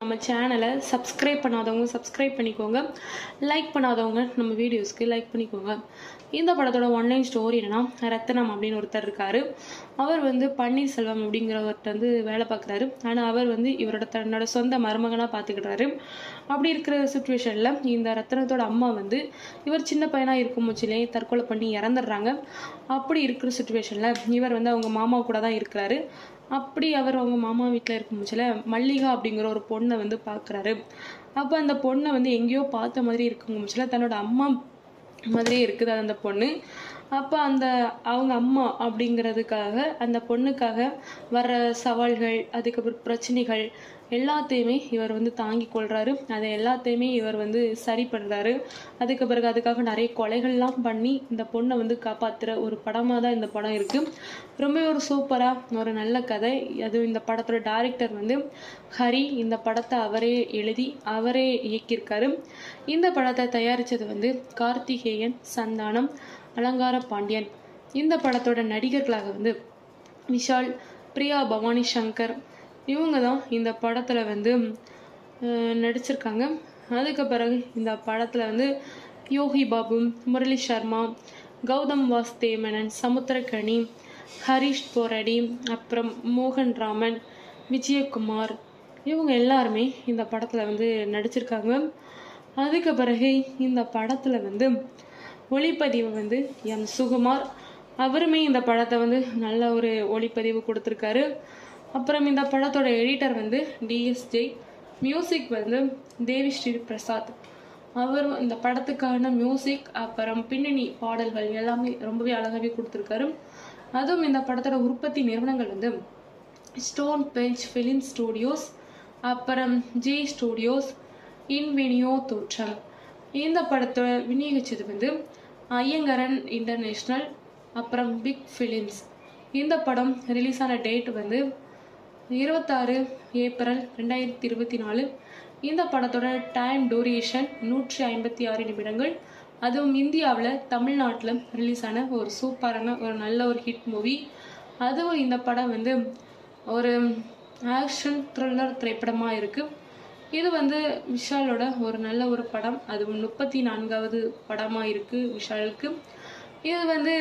நம்ம சேனலை சப்ஸ்கிரைப் பண்ணாதவங்க சப்ஸ்கிரைப் பண்ணிக்கோங்க லைக் பண்ணாதவங்க நம்ம வீடியோஸ்க்கு லைக் பண்ணிக்கோங்க இந்த படத்தோட ஒன்லைன் ஸ்டோரி என்னன்னா ரத்தனம் அப்படின்னு ஒருத்தர் இருக்காரு அவர் வந்து பன்னீர்செல்வம் அப்படிங்கிறவர்கிட்ட வந்து வேலை பார்க்குறாரு ஆனால் அவர் வந்து இவரோட தன்னோட சொந்த மருமகனாக பார்த்துக்கிட்டாரு அப்படி இருக்கிற சுச்சுவேஷனில் இந்த ரத்தனத்தோட அம்மா வந்து இவர் சின்ன பையனாக இருக்கும் முச்சிலே தற்கொலை பண்ணி இறந்துடுறாங்க அப்படி இருக்கிற சுச்சுவேஷனில் இவர் வந்து அவங்க மாமா கூட தான் இருக்கிறாரு அப்படி அவர் அவங்க மாமா வீட்டில் இருக்கும் முச்சில் மல்லிகா அப்படிங்கிற ஒரு பொண்ணை வந்து பார்க்குறாரு அப்போ அந்த பொண்ணை வந்து எங்கேயோ பார்த்த மாதிரி இருக்கும் முச்சில் தன்னோட அம்மா மாதிரியே இருக்குது அந்த பொண்ணு அப்போ அந்த அவங்க அம்மா அப்படிங்கிறதுக்காக அந்த பொண்ணுக்காக வர சவால்கள் அதுக்கப்புறம் பிரச்சனைகள் எல்லாத்தையுமே இவர் வந்து தாங்கி கொள்றாரு அதை எல்லாத்தையுமே இவர் வந்து சரி பண்ணுறாரு அதுக்கு பிறகு அதுக்காக நிறைய கொலைகள்லாம் பண்ணி இந்த பொண்ணை வந்து காப்பாற்றுற ஒரு படமாக தான் இந்த படம் இருக்குது ரொம்ப ஒரு சூப்பராக ஒரு நல்ல கதை அதுவும் இந்த படத்தோட டைரக்டர் வந்து ஹரி இந்த படத்தை அவரே எழுதி அவரே இயக்கியிருக்காரு இந்த படத்தை தயாரித்தது வந்து கார்த்திகேயன் சந்தானம் அலங்கார பாண்டியன் இந்த படத்தோட நடிகர்களாக வந்து விஷால் பிரியா பவானி சங்கர் இவங்க தான் இந்த படத்தில் வந்து அஹ், நடிச்சிருக்காங்க அதுக்கு பிறகு இந்த படத்தில் வந்து யோகி பாபு முரளி சர்மா கௌதம் வாஸ்தேமனன் சமுத்திரகனி ஹரிஷ் போரடி அப்புறம் மோகன் ராமன் விஜயகுமார் இவங்க எல்லாருமே இந்த படத்தில் வந்து நடிச்சிருக்காங்க அதுக்கு பிறகு இந்த படத்தில் வந்து ஒளிப்பதிவு வந்து எம் சுகுமார் அவருமே இந்த படத்தை வந்து நல்ல ஒரு ஒளிப்பதிவு கொடுத்துருக்காரு அப்புறம் இந்த படத்தோட எடிட்டர் வந்து டிஎஸ்ஜே மியூசிக் வந்து தேவி ஸ்ரீ பிரசாத் அவர் இந்த படத்துக்கான மியூசிக் அப்புறம் பின்னணி பாடல்கள் எல்லாமே ரொம்பவே அழகாகவே கொடுத்துருக்காரு அதுவும் இந்த படத்தோட உற்பத்தி நிறுவனங்கள் வந்து ஸ்டோன் பெஞ்ச் ஃபிலிம் ஸ்டூடியோஸ் அப்புறம் ஜே ஸ்டூடியோஸ் இன்வெனியோ தோற்றம் இந்த படத்தை விநியோகிச்சது வந்து ஐயங்கரன் இன்டர்நேஷ்னல் அப்புறம் பிக் ஃபிலிம்ஸ் இந்த படம் ரிலீஸ் ஆன டேட் வந்து இருபத்தாறு ஏப்ரல் ரெண்டாயிரத்தி இருபத்தி நாலு இந்த படத்தோட டைம் டூரேஷன் நூற்றி ஐம்பத்தி ஆறு நிமிடங்கள் அதுவும் இந்தியாவில் தமிழ்நாட்டில் ரிலீஸ் ஆன ஒரு சூப்பரான ஒரு நல்ல ஒரு ஹிட் மூவி அதுவும் இந்த படம் வந்து ஒரு ஆக்ஷன் த்ரில்லர் திரைப்படமாக இருக்குது இது வந்து விஷாலோட ஒரு நல்ல ஒரு படம் அதுவும் முப்பத்தி நான்காவது படமாக இருக்குது விஷாலுக்கு இது வந்து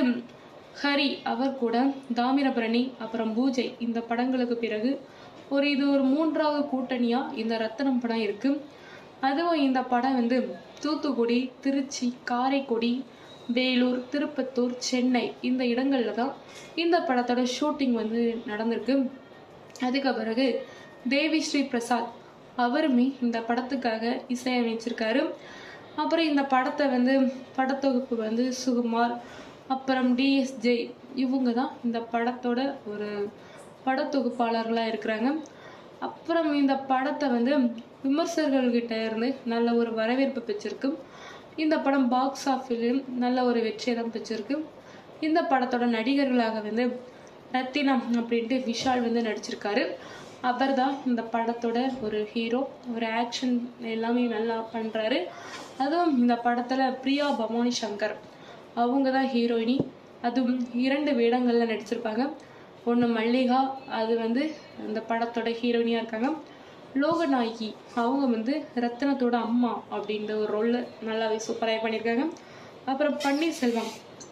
ஹரி அவர் கூட தாமிரபரணி அப்புறம் பூஜை இந்த படங்களுக்கு பிறகு ஒரு இது ஒரு மூன்றாவது கூட்டணியாக இந்த ரத்தனம் படம் இருக்குது அதுவும் இந்த படம் வந்து தூத்துக்குடி திருச்சி காரைக்குடி வேலூர் திருப்பத்தூர் சென்னை இந்த இடங்களில் தான் இந்த படத்தோட ஷூட்டிங் வந்து நடந்திருக்கு அதுக்கு பிறகு தேவி ஸ்ரீ பிரசாத் அவருமே இந்த படத்துக்காக இசையமைச்சிருக்காரு அப்புறம் இந்த படத்தை வந்து படத்தொகுப்பு வந்து சுகுமார் அப்புறம் டிஎஸ்ஜே இவங்க தான் இந்த படத்தோட ஒரு படத்தொகுப்பாளர்களாக இருக்கிறாங்க அப்புறம் இந்த படத்தை வந்து விமர்சகர்கள்கிட்ட இருந்து நல்ல ஒரு வரவேற்பு பெற்றிருக்கு இந்த படம் பாக்ஸ் ஆஃபீஸிலும் நல்ல ஒரு வெற்றியை தான் பெற்றிருக்கு இந்த படத்தோட நடிகர்களாக வந்து ரத்தினம் அப்படின்ட்டு விஷால் வந்து நடிச்சிருக்காரு அவர் தான் இந்த படத்தோட ஒரு ஹீரோ ஒரு ஆக்ஷன் எல்லாமே நல்லா பண்ணுறாரு அதுவும் இந்த படத்தில் பிரியா பவானி சங்கர் அவங்க தான் ஹீரோயினி அதுவும் இரண்டு வேடங்களில் நடிச்சிருப்பாங்க ஒன்று மல்லிகா அது வந்து இந்த படத்தோட ஹீரோயினியாக இருக்காங்க லோகநாயகி அவங்க வந்து ரத்தினத்தோட அம்மா அப்படின்ற ஒரு ரோலில் நல்லாவே சூப்பராக பண்ணியிருக்காங்க அப்புறம் பன்னீர்செல்வம்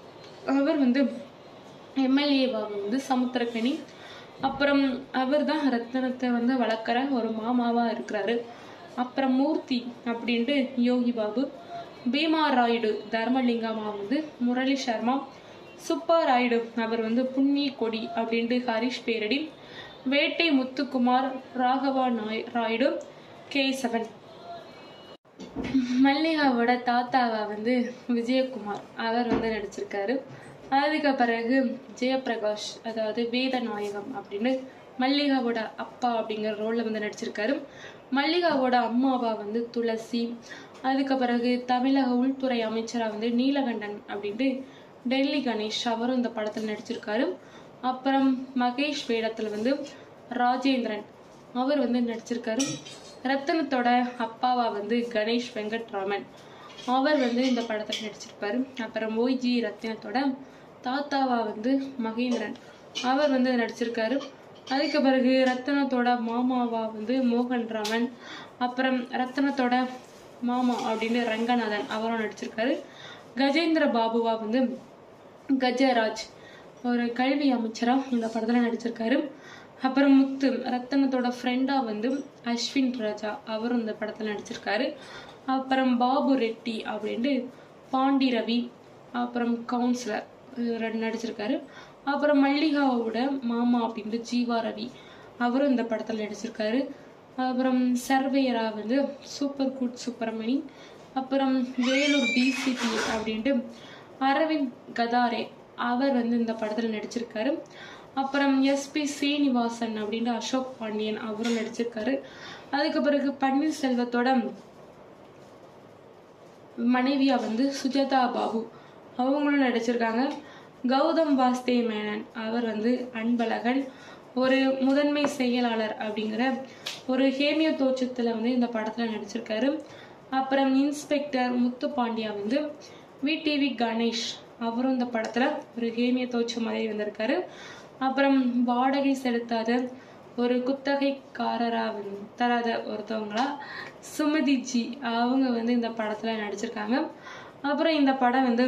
அவர் வந்து எம்எல்ஏவாக வந்து சமுத்திரக்கனி அப்புறம் அவர் தான் ரத்தனத்தை வந்து வளர்க்குற ஒரு மாமாவாக இருக்கிறாரு அப்புறம் மூர்த்தி அப்படின்ட்டு யோகி பாபு பீமா ராயுடு தர்மலிங்கம்மா வந்து முரளி சர்மா சுப்பா ராயுடு அவர் வந்து புண்ணிய கொடி அப்படின்ட்டு ஹரிஷ் பேரடி வேட்டை முத்துக்குமார் ராகவா நாய் ராயுடு கேசவன் மல்லிகாவோட தாத்தாவா வந்து விஜயகுமார் அவர் வந்து நடிச்சிருக்காரு அதுக்கு பிறகு ஜெயபிரகாஷ் அதாவது வேதநாயகம் அப்படின்னு மல்லிகாவோட அப்பா அப்படிங்கிற ரோலில் வந்து நடிச்சிருக்காரு மல்லிகாவோட அம்மாவா வந்து துளசி அதுக்கு பிறகு தமிழக உள்துறை அமைச்சராக வந்து நீலகண்டன் அப்படின்ட்டு டெல்லி கணேஷ் அவரும் இந்த படத்தில் நடிச்சிருக்காரு அப்புறம் மகேஷ் வேடத்தில் வந்து ராஜேந்திரன் அவர் வந்து நடிச்சிருக்காரு ரத்தனத்தோட அப்பாவா வந்து கணேஷ் வெங்கட்ராமன் அவர் வந்து இந்த படத்தில் நடிச்சிருப்பாரு அப்புறம் ஓய்ஜி ரத்தினத்தோட தாத்தாவா வந்து மகேந்திரன் அவர் வந்து நடிச்சிருக்காரு அதுக்கு பிறகு ரத்தனத்தோட மாமாவா வந்து மோகன் ராமன் அப்புறம் ரத்தனத்தோட மாமா அப்படின்னு ரங்கநாதன் அவரும் நடிச்சிருக்காரு கஜேந்திர பாபுவா வந்து கஜராஜ் ஒரு கல்வி அமைச்சரா இந்த படத்துல நடிச்சிருக்காரு அப்புறம் முத்து ரத்தனத்தோட ஃப்ரெண்டா வந்து அஸ்வின் ராஜா அவரும் இந்த படத்துல நடிச்சிருக்காரு அப்புறம் பாபு ரெட்டி அப்படின்ட்டு பாண்டி ரவி அப்புறம் கவுன்சிலர் இவர் நடிச்சிருக்காரு அப்புறம் மல்லிகாவோட மாமா அப்படின்ட்டு ஜீவா ரவி அவரும் இந்த படத்துல நடிச்சிருக்காரு அப்புறம் சர்வேயரா வந்து சூப்பர் குட் சுப்பிரமணி அப்புறம் வேலூர் டிசிபி அப்படின்ட்டு அரவிந்த் கதாரே அவர் வந்து இந்த படத்துல நடிச்சிருக்காரு அப்புறம் எஸ்பி சீனிவாசன் அப்படின்ட்டு அசோக் பாண்டியன் அவரும் நடிச்சிருக்காரு அதுக்கு பிறகு பன்னீர்செல்வத்தோட மனைவியா வந்து சுஜாதா பாபு அவங்களும் நடிச்சிருக்காங்க கௌதம் வாஸ்தே மேனன் அவர் வந்து அன்பழகன் ஒரு முதன்மை செயலாளர் அப்படிங்கிற ஒரு ஹேமியோ தோற்றத்துல வந்து இந்த படத்துல நடிச்சிருக்காரு அப்புறம் இன்ஸ்பெக்டர் முத்து பாண்டியா வந்து விடிவி கணேஷ் அவரும் இந்த படத்துல ஒரு ஹேமிய தோற்றம் மாதிரி வந்திருக்காரு அப்புறம் வாடகை செலுத்தாத ஒரு குத்தகைக்காரரா வந்து தராத ஒருத்தவங்களா சுமதி ஜி அவங்க வந்து இந்த படத்துல நடிச்சிருக்காங்க அப்புறம் இந்த படம் வந்து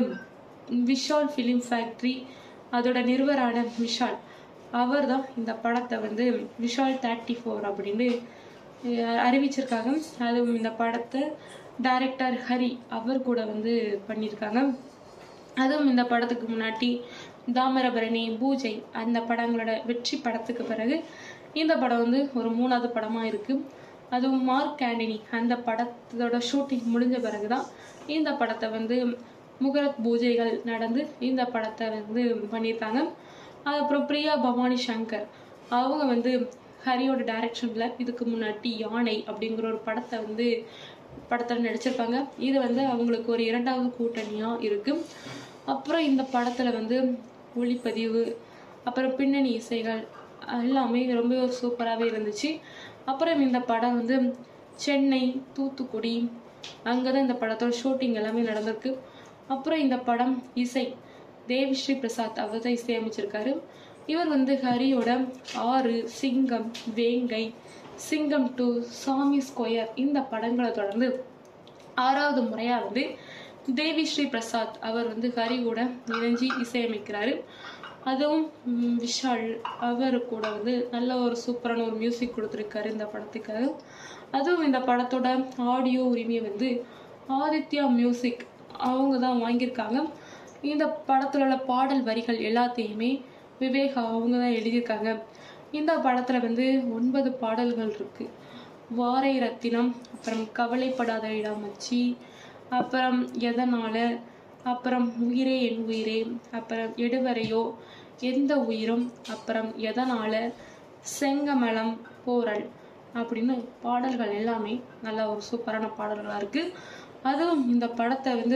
விஷால் ஃபிலிம் ஃபேக்ட்ரி அதோட நிறுவரான விஷால் அவர் தான் இந்த படத்தை வந்து விஷால் தேர்ட்டி ஃபோர் அப்படின்னு அஹ், அறிவிச்சிருக்காங்க அதுவும் இந்த படத்தை டைரக்டர் ஹரி அவர் கூட வந்து பண்ணியிருக்காங்க அதுவும் இந்த படத்துக்கு முன்னாடி தாமிரபரணி பூஜை அந்த படங்களோட வெற்றி படத்துக்கு பிறகு இந்த படம் வந்து ஒரு மூணாவது படமா இருக்கு அதுவும் மார்க் ஆண்டனி அந்த படத்தோட ஷூட்டிங் முடிஞ்ச பிறகுதான் இந்த படத்தை வந்து முகரத் பூஜைகள் நடந்து இந்த படத்தை வந்து பண்ணியிருக்காங்க அதுக்கப்புறம் பிரியா பவானி சங்கர் அவங்க வந்து ஹரியோட டைரக்ஷன்ல இதுக்கு முன்னாடி யானை அப்படிங்கிற ஒரு படத்தை வந்து படத்தில் நடிச்சிருப்பாங்க இது வந்து அவங்களுக்கு ஒரு இரண்டாவது கூட்டணியா இருக்கு அப்புறம் இந்த படத்துல வந்து ஒளிப்பதிவு அப்புறம் பின்னணி இசைகள் எல்லாமே ரொம்ப சூப்பராகவே இருந்துச்சு அப்புறம் இந்த படம் வந்து சென்னை தூத்துக்குடி அங்கே தான் இந்த படத்தோட ஷூட்டிங் எல்லாமே நடந்திருக்கு அப்புறம் இந்த படம் இசை தேவிஸ்ரீ பிரசாத் அவர் தான் இசையமைச்சிருக்காரு இவர் வந்து ஹரியோட ஆறு சிங்கம் வேங்கை சிங்கம் டூ சாமி ஸ்கொயர் இந்த படங்களை தொடர்ந்து ஆறாவது முறையா வந்து தேவி ஸ்ரீ பிரசாத் அவர் வந்து ஹரியோட இணைஞ்சி இசையமைக்கிறாரு அதுவும் ம், விஷால் அவர் கூட வந்து நல்ல ஒரு சூப்பரான ஒரு மியூசிக் கொடுத்துருக்காரு இந்த படத்துக்காக அதுவும் இந்த படத்தோட ஆடியோ உரிமையை வந்து ஆதித்யா மியூசிக் அவங்க தான் வாங்கியிருக்காங்க இந்த படத்துல உள்ள பாடல் வரிகள் எல்லாத்தையுமே விவேக் அவங்க தான் எழுதியிருக்காங்க இந்த படத்துல வந்து ஒன்பது பாடல்கள் இருக்கு வாரை ரத்தினம் அப்புறம் கவலைப்படாத இடாமச்சி அப்புறம் எதனால அப்புறம் உயிரே என் உயிரே அப்புறம் எடுவரையோ எந்த உயிரும் அப்புறம் எதனால செங்கமலம் போரல் அப்படின்னு பாடல்கள் எல்லாமே நல்ல ஒரு சூப்பரான பாடல்களா இருக்கு அதுவும் இந்த படத்தை வந்து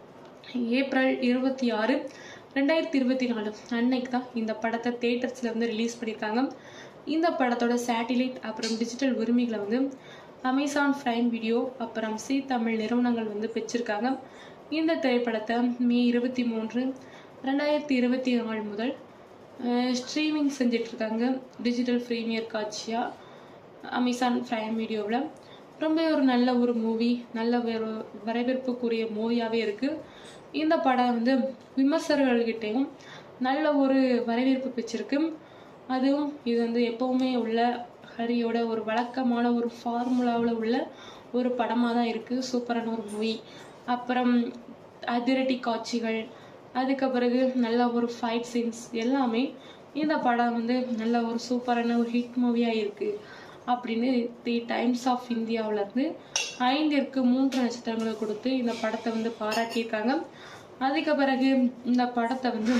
ஏப்ரல் இருபத்தி ஆறு ரெண்டாயிரத்தி இருபத்தி நாலு அன்னைக்கு தான் இந்த படத்தை தேட்டர்ஸ்ல வந்து ரிலீஸ் பண்ணியிருக்காங்க இந்த படத்தோட சேட்டிலைட் அப்புறம் டிஜிட்டல் உரிமைகளை வந்து அமேசான் பிரைம் வீடியோ அப்புறம் சி தமிழ் நிறுவனங்கள் வந்து பெற்றிருக்காங்க இந்த திரைப்படத்தை மே இருபத்தி மூன்று ரெண்டாயிரத்தி இருபத்தி நாலு முதல் ஸ்ட்ரீமிங் செஞ்சுட்டு இருக்காங்க டிஜிட்டல் ப்ரீமியர் காட்சியா அமேசான் பிரைம் வீடியோவில் ரொம்ப ஒரு நல்ல ஒரு மூவி நல்ல ஒரு வரவேற்புக்குரிய மூவியாகவே இருக்கு இந்த படம் வந்து விமர்சகர்கள்கிட்டையும் நல்ல ஒரு வரவேற்பு பெற்றிருக்கு அதுவும் இது வந்து எப்பவுமே உள்ள ஹரியோட ஒரு வழக்கமான ஒரு ஃபார்முலாவில் உள்ள ஒரு படமாக தான் இருக்குது சூப்பரான ஒரு மூவி அப்புறம் அதிரடி காட்சிகள் அதுக்கு பிறகு நல்ல ஒரு ஃபைட் சீன்ஸ் எல்லாமே இந்த படம் வந்து நல்ல ஒரு சூப்பரான ஒரு ஹிட் மூவியாக இருக்குது அப்படின்னு தி டைம்ஸ் ஆஃப் இந்தியாவுல இருந்து ஐந்திற்கு மூன்று நட்சத்திரங்களை கொடுத்து இந்த படத்தை வந்து பாராட்டியிருக்காங்க அதுக்கு பிறகு இந்த படத்தை வந்து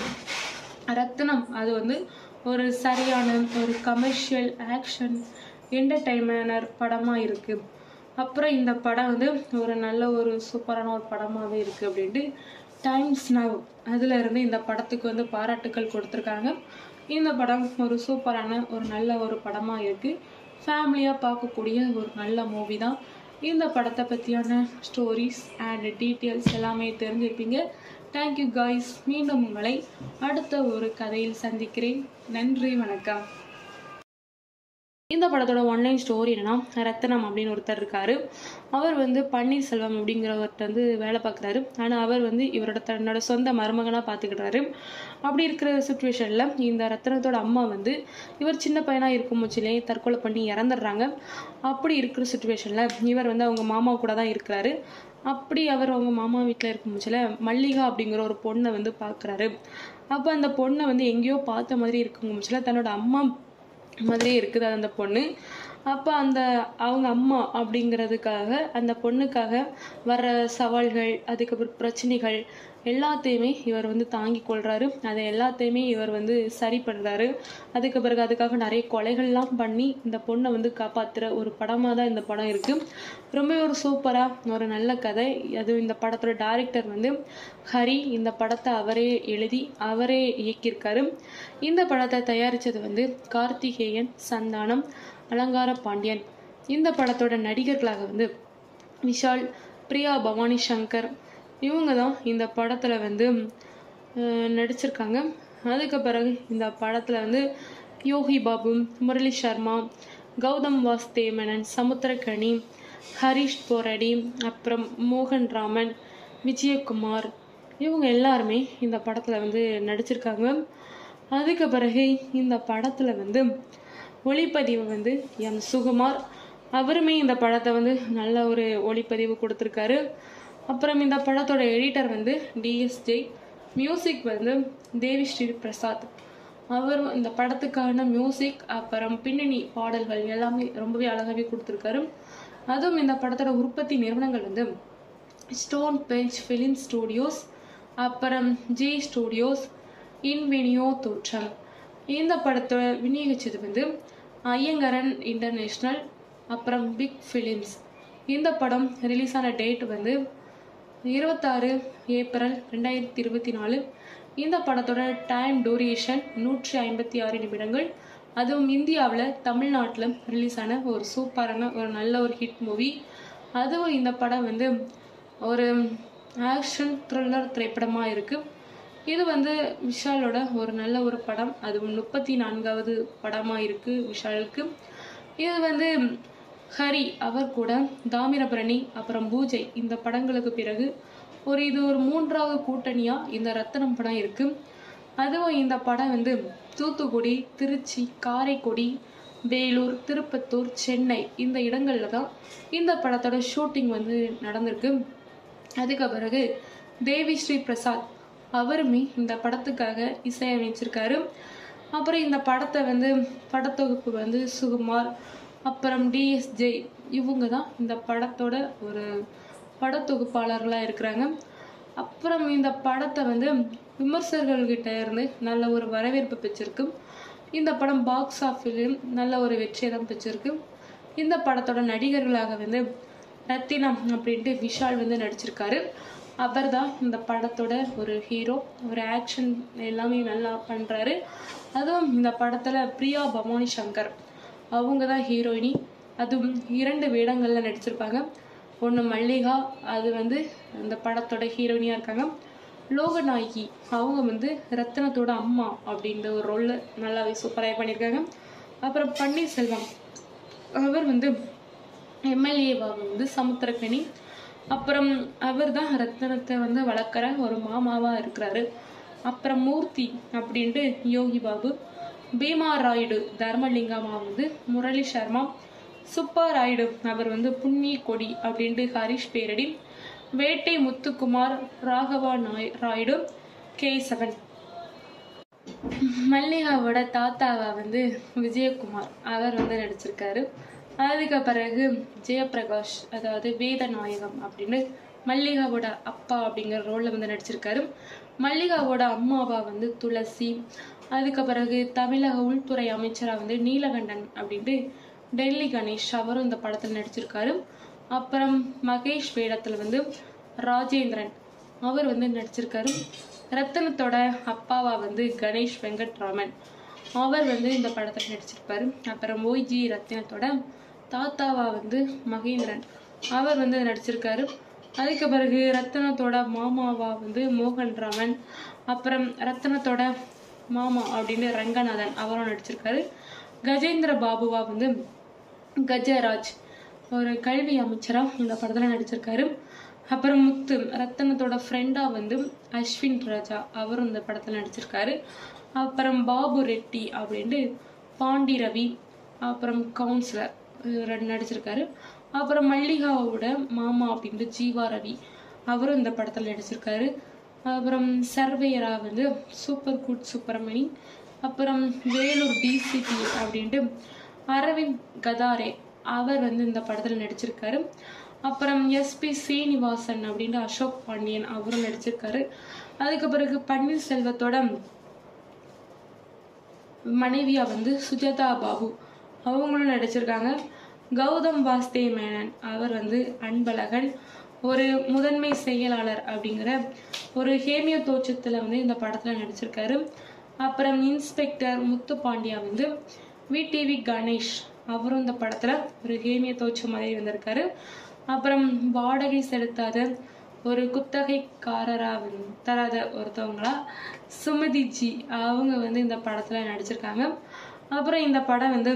ரத்னம் அது வந்து ஒரு சரியான ஒரு கமர்ஷியல் ஆக்ஷன் என்டர்டைன்மெண்டர் படமாக இருக்கு அப்புறம் இந்த படம் வந்து ஒரு நல்ல ஒரு சூப்பரான ஒரு படமாகவே இருக்கு அப்படின்ட்டு டைம்ஸ் நவ் அதுல இருந்து இந்த படத்துக்கு வந்து பாராட்டுக்கள் கொடுத்துருக்காங்க இந்த படம் ஒரு சூப்பரான ஒரு நல்ல ஒரு படமாக இருக்கு ஃபேமிலியாக பார்க்கக்கூடிய ஒரு நல்ல மூவி தான் இந்த படத்தை பற்றியான ஸ்டோரிஸ் அண்ட் டீட்டெயில்ஸ் எல்லாமே தெரிஞ்சிருப்பீங்க தேங்க்யூ காய்ஸ் மீண்டும் உங்களை அடுத்த ஒரு கதையில் சந்திக்கிறேன் நன்றி வணக்கம் இந்த படத்தோட ஒன்லைன் ஸ்டோரி என்னன்னா ரத்தனம் அப்படின்னு ஒருத்தர் இருக்காரு அவர் வந்து பன்னீர்செல்வம் அப்படிங்கிறவர்கிட்ட வந்து வேலை பார்க்குறாரு ஆனால் அவர் வந்து இவரோட தன்னோட சொந்த மருமகனாக பார்த்துக்கிட்டாரு அப்படி இருக்கிற சுச்சுவேஷனில் இந்த ரத்தனத்தோட அம்மா வந்து இவர் சின்ன பையனாக இருக்கும் முச்சிலே தற்கொலை பண்ணி இறந்துடுறாங்க அப்படி இருக்கிற சுச்சுவேஷனில் இவர் வந்து அவங்க மாமா கூட தான் இருக்கிறாரு அப்படி அவர் அவங்க மாமா வீட்டில் இருக்கும் முச்சில் மல்லிகா அப்படிங்கிற ஒரு பொண்ணை வந்து பார்க்குறாரு அப்போ அந்த பொண்ணை வந்து எங்கேயோ பார்த்த மாதிரி இருக்கும் முச்சில் தன்னோட அம்மா மாதிரியே இருக்குது அந்த பொண்ணு அப்போ அந்த அவங்க அம்மா அப்படிங்கிறதுக்காக அந்த பொண்ணுக்காக வர்ற சவால்கள் அதுக்கப்புறம் பிரச்சனைகள் எல்லாத்தையுமே இவர் வந்து தாங்கி கொள்றாரு அதை எல்லாத்தையுமே இவர் வந்து சரி பண்ணுறாரு அதுக்கு பிறகு அதுக்காக நிறைய கொலைகள்லாம் பண்ணி இந்த பொண்ணை வந்து காப்பாற்றுற ஒரு படமாக தான் இந்த படம் இருக்குது ரொம்ப ஒரு சூப்பராக ஒரு நல்ல கதை அது இந்த படத்தோட டைரக்டர் வந்து ஹரி இந்த படத்தை அவரே எழுதி அவரே இயக்கியிருக்காரு இந்த படத்தை தயாரித்தது வந்து கார்த்திகேயன் சந்தானம் அலங்கார பாண்டியன் இந்த படத்தோட நடிகர்களாக வந்து விஷால் பிரியா பவானி சங்கர் இவங்க தான் இந்த படத்தில் வந்து அஹ், நடிச்சிருக்காங்க அதுக்கு பிறகு இந்த படத்தில் வந்து யோகி பாபு முரளி சர்மா கௌதம் வாஸ்தேமனன் சமுத்திரகனி ஹரிஷ் போரடி அப்புறம் மோகன் ராமன் விஜயகுமார் இவங்க எல்லாருமே இந்த படத்தில் வந்து நடிச்சிருக்காங்க அதுக்கு பிறகு இந்த படத்தில் வந்து ஒளிப்பதிவு வந்து எம் சுகுமார் அவருமே இந்த படத்தை வந்து நல்ல ஒரு ஒளிப்பதிவு கொடுத்துருக்காரு அப்புறம் இந்த படத்தோட எடிட்டர் வந்து டிஎஸ்ஜே மியூசிக் வந்து தேவி ஸ்ரீ பிரசாத் அவரும் இந்த படத்துக்கான மியூசிக் அப்புறம் பின்னணி பாடல்கள் எல்லாமே ரொம்பவே அழகாகவே கொடுத்துருக்காரு அதுவும் இந்த படத்தோட உற்பத்தி நிறுவனங்கள் வந்து ஸ்டோன் பெஞ்ச் ஃபிலிம் ஸ்டூடியோஸ் அப்புறம் ஜே ஸ்டூடியோஸ் இன்வெனியோ தோற்றம் இந்த படத்தை விநியோகிச்சது வந்து ஐயங்கரன் இன்டர்நேஷ்னல் அப்புறம் பிக் ஃபிலிம்ஸ் இந்த படம் ரிலீஸ் ஆன டேட் வந்து இருபத்தாறு ஏப்ரல் ரெண்டாயிரத்தி இருபத்தி நாலு இந்த படத்தோட டைம் டூரேஷன் நூற்றி ஐம்பத்தி ஆறு நிமிடங்கள் அதுவும் இந்தியாவில் தமிழ்நாட்டில் ரிலீஸ் ஆன ஒரு சூப்பரான ஒரு நல்ல ஒரு ஹிட் மூவி அதுவும் இந்த படம் வந்து ஒரு ஆக்ஷன் த்ரில்லர் திரைப்படமாக இருக்குது இது வந்து விஷாலோட ஒரு நல்ல ஒரு படம் அதுவும் முப்பத்தி நான்காவது படமாக இருக்குது விஷாலுக்கு இது வந்து ஹரி அவர் கூட தாமிரபரணி அப்புறம் பூஜை இந்த படங்களுக்கு பிறகு ஒரு இது ஒரு மூன்றாவது கூட்டணியாக இந்த ரத்தனம் படம் இருக்குது அதுவும் இந்த படம் வந்து தூத்துக்குடி திருச்சி காரைக்குடி வேலூர் திருப்பத்தூர் சென்னை இந்த இடங்களில் தான் இந்த படத்தோட ஷூட்டிங் வந்து நடந்திருக்கு அதுக்கு பிறகு தேவி ஸ்ரீ பிரசாத் அவருமே இந்த படத்துக்காக இசையமைச்சிருக்காரு அப்புறம் இந்த படத்தை வந்து படத்தொகுப்பு வந்து சுகுமார் அப்புறம் டிஎஸ்ஜே இவங்க தான் இந்த படத்தோட ஒரு படத்தொகுப்பாளர்களாக இருக்கிறாங்க அப்புறம் இந்த படத்தை வந்து விமர்சகர்கள்கிட்ட இருந்து நல்ல ஒரு வரவேற்பு பெற்றிருக்கு இந்த படம் பாக்ஸ் ஆஃபீஸிலும் நல்ல ஒரு வெற்றியை தான் பெற்றிருக்கு இந்த படத்தோட நடிகர்களாக வந்து ரத்தினம் அப்படின்ட்டு விஷால் வந்து நடிச்சிருக்காரு அவர் தான் இந்த படத்தோட ஒரு ஹீரோ ஒரு ஆக்ஷன் எல்லாமே நல்லா பண்ணுறாரு அதுவும் இந்த படத்தில் பிரியா பவானி சங்கர் அவங்க தான் ஹீரோயினி அதுவும் இரண்டு வேடங்களில் நடிச்சிருப்பாங்க ஒன்று மல்லிகா அது வந்து அந்த படத்தோட ஹீரோயினியாக இருக்காங்க லோகநாயகி அவங்க வந்து ரத்தினத்தோட அம்மா அப்படின்ற ஒரு ரோலில் நல்லாவே சூப்பராக பண்ணியிருக்காங்க அப்புறம் பன்னீர்செல்வம் அவர் வந்து எம்எல்ஏவாக வந்து சமுத்திரக்கனி அப்புறம் அவர் தான் ரத்தனத்தை வந்து வளர்க்குற ஒரு மாமாவாக இருக்கிறாரு அப்புறம் மூர்த்தி அப்படின்ட்டு யோகி பாபு பீமா ராயுடு தர்மலிங்கம்மா வந்து முரளி சர்மா சுப்பா ராயுடு அவர் வந்து புண்ணிய கொடி அப்படின்ட்டு ஹரிஷ் பேரடி வேட்டை முத்துக்குமார் ராகவா நாய் ராயுடு கேசவன் மல்லிகாவோட தாத்தாவா வந்து விஜயகுமார் அவர் வந்து நடிச்சிருக்காரு அதுக்கு பிறகு ஜெயபிரகாஷ் அதாவது வேதநாயகம் அப்படின்னு மல்லிகாவோட அப்பா அப்படிங்கிற ரோலில் வந்து நடிச்சிருக்காரு மல்லிகாவோட அம்மாவா வந்து துளசி அதுக்கு பிறகு தமிழக உள்துறை அமைச்சராக வந்து நீலகண்டன் அப்படின்ட்டு டெல்லி கணேஷ் அவரும் இந்த படத்தில் நடிச்சிருக்காரு அப்புறம் மகேஷ் வேடத்தில் வந்து ராஜேந்திரன் அவர் வந்து நடிச்சிருக்காரு ரத்தனத்தோட அப்பாவா வந்து கணேஷ் வெங்கட்ராமன் அவர் வந்து இந்த படத்தில் நடிச்சிருப்பாரு அப்புறம் ஓய்ஜி ரத்தினத்தோட தாத்தாவா வந்து மகேந்திரன் அவர் வந்து நடிச்சிருக்காரு அதுக்கு பிறகு ரத்தனத்தோட மாமாவா வந்து மோகன் ராமன் அப்புறம் ரத்தனத்தோட மாமா அப்படின்னு ரங்கநாதன் அவரும் நடிச்சிருக்காரு கஜேந்திர பாபுவா வந்து கஜராஜ் ஒரு கல்வி அமைச்சரா இந்த படத்துல நடிச்சிருக்காரு அப்புறம் முத்து ரத்தனத்தோட ஃப்ரெண்டா வந்து அஸ்வின் ராஜா அவரும் இந்த படத்துல நடிச்சிருக்காரு அப்புறம் பாபு ரெட்டி அப்படின்ட்டு பாண்டி ரவி அப்புறம் கவுன்சிலர் இவர் நடிச்சிருக்காரு அப்புறம் மல்லிகாவோட மாமா அப்படின்ட்டு ஜீவா ரவி அவரும் இந்த படத்துல நடிச்சிருக்காரு அப்புறம் சர்வேயரா வந்து சூப்பர் குட் சுப்பிரமணி அப்புறம் வேலூர் டிசிபி அப்படின்ட்டு அரவிந்த் கதாரே அவர் வந்து இந்த படத்துல நடிச்சிருக்காரு அப்புறம் எஸ்பி சீனிவாசன் அப்படின்ட்டு அசோக் பாண்டியன் அவரும் நடிச்சிருக்காரு அதுக்கு பிறகு பன்னீர்செல்வத்தோட மனைவியா வந்து சுஜாதா பாபு அவங்களும் நடிச்சிருக்காங்க கௌதம் வாஸ்தே மேனன் அவர் வந்து அன்பழகன் ஒரு முதன்மை செயலாளர் அப்படிங்கிற ஒரு ஹேமியோ தோற்றத்துல வந்து இந்த படத்துல நடிச்சிருக்காரு அப்புறம் இன்ஸ்பெக்டர் முத்து பாண்டியா வந்து விடிவி கணேஷ் அவரும் இந்த படத்துல ஒரு ஹேமிய தோற்றம் மாதிரி வந்திருக்காரு அப்புறம் வாடகை செலுத்தாத ஒரு குத்தகைக்காரரா வந்து தராத ஒருத்தவங்களா சுமதி ஜி அவங்க வந்து இந்த படத்துல நடிச்சிருக்காங்க அப்புறம் இந்த படம் வந்து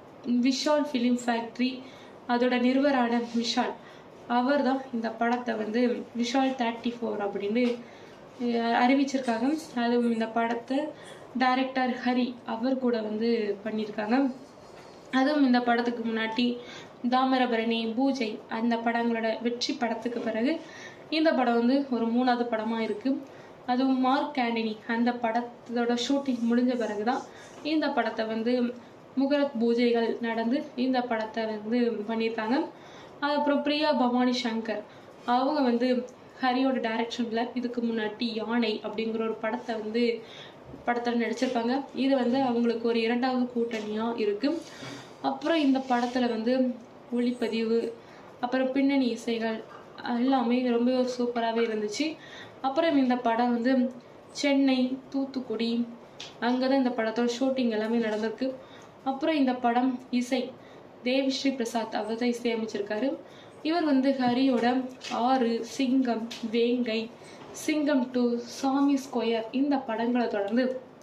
விஷால் ஃபிலிம் ஃபேக்ட்ரி அதோட நிறுவரான விஷால் அவர் தான் இந்த படத்தை வந்து விஷால் தேர்ட்டி ஃபோர் அப்படின்னு அஹ், அறிவிச்சிருக்காங்க அதுவும் இந்த படத்தை டைரக்டர் ஹரி அவர் கூட வந்து பண்ணியிருக்காங்க அதுவும் இந்த படத்துக்கு முன்னாடி தாமிரபரணி பூஜை அந்த படங்களோட வெற்றி படத்துக்கு பிறகு இந்த படம் வந்து ஒரு மூணாவது படமா இருக்கு அதுவும் மார்க் ஆண்டனி அந்த படத்தோட ஷூட்டிங் முடிஞ்ச பிறகுதான் இந்த படத்தை வந்து முகரத் பூஜைகள் நடந்து இந்த படத்தை வந்து பண்ணியிருக்காங்க அதுக்கப்புறம் பிரியா பவானி சங்கர் அவங்க வந்து ஹரியோட டைரக்ஷன்ல இதுக்கு முன்னாடி யானை அப்படிங்கிற ஒரு படத்தை வந்து படத்தில் நடிச்சிருப்பாங்க இது வந்து அவங்களுக்கு ஒரு இரண்டாவது கூட்டணியா இருக்கு அப்புறம் இந்த படத்துல வந்து ஒளிப்பதிவு அப்புறம் பின்னணி இசைகள் எல்லாமே ரொம்ப சூப்பராகவே இருந்துச்சு அப்புறம் இந்த படம் வந்து சென்னை தூத்துக்குடி அங்கே தான் இந்த படத்தோட ஷூட்டிங் எல்லாமே நடந்திருக்கு அப்புறம் இந்த படம் இசை தேவிஸ்ரீ பிரசாத் அவர் தான் இசையமைச்சிருக்காரு இவர் வந்து ஹரியோட ஆறு சிங்கம் வேங்கை சிங்கம் டூ சாமி ஸ்கொயர் இந்த படங்களை தொடர்ந்து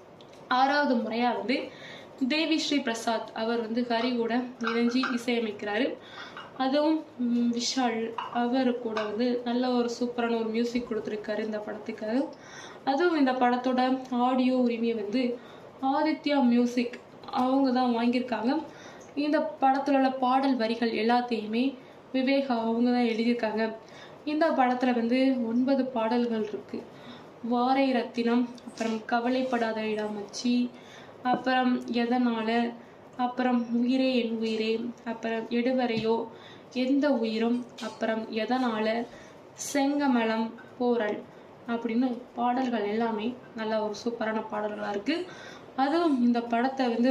ஆறாவது முறையா வந்து தேவி ஸ்ரீ பிரசாத் அவர் வந்து ஹரி கூட இணைஞ்சு இசையமைக்கிறாரு அதுவும் ம், விஷால் அவர் கூட வந்து நல்ல ஒரு சூப்பரான ஒரு மியூசிக் கொடுத்துருக்காரு இந்த படத்துக்காக அதுவும் இந்த படத்தோட ஆடியோ உரிமையை வந்து ஆதித்யா மியூசிக் அவங்க தான் வாங்கியிருக்காங்க இந்த படத்துல உள்ள பாடல் வரிகள் எல்லாத்தையுமே விவேக் அவங்க தான் எழுதியிருக்காங்க இந்த படத்துல வந்து ஒன்பது பாடல்கள் இருக்கு வாரை ரத்தினம் அப்புறம் கவலைப்படாத இடாமச்சி அப்புறம் எதனால அப்புறம் உயிரே என் உயிரே அப்புறம் எடுவரையோ எந்த உயிரும் அப்புறம் எதனால செங்கமலம் போரல் அப்படின்னு பாடல்கள் எல்லாமே நல்ல ஒரு சூப்பரான பாடல்களா இருக்கு அதுவும் இந்த படத்தை வந்து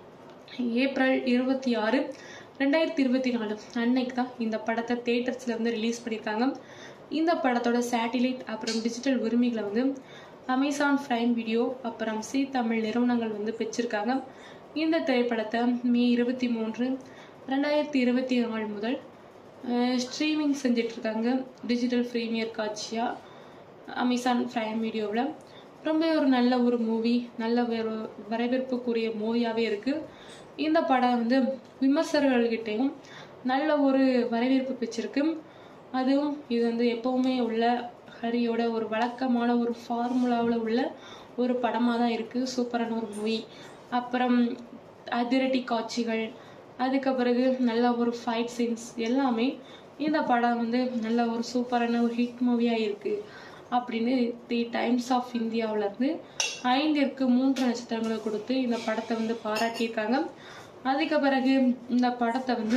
ஏப்ரல் இருபத்தி ஆறு ரெண்டாயிரத்தி இருபத்தி நாலு அன்னைக்கு தான் இந்த படத்தை தேட்டர்ஸ்ல வந்து ரிலீஸ் பண்ணியிருக்காங்க இந்த படத்தோட சேட்டிலைட் அப்புறம் டிஜிட்டல் உரிமைகளை வந்து அமேசான் பிரைம் வீடியோ அப்புறம் சி தமிழ் நிறுவனங்கள் வந்து பெற்றிருக்காங்க இந்த திரைப்படத்தை மே இருபத்தி மூன்று ரெண்டாயிரத்தி இருபத்தி நாலு முதல் ஸ்ட்ரீமிங் செஞ்சுட்டு இருக்காங்க டிஜிட்டல் ப்ரீமியர் காட்சியா அமேசான் பிரைம் வீடியோவில் ரொம்ப ஒரு நல்ல ஒரு மூவி நல்ல ஒரு வரவேற்புக்குரிய மூவியாகவே இருக்கு இந்த படம் வந்து விமர்சகர்கள்கிட்டையும் நல்ல ஒரு வரவேற்பு பெற்றிருக்கு அதுவும் இது வந்து எப்பவுமே உள்ள ஹரியோட ஒரு வழக்கமான ஒரு ஃபார்முலாவில் உள்ள ஒரு படமாக தான் இருக்குது சூப்பரான ஒரு மூவி அப்புறம் அதிரடி காட்சிகள் அதுக்கு பிறகு நல்ல ஒரு ஃபைட் சீன்ஸ் எல்லாமே இந்த படம் வந்து நல்ல ஒரு சூப்பரான ஒரு ஹிட் மூவியாக இருக்குது அப்படின்னு தி டைம்ஸ் ஆஃப் இந்தியாவுல இருந்து ஐந்திற்கு மூன்று நட்சத்திரங்களை கொடுத்து இந்த படத்தை வந்து பாராட்டியிருக்காங்க அதுக்கு பிறகு இந்த படத்தை வந்து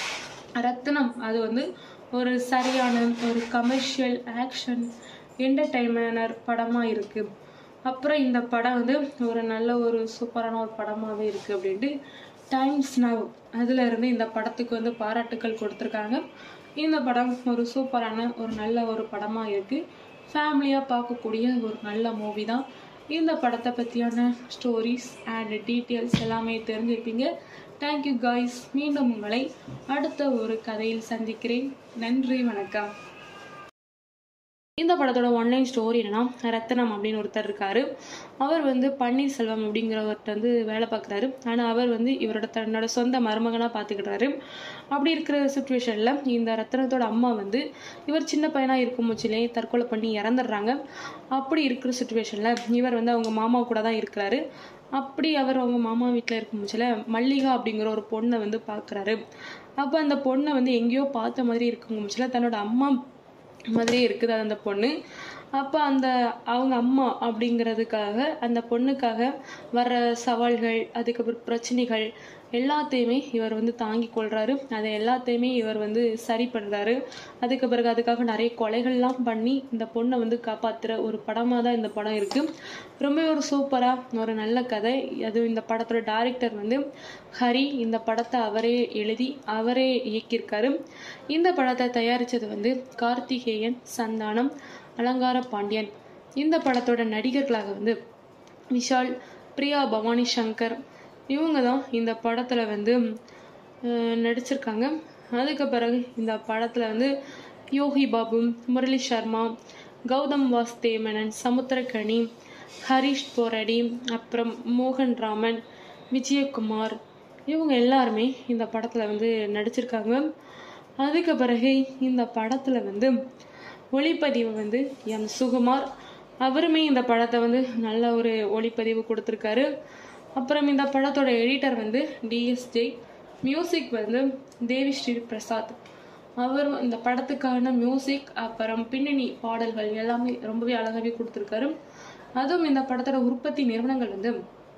ரத்னம் அது வந்து ஒரு சரியான ஒரு கமர்ஷியல் ஆக்ஷன் என்டர்டைன்மெண்டர் படமாக இருக்கு அப்புறம் இந்த படம் வந்து ஒரு நல்ல ஒரு சூப்பரான ஒரு படமாகவே இருக்கு அப்படின்ட்டு டைம்ஸ் நவ் அதுல இருந்து இந்த படத்துக்கு வந்து பாராட்டுக்கள் கொடுத்துருக்காங்க இந்த படம் ஒரு சூப்பரான ஒரு நல்ல ஒரு படமாக இருக்கு ஃபேமிலியாக பார்க்கக்கூடிய ஒரு நல்ல மூவி தான் இந்த படத்தை பற்றியான ஸ்டோரிஸ் அண்ட் டீட்டெயில்ஸ் எல்லாமே தெரிஞ்சிருப்பீங்க தேங்க்யூ காய்ஸ் மீண்டும் உங்களை அடுத்த ஒரு கதையில் சந்திக்கிறேன் நன்றி வணக்கம் இந்த படத்தோட ஒன்லைன் ஸ்டோரி என்னன்னா ரத்தனம் அப்படின்னு ஒருத்தர் இருக்காரு அவர் வந்து பன்னீர்செல்வம் அப்படிங்கிறவர்கிட்ட வந்து வேலை பார்க்குறாரு ஆனால் அவர் வந்து இவரோட தன்னோட சொந்த மருமகனாக பார்த்துக்கிட்டாரு அப்படி இருக்கிற சுச்சுவேஷனில் இந்த ரத்தனத்தோட அம்மா வந்து இவர் சின்ன பையனாக இருக்கும் முச்சிலே தற்கொலை பண்ணி இறந்துடுறாங்க அப்படி இருக்கிற சுச்சுவேஷனில் இவர் வந்து அவங்க மாமா கூட தான் இருக்கிறாரு அப்படி அவர் அவங்க மாமா வீட்டில் இருக்கும் முச்சில் மல்லிகா அப்படிங்கிற ஒரு பொண்ணை வந்து பார்க்குறாரு அப்போ அந்த பொண்ணை வந்து எங்கேயோ பார்த்த மாதிரி இருக்கும் முச்சில் தன்னோட அம்மா மாதிரியே இருக்குது அது அந்த பொண்ணு அப்போ அந்த அவங்க அம்மா அப்படிங்கிறதுக்காக அந்த பொண்ணுக்காக வர்ற சவால்கள் அதுக்கப்புறம் பிரச்சனைகள் எல்லாத்தையுமே இவர் வந்து தாங்கி கொள்றாரு அதை எல்லாத்தையுமே இவர் வந்து சரி பண்ணுறாரு அதுக்கு பிறகு அதுக்காக நிறைய கொலைகள்லாம் பண்ணி இந்த பொண்ணை வந்து காப்பாற்றுற ஒரு படமாக தான் இந்த படம் இருக்குது ரொம்ப ஒரு சூப்பராக ஒரு நல்ல கதை அது இந்த படத்தோட டைரக்டர் வந்து ஹரி இந்த படத்தை அவரே எழுதி அவரே இயக்கியிருக்காரு இந்த படத்தை தயாரித்தது வந்து கார்த்திகேயன் சந்தானம் அலங்கார பாண்டியன் இந்த படத்தோட நடிகர்களாக வந்து விஷால் பிரியா பவானி சங்கர் இவங்க தான் இந்த படத்தில் வந்து அஹ், நடிச்சிருக்காங்க அதுக்கு பிறகு இந்த படத்தில் வந்து யோகி பாபு முரளி சர்மா கௌதம் வாஸ்தேமனன் சமுத்திரகனி ஹரிஷ் போரடி அப்புறம் மோகன் ராமன் விஜயகுமார் இவங்க எல்லாருமே இந்த படத்தில் வந்து நடிச்சிருக்காங்க அதுக்கு பிறகு இந்த படத்தில் வந்து ஒளிப்பதிவு வந்து எம் சுகுமார் அவருமே இந்த படத்தை வந்து நல்ல ஒரு ஒளிப்பதிவு கொடுத்துருக்காரு அப்புறம் இந்த படத்தோட எடிட்டர் வந்து டிஎஸ்ஜே மியூசிக் வந்து தேவி ஸ்ரீ பிரசாத் அவர் இந்த படத்துக்கான மியூசிக் அப்புறம் பின்னணி பாடல்கள் எல்லாமே ரொம்பவே அழகாகவே கொடுத்துருக்காரு அதுவும் இந்த படத்தோட உற்பத்தி நிறுவனங்கள் வந்து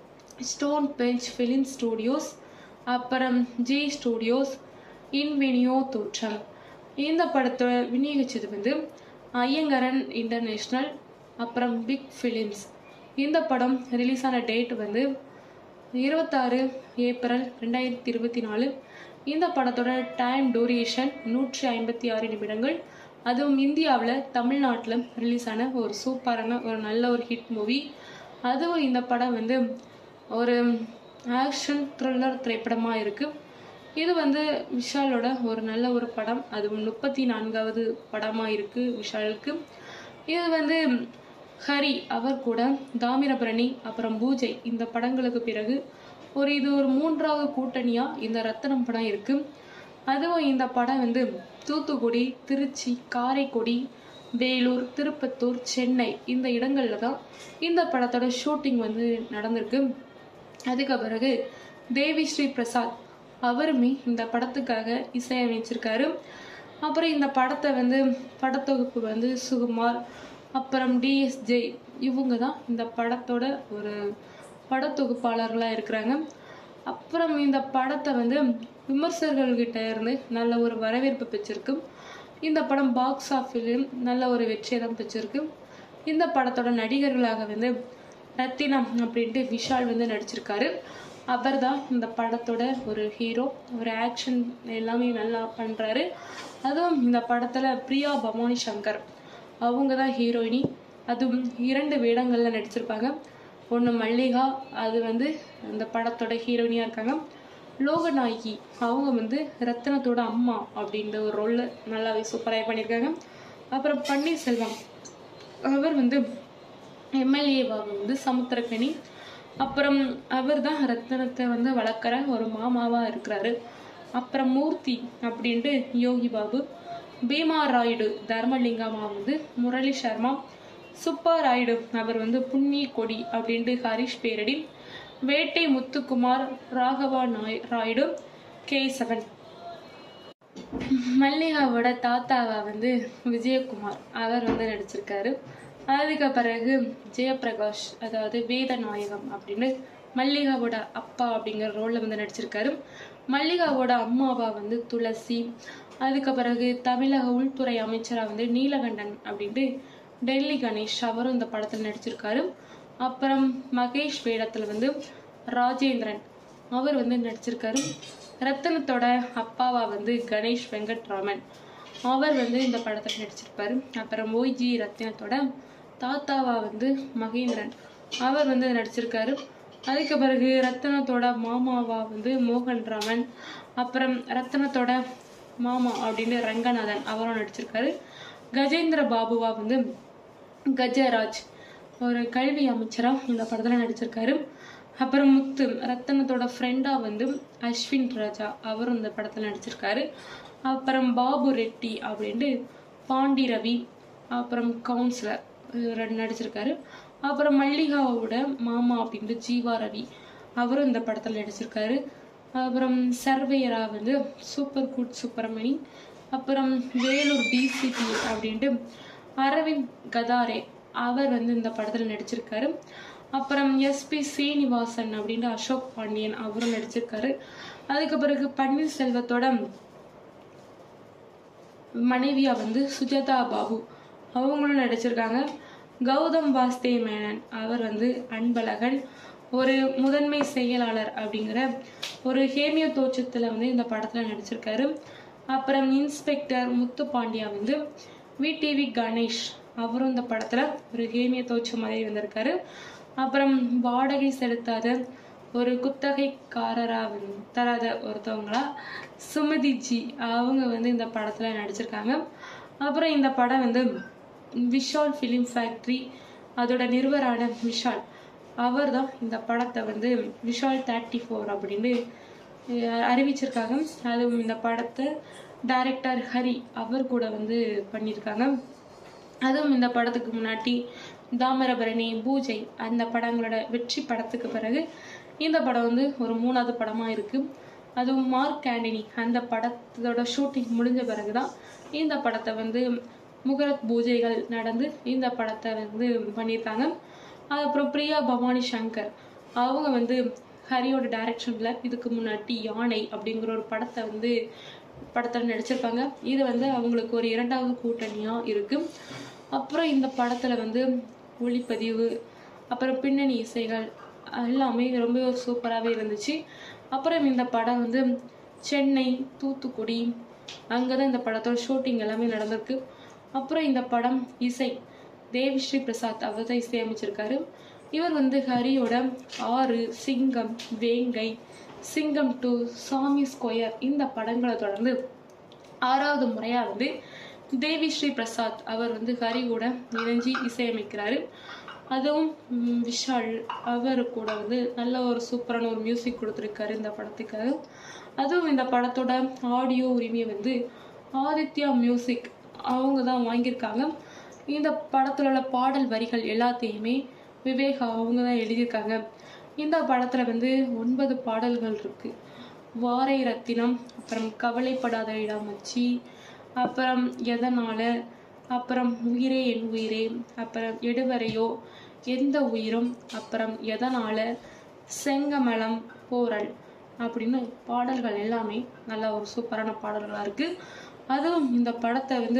ஸ்டோன் பெஞ்ச் ஃபிலிம் ஸ்டூடியோஸ் அப்புறம் ஜே ஸ்டூடியோஸ் இன்வெனியோ தோற்றம் இந்த படத்தை விநியோகிச்சது வந்து ஐயங்கரன் இன்டர்நேஷ்னல் அப்புறம் பிக் ஃபிலிம்ஸ் இந்த படம் ரிலீஸ் ஆன டேட் வந்து இருபத்தாறு ஏப்ரல் ரெண்டாயிரத்தி இருபத்தி நாலு இந்த படத்தோட டைம் டூரேஷன் நூற்றி ஐம்பத்தி ஆறு நிமிடங்கள் அதுவும் இந்தியாவில் தமிழ்நாட்டில் ரிலீஸ் ஆன ஒரு சூப்பரான ஒரு நல்ல ஒரு ஹிட் மூவி அதுவும் இந்த படம் வந்து ஒரு ஆக்ஷன் த்ரில்லர் திரைப்படமாக இருக்குது இது வந்து விஷாலோட ஒரு நல்ல ஒரு படம் அதுவும் முப்பத்தி நான்காவது படமாக இருக்குது விஷாலுக்கு இது வந்து ஹரி அவர் கூட தாமிரபரணி அப்புறம் பூஜை இந்த படங்களுக்கு பிறகு ஒரு இது ஒரு மூன்றாவது கூட்டணியாக இந்த ரத்தனம் படம் இருக்குது அதுவும் இந்த படம் வந்து தூத்துக்குடி திருச்சி காரைக்குடி வேலூர் திருப்பத்தூர் சென்னை இந்த இடங்களில் தான் இந்த படத்தோட ஷூட்டிங் வந்து நடந்திருக்கு அதுக்கு பிறகு தேவி ஸ்ரீ பிரசாத் அவருமே இந்த படத்துக்காக இசையமைச்சிருக்காரு அப்புறம் இந்த படத்தை வந்து படத்தொகுப்பு வந்து சுகுமார் அப்புறம் டிஎஸ்ஜே இவங்க தான் இந்த படத்தோட ஒரு படத்தொகுப்பாளர்களாக இருக்கிறாங்க அப்புறம் இந்த படத்தை வந்து விமர்சகர்கள்கிட்ட இருந்து நல்ல ஒரு வரவேற்பு பெற்றிருக்கு இந்த படம் பாக்ஸ் ஆஃபீஸிலும் நல்ல ஒரு வெற்றியை தான் பெற்றிருக்கு இந்த படத்தோட நடிகர்களாக வந்து ரத்தினம் அப்படின்ட்டு விஷால் வந்து நடிச்சிருக்காரு அவர் தான் இந்த படத்தோட ஒரு ஹீரோ ஒரு ஆக்ஷன் எல்லாமே நல்லா பண்ணுறாரு அதுவும் இந்த படத்தில் பிரியா பவானி சங்கர் அவங்க தான் ஹீரோயினி அதுவும் இரண்டு வேடங்களில் நடிச்சிருப்பாங்க ஒன்று மல்லிகா அது வந்து அந்த படத்தோட ஹீரோயினியாக இருக்காங்க லோகநாயகி அவங்க வந்து ரத்தினத்தோட அம்மா அப்படின்ற ஒரு ரோலில் நல்லாவே சூப்பராக பண்ணியிருக்காங்க அப்புறம் பன்னீர்செல்வம் அவர் வந்து எம்எல்ஏவாக வந்து சமுத்திரக்கனி அப்புறம் அவர் தான் ரத்தனத்தை வந்து வளர்க்குற ஒரு மாமாவாக இருக்கிறாரு அப்புறம் மூர்த்தி அப்படின்ட்டு யோகி பாபு பீமா ராயுடு தர்மலிங்கமா வந்து முரளி சர்மா சுப்பா ராயுடு அவர் வந்து புண்ணிய கொடி அப்படின்ட்டு ஹரிஷ் பேரடி வேட்டை முத்துக்குமார் ராகவா நாய் ராயுடு கேசவன் மல்லிகாவோட தாத்தாவா வந்து விஜயகுமார் அவர் வந்து நடிச்சிருக்காரு அதுக்கு பிறகு ஜெயபிரகாஷ் அதாவது வேதநாயகம் அப்படின்னு மல்லிகாவோட அப்பா அப்படிங்கிற ரோலில் வந்து நடிச்சிருக்காரு மல்லிகாவோட அம்மாவா வந்து துளசி அதுக்கு பிறகு தமிழக உள்துறை அமைச்சராக வந்து நீலகண்டன் அப்படின்ட்டு டெல்லி கணேஷ் அவரும் இந்த படத்தில் நடிச்சிருக்காரு அப்புறம் மகேஷ் வேடத்தில் வந்து ராஜேந்திரன் அவர் வந்து நடிச்சிருக்காரு ரத்தனத்தோட அப்பாவா வந்து கணேஷ் வெங்கட்ராமன் அவர் வந்து இந்த படத்தில் நடிச்சிருப்பாரு அப்புறம் ஓய்ஜி ரத்தினத்தோட தாத்தாவா வந்து மகேந்திரன் அவர் வந்து நடிச்சிருக்காரு அதுக்கு பிறகு ரத்தனத்தோட மாமாவா வந்து மோகன் ராமன் அப்புறம் ரத்தனத்தோட மாமா அப்படின்னு ரங்கநாதன் அவரும் நடிச்சிருக்காரு கஜேந்திர பாபுவா வந்து கஜராஜ் ஒரு கல்வி அமைச்சரா இந்த படத்துல நடிச்சிருக்காரு அப்புறம் முத்து ரத்தனத்தோட ஃப்ரெண்டா வந்து அஸ்வின் ராஜா அவரும் இந்த படத்துல நடிச்சிருக்காரு அப்புறம் பாபு ரெட்டி அப்படின்ட்டு பாண்டி ரவி அப்புறம் கவுன்சிலர் இவர் நடிச்சிருக்காரு அப்புறம் மல்லிகாவோட மாமா அப்படின்ட்டு ஜீவா ரவி அவரும் இந்த படத்துல நடிச்சிருக்காரு அப்புறம் சர்வேயரா வந்து சூப்பர் குட் சுப்பிரமணி அப்புறம் வேலூர் டிசிபி அப்படின்ட்டு அரவிந்த் கதாரே அவர் வந்து இந்த படத்துல நடிச்சிருக்காரு அப்புறம் எஸ்பி சீனிவாசன் அப்படின்ட்டு அசோக் பாண்டியன் அவரும் நடிச்சிருக்காரு அதுக்கு பிறகு பன்னீர்செல்வத்தோட மனைவியா வந்து சுஜாதா பாபு அவங்களும் நடிச்சிருக்காங்க கௌதம் வாஸ்தே மேனன் அவர் வந்து அன்பழகன் ஒரு முதன்மை செயலாளர் அப்படிங்கிற ஒரு ஹேமியோ தோற்றத்துல வந்து இந்த படத்துல நடிச்சிருக்காரு அப்புறம் இன்ஸ்பெக்டர் முத்து பாண்டியா வந்து விடிவி கணேஷ் அவரும் இந்த படத்துல ஒரு ஹேமிய தோற்றம் மாதிரி வந்திருக்காரு அப்புறம் வாடகை செலுத்தாத ஒரு குத்தகைக்காரரா வந்து தராத ஒருத்தவங்களா சுமதி ஜி அவங்க வந்து இந்த படத்துல நடிச்சிருக்காங்க அப்புறம் இந்த படம் வந்து விஷால் ஃபிலிம் ஃபேக்ட்ரி அதோட நிறுவரான விஷால் அவர் தான் இந்த படத்தை வந்து விஷால் தேர்ட்டி ஃபோர் அப்படின்னு அஹ், அறிவிச்சிருக்காங்க அதுவும் இந்த படத்தை டைரக்டர் ஹரி அவர் கூட வந்து பண்ணியிருக்காங்க அதுவும் இந்த படத்துக்கு முன்னாடி தாமிரபரணி பூஜை அந்த படங்களோட வெற்றி படத்துக்கு பிறகு இந்த படம் வந்து ஒரு மூணாவது படமா இருக்கு அதுவும் மார்க் ஆண்டனி அந்த படத்தோட ஷூட்டிங் முடிஞ்ச பிறகுதான் இந்த படத்தை வந்து முகரத் பூஜைகள் நடந்து இந்த படத்தை வந்து பண்ணியிருக்காங்க அதுக்கப்புறம் பிரியா பவானி சங்கர் அவங்க வந்து ஹரியோட டைரக்ஷன்ல இதுக்கு முன்னாடி யானை அப்படிங்கிற ஒரு படத்தை வந்து படத்தில் நடிச்சிருப்பாங்க இது வந்து அவங்களுக்கு ஒரு இரண்டாவது கூட்டணியா இருக்கு அப்புறம் இந்த படத்துல வந்து ஒளிப்பதிவு அப்புறம் பின்னணி இசைகள் எல்லாமே ரொம்ப சூப்பராகவே இருந்துச்சு அப்புறம் இந்த படம் வந்து சென்னை தூத்துக்குடி அங்கே தான் இந்த படத்தோட ஷூட்டிங் எல்லாமே நடந்திருக்கு அப்புறம் இந்த படம் இசை தேவிஸ்ரீ பிரசாத் அவர் தான் இசையமைச்சிருக்காரு இவர் வந்து ஹரியோட ஆறு சிங்கம் வேங்கை சிங்கம் டூ சாமி ஸ்கொயர் இந்த படங்களை தொடர்ந்து ஆறாவது முறையா வந்து தேவி ஸ்ரீ பிரசாத் அவர் வந்து ஹரி கூட இணைஞ்சு இசையமைக்கிறாரு அதுவும் ம், விஷால் அவர் கூட வந்து நல்ல ஒரு சூப்பரான ஒரு மியூசிக் கொடுத்துருக்காரு இந்த படத்துக்காக அதுவும் இந்த படத்தோட ஆடியோ உரிமையை வந்து ஆதித்யா மியூசிக் அவங்க தான் வாங்கியிருக்காங்க இந்த படத்துல உள்ள பாடல் வரிகள் எல்லாத்தையுமே விவேக் அவங்க தான் எழுதியிருக்காங்க இந்த படத்துல வந்து ஒன்பது பாடல்கள் இருக்கு வாரை ரத்தினம் அப்புறம் கவலைப்படாத இடாமச்சி அப்புறம் எதனால அப்புறம் உயிரே என் உயிரே அப்புறம் எடுவரையோ எந்த உயிரும் அப்புறம் எதனால செங்கமலம் போரல் அப்படின்னு பாடல்கள் எல்லாமே நல்ல ஒரு சூப்பரான பாடல்களா இருக்கு அதுவும் இந்த படத்தை வந்து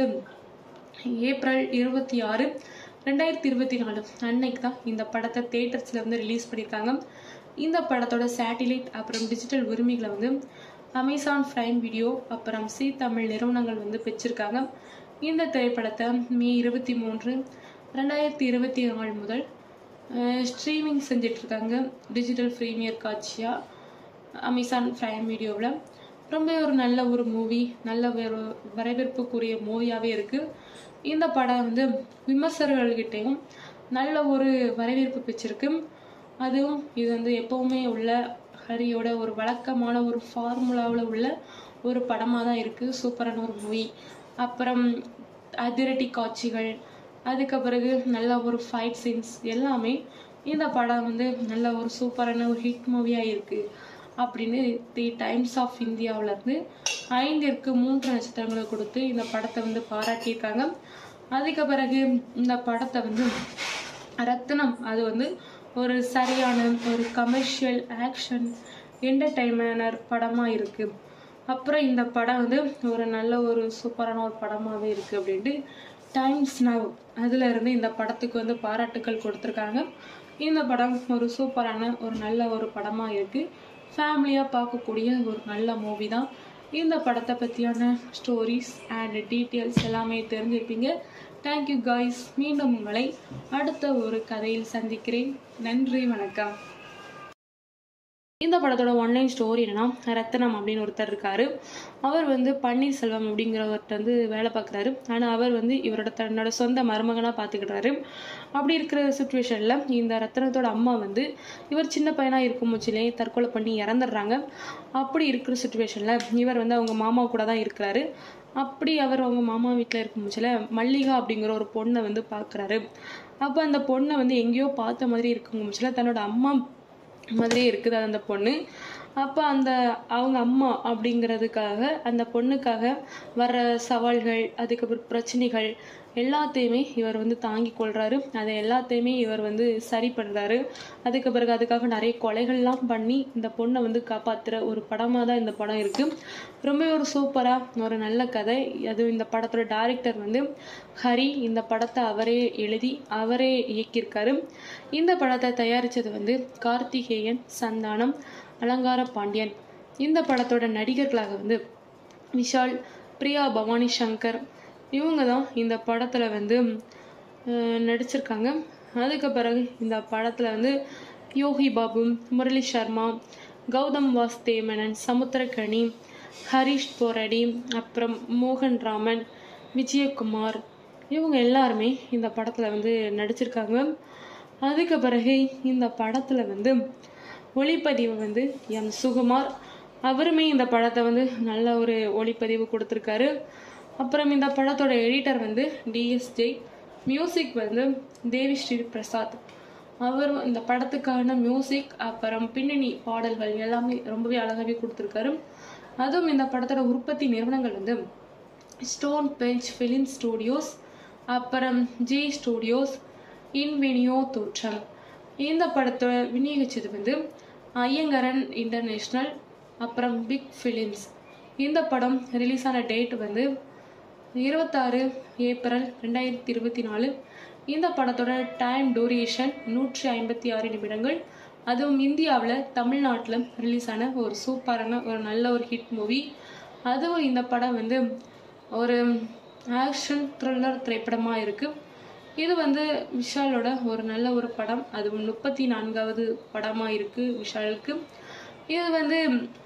ஏப்ரல் இருபத்தி ஆறு ரெண்டாயிரத்தி இருபத்தி நாலு அன்னைக்கு தான் இந்த படத்தை தேட்டர்ஸ்ல வந்து ரிலீஸ் பண்ணியிருக்காங்க இந்த படத்தோட சேட்டிலைட் அப்புறம் டிஜிட்டல் உரிமைகளை வந்து அமேசான் பிரைம் வீடியோ அப்புறம் சி தமிழ் நிறுவனங்கள் வந்து பெற்றிருக்காங்க இந்த திரைப்படத்தை மே இருபத்தி மூன்று ரெண்டாயிரத்தி இருபத்தி நாலு முதல் ஸ்ட்ரீமிங் செஞ்சுட்டு இருக்காங்க டிஜிட்டல் ப்ரீமியர் காட்சியா அமேசான் பிரைம் வீடியோவில் ரொம்ப ஒரு நல்ல ஒரு மூவி நல்ல ஒரு வரவேற்புக்குரிய மூவியாகவே இருக்கு இந்த படம் வந்து விமர்சகர்கள்கிட்டையும் நல்ல ஒரு வரவேற்பு பெற்றிருக்கு அதுவும் இது வந்து எப்பவுமே உள்ள ஹரியோட ஒரு வழக்கமான ஒரு ஃபார்முலாவில் உள்ள ஒரு படமாக தான் இருக்குது சூப்பரான ஒரு மூவி அப்புறம் அதிரடி காட்சிகள் அதுக்கு பிறகு நல்ல ஒரு ஃபைட் சீன்ஸ் எல்லாமே இந்த படம் வந்து நல்ல ஒரு சூப்பரான ஒரு ஹிட் மூவியாக இருக்குது அப்படின்னு தி டைம்ஸ் ஆஃப் இந்தியாவுல இருந்து ஐந்திற்கு மூன்று நட்சத்திரங்களை கொடுத்து இந்த படத்தை வந்து பாராட்டியிருக்காங்க அதுக்கு பிறகு இந்த படத்தை வந்து ரத்னம் அது வந்து ஒரு சரியான ஒரு கமர்ஷியல் ஆக்ஷன் என்டர்டைன்மெண்டர் படமாக இருக்கு அப்புறம் இந்த படம் வந்து ஒரு நல்ல ஒரு சூப்பரான ஒரு படமாகவே இருக்கு அப்படின்ட்டு டைம்ஸ் நவ் அதுல இருந்து இந்த படத்துக்கு வந்து பாராட்டுக்கள் கொடுத்துருக்காங்க இந்த படம் ஒரு சூப்பரான ஒரு நல்ல ஒரு படமாக இருக்கு ஃபேமிலியாக பார்க்கக்கூடிய ஒரு நல்ல மூவி தான் இந்த படத்தை பற்றியான ஸ்டோரிஸ் அண்ட் டீட்டெயில்ஸ் எல்லாமே தெரிஞ்சிருப்பீங்க தேங்க்யூ காய்ஸ் மீண்டும் உங்களை அடுத்த ஒரு கதையில் சந்திக்கிறேன் நன்றி வணக்கம் இந்த படத்தோட ஒன்லைன் ஸ்டோரி என்னன்னா ரத்தனம் அப்படின்னு ஒருத்தர் இருக்காரு அவர் வந்து பன்னீர்செல்வம் அப்படிங்கிறவர்கிட்ட வந்து வேலை பார்க்குறாரு ஆனால் அவர் வந்து இவரோட தன்னோட சொந்த மருமகனாக பார்த்துக்கிட்டாரு அப்படி இருக்கிற சுச்சுவேஷனில் இந்த ரத்தனத்தோட அம்மா வந்து இவர் சின்ன பையனாக இருக்கும் முச்சிலே தற்கொலை பண்ணி இறந்துடுறாங்க அப்படி இருக்கிற சுச்சுவேஷனில் இவர் வந்து அவங்க மாமா கூட தான் இருக்கிறாரு அப்படி அவர் அவங்க மாமா வீட்டில் இருக்கும் முச்சில் மல்லிகா அப்படிங்கிற ஒரு பொண்ணை வந்து பார்க்குறாரு அப்போ அந்த பொண்ணை வந்து எங்கேயோ பார்த்த மாதிரி இருக்கும் முச்சில் தன்னோட அம்மா மாதிரியே இருக்குது அது அந்த பொண்ணு அப்போ அந்த அவங்க அம்மா அப்படிங்கிறதுக்காக அந்த பொண்ணுக்காக வர்ற சவால்கள் அதுக்கப்புறம் பிரச்சனைகள் எல்லாத்தையுமே இவர் வந்து தாங்கி கொள்றாரு அதை எல்லாத்தையுமே இவர் வந்து சரி பண்ணுறாரு அதுக்கு பிறகு அதுக்காக நிறைய கொலைகள்லாம் பண்ணி இந்த பொண்ணை வந்து காப்பாற்றுற ஒரு படமாக தான் இந்த படம் இருக்குது ரொம்ப ஒரு சூப்பராக ஒரு நல்ல கதை அது இந்த படத்தோட டைரக்டர் வந்து ஹரி இந்த படத்தை அவரே எழுதி அவரே இயக்கியிருக்காரு இந்த படத்தை தயாரித்தது வந்து கார்த்திகேயன் சந்தானம் அலங்கார பாண்டியன் இந்த படத்தோட நடிகர்களாக வந்து விஷால் பிரியா பவானி சங்கர் இவங்க தான் இந்த படத்தில் வந்து அஹ், நடிச்சிருக்காங்க அதுக்கு பிறகு இந்த படத்தில் வந்து யோகி பாபு முரளி சர்மா கௌதம் வாஸ்தேமனன் சமுத்திரகனி ஹரிஷ் போரடி அப்புறம் மோகன் ராமன் விஜயகுமார் இவங்க எல்லாருமே இந்த படத்தில் வந்து நடிச்சிருக்காங்க அதுக்கு பிறகு இந்த படத்தில் வந்து ஒளிப்பதிவு வந்து எம் சுகுமார் அவருமே இந்த படத்தை வந்து நல்ல ஒரு ஒளிப்பதிவு கொடுத்துருக்காரு அப்புறம் இந்த படத்தோட எடிட்டர் வந்து டிஎஸ்ஜே மியூசிக் வந்து தேவி ஸ்ரீ பிரசாத் அவர் இந்த படத்துக்கான மியூசிக் அப்புறம் பின்னணி பாடல்கள் எல்லாமே ரொம்பவே அழகாகவே கொடுத்துருக்காரு அதுவும் இந்த படத்தோட உற்பத்தி நிறுவனங்கள் வந்து ஸ்டோன் பெஞ்ச் ஃபிலிம் ஸ்டூடியோஸ் அப்புறம் ஜே ஸ்டூடியோஸ் இன்வெனியோ தோற்றம் இந்த படத்தை விநியோகிச்சது வந்து ஐயங்கரன் இன்டர்நேஷ்னல் அப்புறம் பிக் ஃபிலிம்ஸ் இந்த படம் ரிலீஸ் ஆன டேட் வந்து இருபத்தாறு ஏப்ரல் ரெண்டாயிரத்தி இருபத்தி நாலு இந்த படத்தோட டைம் டூரேஷன் நூற்றி ஐம்பத்தி ஆறு நிமிடங்கள் அதுவும் இந்தியாவில் தமிழ்நாட்டில் ரிலீஸ் ஆன ஒரு சூப்பரான ஒரு நல்ல ஒரு ஹிட் மூவி அதுவும் இந்த படம் வந்து ஒரு ஆக்ஷன் த்ரில்லர் திரைப்படமாக இருக்குது இது வந்து விஷாலோட ஒரு நல்ல ஒரு படம் அதுவும் முப்பத்தி நான்காவது படமாக இருக்குது விஷாலுக்கு இது வந்து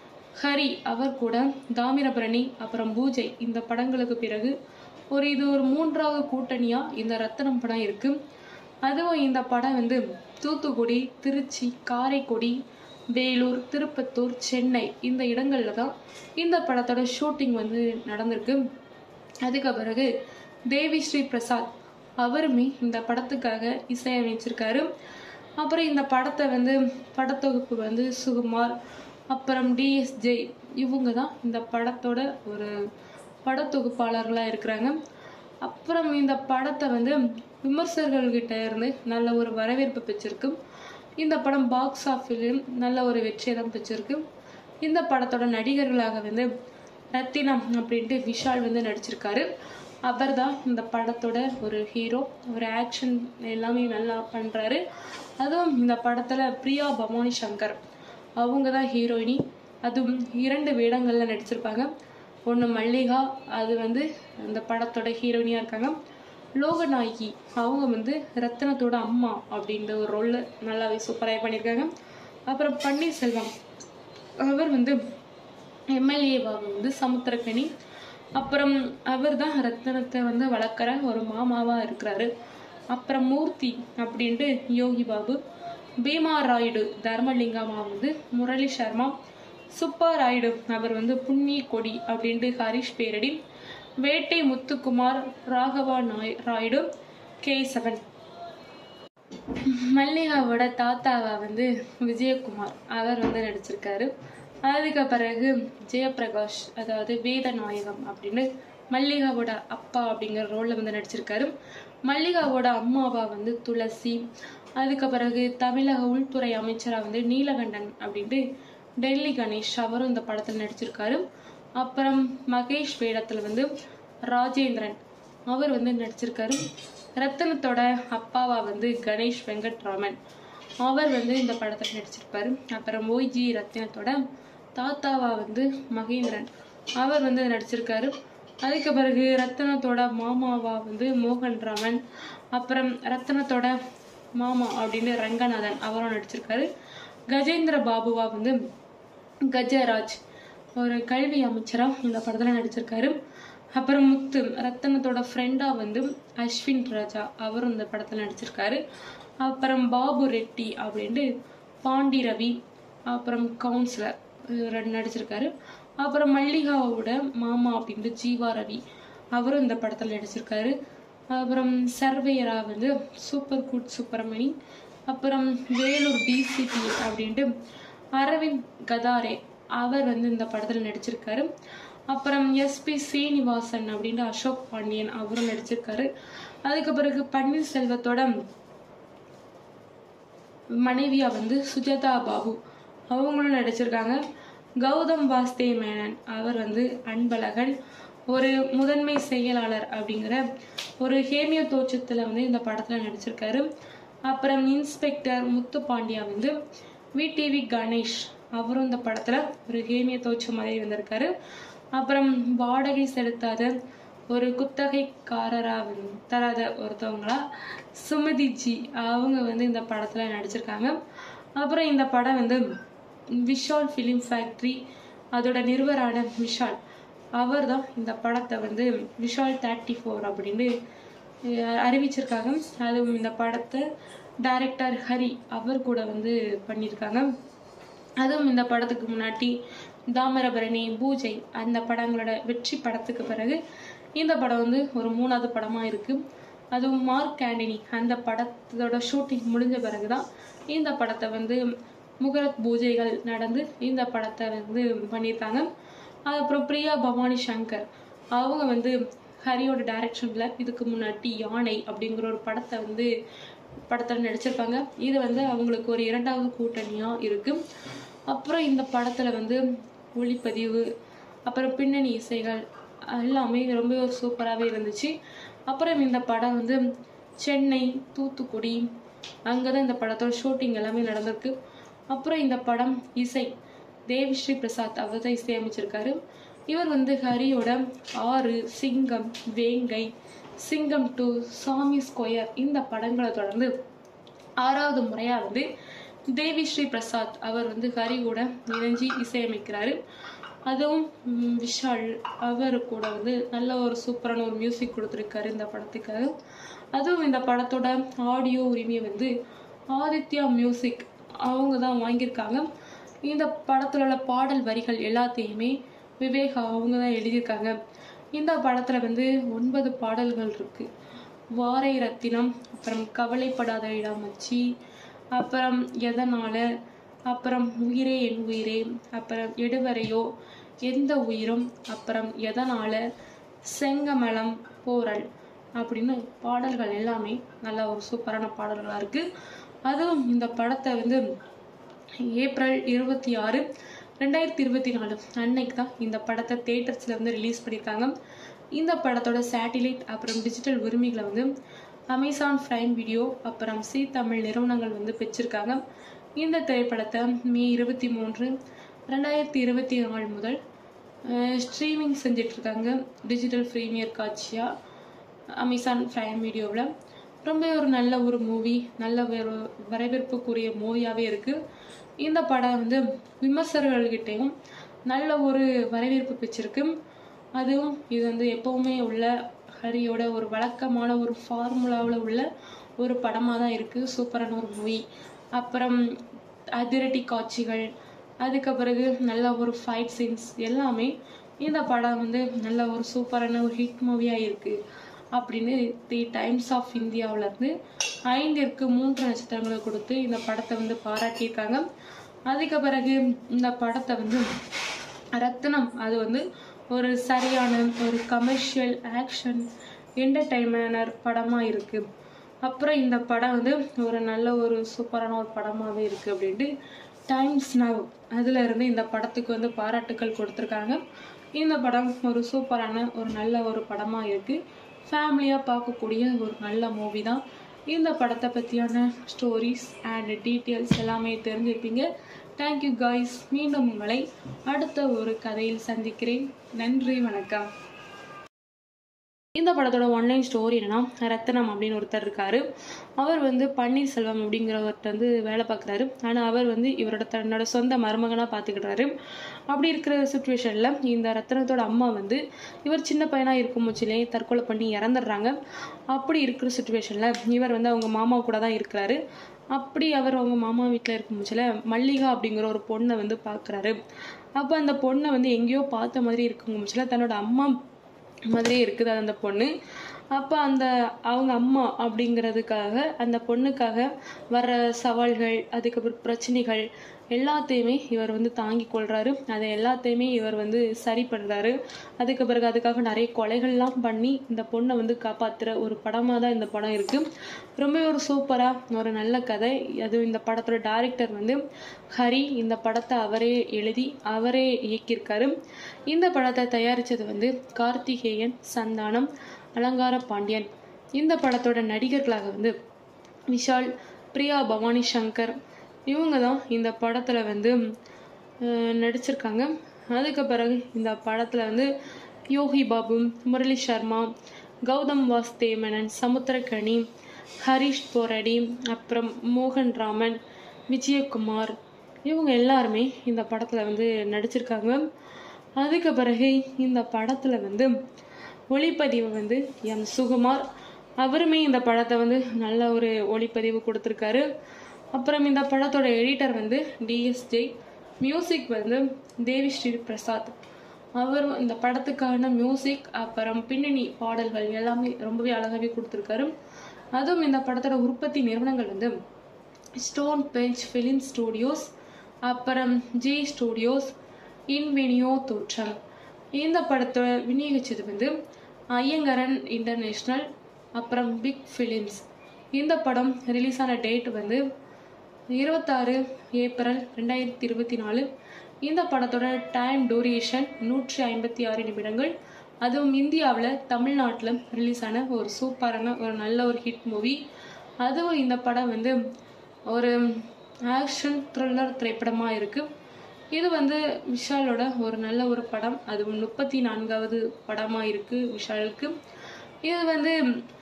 ஹரி அவர் கூட தாமிரபரணி அப்புறம் பூஜை இந்த படங்களுக்கு பிறகு ஒரு இது ஒரு மூன்றாவது கூட்டணியாக இந்த ரத்தனம் படம் இருக்குது அதுவும் இந்த படம் வந்து தூத்துக்குடி திருச்சி காரைக்குடி வேலூர் திருப்பத்தூர் சென்னை இந்த இடங்கள்ல தான் இந்த படத்தோட ஷூட்டிங் வந்து நடந்திருக்கு அதுக்கு பிறகு தேவி ஸ்ரீ பிரசாத் அவருமே இந்த படத்துக்காக இசையமைச்சிருக்காரு அப்புறம் இந்த படத்தை வந்து படத்தொகுப்பு வந்து சுகுமார் அப்புறம் டிஎஸ்ஜே இவங்க தான் இந்த படத்தோட ஒரு படத்தொகுப்பாளர்களாக இருக்கிறாங்க அப்புறம் இந்த படத்தை வந்து விமர்சகர்கள்கிட்ட இருந்து நல்ல ஒரு வரவேற்பு பெற்றிருக்கு இந்த படம் பாக்ஸ் ஆஃபீஸிலும் நல்ல ஒரு வெற்றியை தான் பெற்றிருக்கு இந்த படத்தோட நடிகர்களாக வந்து ரத்தினம் அப்படின்ட்டு விஷால் வந்து நடிச்சிருக்காரு அவர் தான் இந்த படத்தோட ஒரு ஹீரோ ஒரு ஆக்ஷன் எல்லாமே நல்லா பண்ணுறாரு அதுவும் இந்த படத்தில் பிரியா பவானி சங்கர் அவங்க தான் ஹீரோயினி அதுவும் இரண்டு வேடங்களில் நடிச்சிருப்பாங்க ஒன்று மல்லிகா அது வந்து அந்த படத்தோட ஹீரோயினியாக இருக்காங்க லோகநாயகி அவங்க வந்து ரத்தினத்தோட அம்மா அப்படின்ற ஒரு ரோலில் நல்லாவே சூப்பராக பண்ணியிருக்காங்க அப்புறம் பன்னீர்செல்வம் அவர் வந்து எம்எல்ஏவாக வந்து சமுத்திரக்கனி அப்புறம் அவர் தான் ரத்தனத்தை வந்து வளர்க்குற ஒரு மாமாவாக இருக்கிறாரு அப்புறம் மூர்த்தி அப்படின்ட்டு யோகி பாபு பீமா ராயுடு தர்மலிங்கமா வந்து முரளி சர்மா சுப்பா ராயுடு அவர் வந்து புண்ணிய கொடி அப்படின்ட்டு ஹரிஷ் பேரடி வேட்டை முத்துக்குமார் ராகவா நாய் ராயுடு கேசவன் மல்லிகாவோட தாத்தாவா வந்து விஜயகுமார் அவர் வந்து நடிச்சிருக்காரு அதுக்கு பிறகு ஜெயபிரகாஷ் அதாவது வேதநாயகம் அப்படின்னு மல்லிகாவோட அப்பா அப்படிங்கிற ரோலில் வந்து நடிச்சிருக்காரு மல்லிகாவோட அம்மாவா வந்து துளசி அதுக்கு பிறகு தமிழக உள்துறை அமைச்சராக வந்து நீலகண்டன் அப்படின்ட்டு டெல்லி கணேஷ் அவரும் இந்த படத்தில் நடிச்சிருக்காரு அப்புறம் மகேஷ் வேடத்தில் வந்து ராஜேந்திரன் அவர் வந்து நடிச்சிருக்காரு ரத்தனத்தோட அப்பாவா வந்து கணேஷ் வெங்கட்ராமன் அவர் வந்து இந்த படத்தில் நடிச்சிருப்பாரு அப்புறம் ஓய்ஜி ரத்தினத்தோட தாத்தாவா வந்து மகேந்திரன் அவர் வந்து நடிச்சிருக்காரு அதுக்கு பிறகு ரத்தனத்தோட மாமாவா வந்து மோகன் ராமன் அப்புறம் ரத்தனத்தோட மாமா அப்படின்னு ரங்கநாதன் அவரும் நடிச்சிருக்காரு கஜேந்திர பாபுவா வந்து கஜராஜ் ஒரு கல்வி அமைச்சரா இந்த படத்துல நடிச்சிருக்காரு அப்புறம் முத்து ரத்தனத்தோட ஃப்ரெண்டா வந்து அஸ்வின் ராஜா அவரும் இந்த படத்துல நடிச்சிருக்காரு அப்புறம் பாபு ரெட்டி அப்படின்ட்டு பாண்டி ரவி அப்புறம் கவுன்சிலர் இவர் நடிச்சிருக்காரு அப்புறம் மல்லிகாவோட மாமா அப்படின்ட்டு ஜீவா ரவி அவரும் இந்த படத்துல நடிச்சிருக்காரு அப்புறம் சர்வேயரா வந்து சூப்பர் குட் சுப்பிரமணி அப்புறம் வேலூர் டிசிபி அப்படின்ட்டு அரவிந்த் கதாரே அவர் வந்து இந்த படத்துல நடிச்சிருக்காரு அப்புறம் எஸ்பி சீனிவாசன் அப்படின்ட்டு அசோக் பாண்டியன் அவரும் நடிச்சிருக்காரு அதுக்கு பிறகு பன்னீர்செல்வத்தோட மனைவியா வந்து சுஜாதா பாபு அவங்களும் நடிச்சிருக்காங்க கௌதம் வாஸ்தே மேனன் அவர் வந்து அன்பழகன் ஒரு முதன்மை செயலாளர் அப்படிங்கிற ஒரு ஹேமியோ தோற்றத்துல வந்து இந்த படத்துல நடிச்சிருக்காரு அப்புறம் இன்ஸ்பெக்டர் முத்து பாண்டியா வந்து விடிவி கணேஷ் அவரும் இந்த படத்துல ஒரு ஹேமிய தோற்றம் மாதிரி வந்திருக்காரு அப்புறம் வாடகை செலுத்தாத ஒரு குத்தகைக்காரரா வந்து தராத ஒருத்தவங்களா சுமதி ஜி அவங்க வந்து இந்த படத்துல நடிச்சிருக்காங்க அப்புறம் இந்த படம் வந்து விஷால் ஃபிலிம் ஃபேக்ட்ரி அதோட நிறுவரான விஷால் அவர் தான் இந்த படத்தை வந்து விஷால் தேர்ட்டி ஃபோர் அப்படின்னு அஹ், அறிவிச்சிருக்காங்க அதுவும் இந்த படத்தை டைரக்டர் ஹரி அவர் கூட வந்து பண்ணியிருக்காங்க அதுவும் இந்த படத்துக்கு முன்னாடி தாமிரபரணி பூஜை அந்த படங்களோட வெற்றி படத்துக்கு பிறகு இந்த படம் வந்து ஒரு மூணாவது படமா இருக்கு அதுவும் மார்க் ஆண்டனி அந்த படத்தோட ஷூட்டிங் முடிஞ்ச பிறகுதான் இந்த படத்தை வந்து முகரத் பூஜைகள் நடந்து இந்த படத்தை வந்து பண்ணியிருக்காங்க அப்புறம் பிரியா பவானி சங்கர் அவங்க வந்து ஹரியோட டைரக்ஷன்ல இதுக்கு முன்னாடி யானை அப்படிங்கிற ஒரு படத்தை வந்து படத்தில் நடிச்சிருப்பாங்க இது வந்து அவங்களுக்கு ஒரு இரண்டாவது கூட்டணியா இருக்கு அப்புறம் இந்த படத்துல வந்து ஒளிப்பதிவு அப்புறம் பின்னணி இசைகள் எல்லாமே ரொம்ப ஒரு சூப்பராகவே இருந்துச்சு அப்புறம் இந்த படம் வந்து சென்னை தூத்துக்குடி அங்கே தான் இந்த படத்தோட ஷூட்டிங் எல்லாமே நடந்திருக்கு அப்புறம் இந்த படம் இசை தேவிஸ்ரீ பிரசாத் அவர் தான் இசையமைச்சிருக்காரு இவர் வந்து ஹரியோட ஆறு சிங்கம் வேங்கை சிங்கம் டூ சாமி ஸ்கொயர் இந்த படங்களை தொடர்ந்து ஆறாவது முறையா வந்து தேவி ஸ்ரீ பிரசாத் அவர் வந்து ஹரியோட இணைஞ்சி இசையமைக்கிறாரு அதுவும் ம், விஷால் அவர் கூட வந்து நல்ல ஒரு சூப்பரான ஒரு மியூசிக் கொடுத்துருக்காரு இந்த படத்துக்காக அதுவும் இந்த படத்தோட ஆடியோ உரிமையை வந்து ஆதித்யா மியூசிக் அவங்க தான் வாங்கியிருக்காங்க இந்த படத்துல உள்ள பாடல் வரிகள் எல்லாத்தையுமே விவேக் அவங்க தான் எழுதியிருக்காங்க இந்த படத்துல வந்து ஒன்பது பாடல்கள் இருக்கு வாரை ரத்தினம் அப்புறம் கவலைப்படாத இடாமச்சி அப்புறம் எதனால அப்புறம் உயிரே என் உயிரே அப்புறம் எடுவரையோ எந்த உயிரும் அப்புறம் எதனால செங்கமலம் போரல் அப்படின்னு பாடல்கள் எல்லாமே நல்ல ஒரு சூப்பரான பாடல்களா இருக்கு அதுவும் இந்த படத்தை வந்து ஏப்ரல் இருபத்தி ஆறு ரெண்டாயிரத்தி இருபத்தி நாலு அன்னைக்கு தான் இந்த படத்தை தேட்டர்ஸ்ல வந்து ரிலீஸ் பண்ணியிருக்காங்க இந்த படத்தோட சேட்டிலைட் அப்புறம் டிஜிட்டல் உரிமைகளை வந்து அமேசான் பிரைம் வீடியோ அப்புறம் சி தமிழ் நிறுவனங்கள் வந்து பெற்றிருக்காங்க இந்த திரைப்படத்தை மே இருபத்தி மூன்று ரெண்டாயிரத்தி இருபத்தி நாலு முதல் ஸ்ட்ரீமிங் செஞ்சுட்டு இருக்காங்க டிஜிட்டல் ப்ரீமியர் காட்சியா அமேசான் பிரைம் வீடியோவில் ரொம்ப ஒரு நல்ல ஒரு மூவி நல்ல ஒரு வரவேற்புக்குரிய மூவியாகவே இருக்கு இந்த படம் வந்து விமர்சகர்கள்கிட்டையும் நல்ல ஒரு வரவேற்பு பெற்றிருக்கு அதுவும் இது வந்து எப்பவுமே உள்ள ஹரியோட ஒரு வழக்கமான ஒரு ஃபார்முலாவில் உள்ள ஒரு படமாக தான் இருக்குது சூப்பரான ஒரு மூவி அப்புறம் அதிரடி காட்சிகள் அதுக்கு பிறகு நல்ல ஒரு ஃபைட் சீன்ஸ் எல்லாமே இந்த படம் வந்து நல்ல ஒரு சூப்பரான ஒரு ஹிட் மூவியாக இருக்குது அப்படின்னு தி டைம்ஸ் ஆஃப் இந்தியாவுல இருந்து ஐந்திற்கு மூன்று நட்சத்திரங்களை கொடுத்து இந்த படத்தை வந்து பாராட்டியிருக்காங்க அதுக்கு பிறகு இந்த படத்தை வந்து ரத்னம் அது வந்து ஒரு சரியான ஒரு கமர்ஷியல் ஆக்ஷன் என்டர்டைன்மெண்டர் படமாக இருக்கு அப்புறம் இந்த படம் வந்து ஒரு நல்ல ஒரு சூப்பரான ஒரு படமாகவே இருக்கு அப்படின்ட்டு டைம்ஸ் நவ் அதுல இருந்து இந்த படத்துக்கு வந்து பாராட்டுக்கள் கொடுத்துருக்காங்க இந்த படம் ஒரு சூப்பரான ஒரு நல்ல ஒரு படமாக இருக்கு ஃபேமிலியாக பார்க்கக்கூடிய ஒரு நல்ல மூவி தான் இந்த படத்தை பற்றியான ஸ்டோரிஸ் அண்ட் டீட்டெயில்ஸ் எல்லாமே தெரிஞ்சிருப்பீங்க தேங்க்யூ காய்ஸ் மீண்டும் உங்களை அடுத்த ஒரு கதையில் சந்திக்கிறேன் நன்றி வணக்கம் இந்த படத்தோட ஒன்லைன் ஸ்டோரி என்னன்னா ரத்தனம் அப்படின்னு ஒருத்தர் இருக்காரு அவர் வந்து பன்னீர்செல்வம் அப்படிங்கிறவர்கிட்ட வந்து வேலை பார்க்குறாரு ஆனால் அவர் வந்து இவரோட தன்னோட சொந்த மருமகனாக பார்த்துக்கிட்டாரு அப்படி இருக்கிற சுச்சுவேஷனில் இந்த ரத்தனத்தோட அம்மா வந்து இவர் சின்ன பையனாக இருக்கும் முச்சிலே தற்கொலை பண்ணி இறந்துடுறாங்க அப்படி இருக்கிற சுச்சுவேஷனில் இவர் வந்து அவங்க மாமா கூட தான் இருக்கிறாரு அப்படி அவர் அவங்க மாமா வீட்டில் இருக்கும் முச்சில மல்லிகா அப்படிங்கிற ஒரு பொண்ணை வந்து பார்க்குறாரு அப்போ அந்த பொண்ணை வந்து எங்கேயோ பார்த்த மாதிரி இருக்கும் முச்சில தன்னோட அம்மா மாதிரியே இருக்குது அது அந்த பொண்ணு அப்போ அந்த அவங்க அம்மா அப்படிங்கிறதுக்காக அந்த பொண்ணுக்காக வர சவால்கள் அதுக்கப்புறம் பிரச்சனைகள் எல்லாத்தையுமே இவர் வந்து தாங்கி கொள்றாரு அதை எல்லாத்தையுமே இவர் வந்து சரி பண்றாரு அதுக்கு பிறகு அதுக்காக நிறைய கொலைகள்லாம் பண்ணி இந்த பொண்ணை வந்து காப்பாத்துற ஒரு படமாக தான் இந்த படம் இருக்கு ரொம்ப ஒரு சூப்பரா ஒரு நல்ல கதை அது இந்த படத்தோட டைரக்டர் வந்து ஹரி இந்த படத்தை அவரே எழுதி அவரே இயக்கியிருக்காரு இந்த படத்தை தயாரிச்சது வந்து கார்த்திகேயன் சந்தானம் அலங்கார பாண்டியன் இந்த படத்தோட நடிகர்களாக வந்து விஷால் பிரியா பவானி சங்கர் இவங்க தான் இந்த படத்தில் வந்து அஹ், நடிச்சிருக்காங்க அதுக்கு பிறகு இந்த படத்தில் வந்து யோகி பாபு முரளி சர்மா கௌதம் வாஸ்தேமனன் சமுத்திரகனி ஹரிஷ் போரடி அப்புறம் மோகன் ராமன் விஜயகுமார் இவங்க எல்லாருமே இந்த படத்தில் வந்து நடிச்சிருக்காங்க அதுக்கு பிறகு இந்த படத்தில் வந்து ஒளிப்பதிவு வந்து எம் சுகுமார் அவருமே இந்த படத்தை வந்து நல்ல ஒரு ஒளிப்பதிவு கொடுத்துருக்காரு அப்புறம் இந்த படத்தோட எடிட்டர் வந்து டிஎஸ்ஜே மியூசிக் வந்து தேவி ஸ்ரீ பிரசாத் அவர் இந்த படத்துக்கான மியூசிக் அப்புறம் பின்னணி பாடல்கள் எல்லாமே ரொம்பவே அழகாவே கொடுத்துருக்காரு அதுவும் இந்த படத்தோட உற்பத்தி நிறுவனங்கள் வந்து ஸ்டோன் பெஞ்ச் ஃபிலிம் ஸ்டூடியோஸ் அப்புறம் ஜி ஸ்டூடியோஸ் இன்வெனியோ தோற்றம் இந்த படத்தை விநியோகிச்சது வந்து ஐயங்கரன் இன்டர்நேஷ்னல் அப்புறம் பிக் ஃபிலிம்ஸ் இந்த படம் ரிலீஸ் ஆன டேட் வந்து இருபத்தாறு ஏப்ரல் ரெண்டாயிரத்தி இருபத்தி நாலு இந்த படத்தோட டைம் டூரேஷன் நூற்றி ஐம்பத்தி ஆறு நிமிடங்கள் அதுவும் இந்தியாவில் தமிழ்நாட்டில் ரிலீஸ் ஆன ஒரு சூப்பரான ஒரு நல்ல ஒரு ஹிட் மூவி அதுவும் இந்த படம் வந்து ஒரு ஆக்ஷன் த்ரில்லர் திரைப்படமாக இருக்குது இது வந்து விஷாலோட ஒரு நல்ல ஒரு படம் அதுவும் முப்பத்தி நான்காவது படமாக இருக்குது விஷாலுக்கு இது வந்து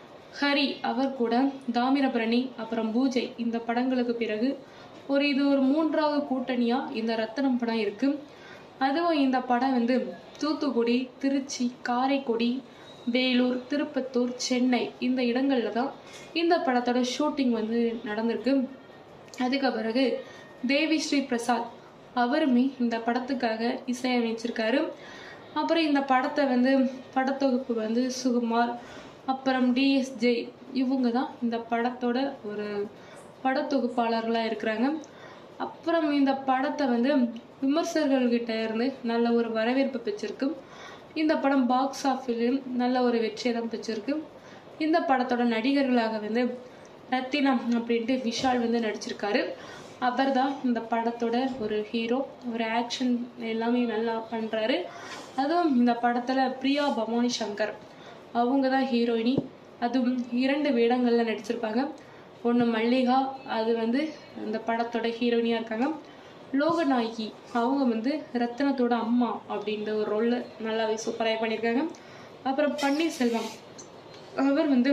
ஹரி அவர் கூட தாமிரபரணி அப்புறம் பூஜை இந்த படங்களுக்கு பிறகு ஒரு இது ஒரு மூன்றாவது கூட்டணியாக இந்த ரத்தனம் படம் இருக்குது அதுவும் இந்த படம் வந்து தூத்துக்குடி திருச்சி காரைக்குடி வேலூர் திருப்பத்தூர் சென்னை இந்த இடங்கள்ல தான் இந்த படத்தோட ஷூட்டிங் வந்து நடந்திருக்கு அதுக்கு பிறகு தேவி ஸ்ரீ பிரசாத் அவருமே இந்த படத்துக்காக இசையமைச்சிருக்காரு அப்புறம் இந்த படத்தை வந்து படத்தொகுப்பு வந்து சுகுமார் அப்புறம் டிஎஸ்ஜே இவங்க தான் இந்த படத்தோட ஒரு படத்தொகுப்பாளர்களாக இருக்கிறாங்க அப்புறம் இந்த படத்தை வந்து விமர்சகர்கள்கிட்ட இருந்து நல்ல ஒரு வரவேற்பு பெற்றிருக்கு இந்த படம் பாக்ஸ் ஆஃபீஸிலும் நல்ல ஒரு வெற்றியை தான் பெற்றிருக்கு இந்த படத்தோட நடிகர்களாக வந்து ரத்தினம் அப்படின்ட்டு விஷால் வந்து நடிச்சிருக்காரு அவர் தான் இந்த படத்தோட ஒரு ஹீரோ ஒரு ஆக்ஷன் எல்லாமே நல்லா பண்ணுறாரு அதுவும் இந்த படத்தில் பிரியா பவானி சங்கர் அவங்க தான் ஹீரோயினி அதுவும் இரண்டு வேடங்களில் நடிச்சிருப்பாங்க ஒன்று மல்லிகா அது வந்து இந்த படத்தோட ஹீரோயினியாக இருக்காங்க லோகநாயகி அவங்க வந்து ரத்தினத்தோட அம்மா அப்படின்ற ஒரு ரோலில் நல்லாவே சூப்பராக பண்ணியிருக்காங்க அப்புறம் பன்னீர்செல்வம் அவர் வந்து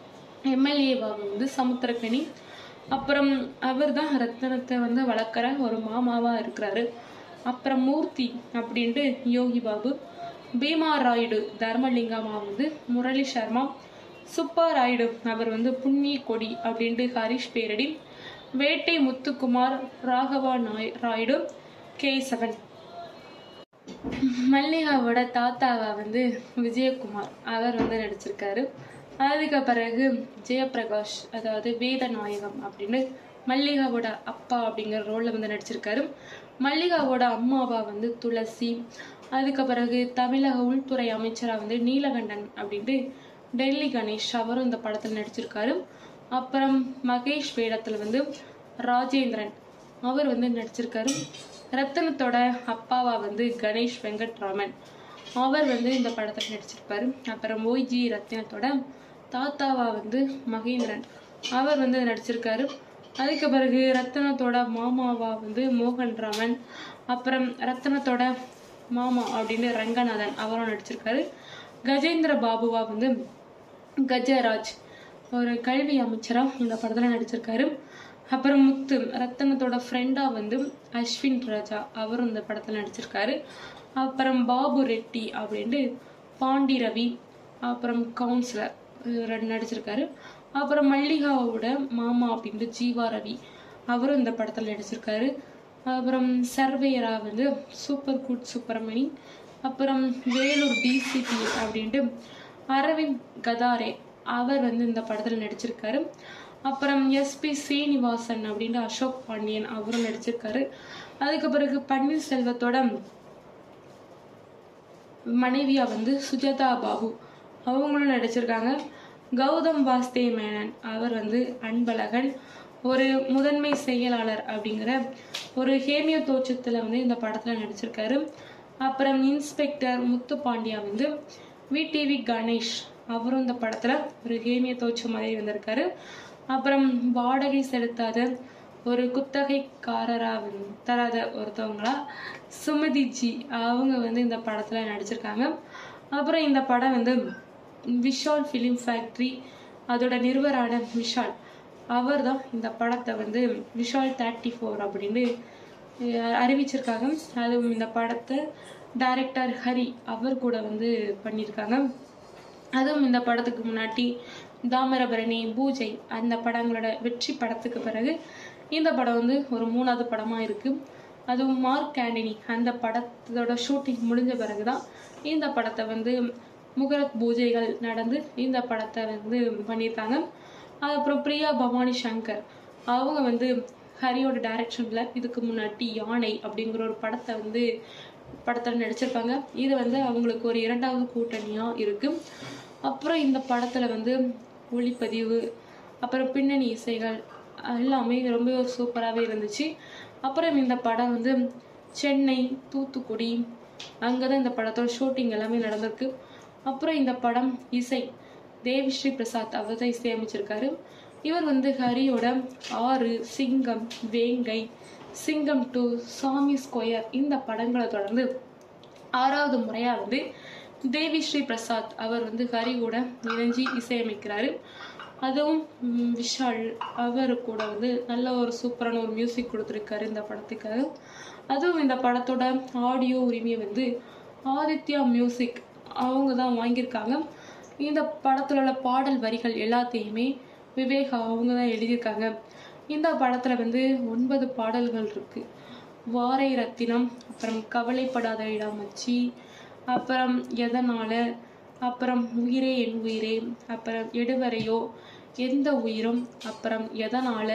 எம்எல்ஏவாக வந்து சமுத்திரக்கனி அப்புறம் அவர் தான் ரத்தனத்தை வந்து வளர்க்குற ஒரு மாமாவாக இருக்கிறாரு அப்புறம் மூர்த்தி அப்படின்ட்டு யோகி பாபு பீமா ராயுடு தர்மலிங்கமா வந்து முரளி சர்மா சுப்பா ராயுடு அவர் வந்து புண்ணிய கொடி அப்படின்ட்டு ஹரிஷ் பேரடி வேட்டை முத்துக்குமார் ராகவா நாய் ராயுடு கேசவன் மல்லிகாவோட தாத்தாவா வந்து விஜயகுமார் அவர் வந்து நடிச்சிருக்காரு அதுக்கு பிறகு ஜெயபிரகாஷ் அதாவது வேதநாயகம் அப்படின்னு மல்லிகாவோட அப்பா அப்படிங்கிற ரோலில் வந்து நடிச்சிருக்காரு மல்லிகாவோட அம்மாவா வந்து துளசி அதுக்கு பிறகு தமிழக உள்துறை அமைச்சராக வந்து நீலகண்டன் அப்படின்ட்டு டெல்லி கணேஷ் அவரும் இந்த படத்தில் நடிச்சிருக்காரு அப்புறம் மகேஷ் வேடத்தில் வந்து ராஜேந்திரன் அவர் வந்து நடிச்சிருக்காரு ரத்தனத்தோட அப்பாவா வந்து கணேஷ் வெங்கட்ராமன் அவர் வந்து இந்த படத்தில் நடிச்சிருப்பாரு அப்புறம் ஓய்ஜி ரத்தினத்தோட தாத்தாவா வந்து மகேந்திரன் அவர் வந்து நடிச்சிருக்காரு அதுக்கு பிறகு ரத்தனத்தோட மாமாவா வந்து மோகன் ராமன் அப்புறம் ரத்தனத்தோட மாமா அப்படின்னு ரங்கநாதன் அவரும் நடிச்சிருக்காரு கஜேந்திர பாபுவா வந்து கஜராஜ் ஒரு கல்வி அமைச்சரா இந்த படத்துல நடிச்சிருக்காரு அப்புறம் முத்து ரத்தனத்தோட ஃப்ரெண்டா வந்து அஸ்வின் ராஜா அவரும் இந்த படத்துல நடிச்சிருக்காரு அப்புறம் பாபு ரெட்டி அப்படின்ட்டு பாண்டி ரவி அப்புறம் கவுன்சிலர் ரெண்டு நடிச்சிருக்காரு அப்புறம் மல்லிகாவோட மாமா அப்படின்ட்டு ஜீவா ரவி அவரும் இந்த படத்துல நடிச்சிருக்காரு அப்புறம் சர்வேயரா வந்து சூப்பர் குட் சுப்பிரமணி அப்புறம் வேலூர் டிசிபி அப்படின்ட்டு அரவிந்த் கதாரே அவர் வந்து இந்த படத்துல நடிச்சிருக்காரு அப்புறம் எஸ்பி சீனிவாசன் அப்படின்ட்டு அசோக் பாண்டியன் அவரும் நடிச்சிருக்காரு அதுக்கு பிறகு பன்னீர்செல்வத்தோட மனைவியா வந்து சுஜாதா பாபு அவங்களும் நடிச்சிருக்காங்க கௌதம் வாஸ்தே மேனன் அவர் வந்து அன்பழகன் ஒரு முதன்மை செயலாளர் அப்படிங்கிற ஒரு ஹேமியோ தோற்றத்துல வந்து இந்த படத்துல நடிச்சிருக்காரு அப்புறம் இன்ஸ்பெக்டர் முத்து பாண்டியா வந்து விடிவி கணேஷ் அவரும் இந்த படத்துல ஒரு ஹேமிய தோற்றம் மாதிரி வந்திருக்காரு அப்புறம் வாடகை செலுத்தாத ஒரு குத்தகைக்காரரா வந்து தராத ஒருத்தவங்களா சுமதி ஜி அவங்க வந்து இந்த படத்துல நடிச்சிருக்காங்க அப்புறம் இந்த படம் வந்து விஷால் ஃபிலிம் ஃபேக்ட்ரி அதோட நிறுவரான விஷால் அவர் தான் இந்த படத்தை வந்து விஷால் தேர்ட்டி ஃபோர் அப்படின்னு அஹ், அறிவிச்சிருக்காங்க அதுவும் இந்த படத்தை டைரக்டர் ஹரி அவர் கூட வந்து பண்ணியிருக்காங்க அதுவும் இந்த படத்துக்கு முன்னாடி தாமிரபரணி பூஜை அந்த படங்களோட வெற்றி படத்துக்கு பிறகு இந்த படம் வந்து ஒரு மூணாவது படமா இருக்கு அதுவும் மார்க் ஆண்டனி அந்த படத்தோட ஷூட்டிங் முடிஞ்ச பிறகுதான் இந்த படத்தை வந்து முகரத் பூஜைகள் நடந்து இந்த படத்தை வந்து பண்ணியிருக்காங்க அப்புறம் பிரியா பவானி சங்கர் அவங்க வந்து ஹரியோட டைரக்ஷன்ல இதுக்கு முன்னாடி யானை அப்படிங்கிற ஒரு படத்தை வந்து படத்தில் நடிச்சிருப்பாங்க இது வந்து அவங்களுக்கு ஒரு இரண்டாவது கூட்டணியா இருக்கு அப்புறம் இந்த படத்துல வந்து ஒளிப்பதிவு அப்புறம் பின்னணி இசைகள் எல்லாமே ரொம்ப சூப்பராகவே இருந்துச்சு அப்புறம் இந்த படம் வந்து சென்னை தூத்துக்குடி அங்கே தான் இந்த படத்தோட ஷூட்டிங் எல்லாமே நடந்திருக்கு அப்புறம் இந்த படம் இசை தேவிஸ்ரீ பிரசாத் அவர் தான் இசையமைச்சிருக்காரு இவர் வந்து ஹரியோட ஆறு சிங்கம் வேங்கை சிங்கம் டூ சாமி ஸ்கொயர் இந்த படங்களை தொடர்ந்து ஆறாவது முறையா வந்து தேவி ஸ்ரீ பிரசாத் அவர் வந்து ஹரி கூட இணைஞ்சு இசையமைக்கிறாரு அதுவும் ம், விஷால் அவர் கூட வந்து நல்ல ஒரு சூப்பரான ஒரு மியூசிக் கொடுத்துருக்காரு இந்த படத்துக்காக அதுவும் இந்த படத்தோட ஆடியோ உரிமையை வந்து ஆதித்யா மியூசிக் அவங்க தான் வாங்கியிருக்காங்க இந்த படத்துல உள்ள பாடல் வரிகள் எல்லாத்தையுமே விவேக் அவங்க தான் எழுதியிருக்காங்க இந்த படத்துல வந்து ஒன்பது பாடல்கள் இருக்கு வாரை ரத்தினம் அப்புறம் கவலைப்படாத இடாமச்சி அப்புறம் எதனால அப்புறம் உயிரே என் உயிரே அப்புறம் எடுவரையோ எந்த உயிரும் அப்புறம் எதனால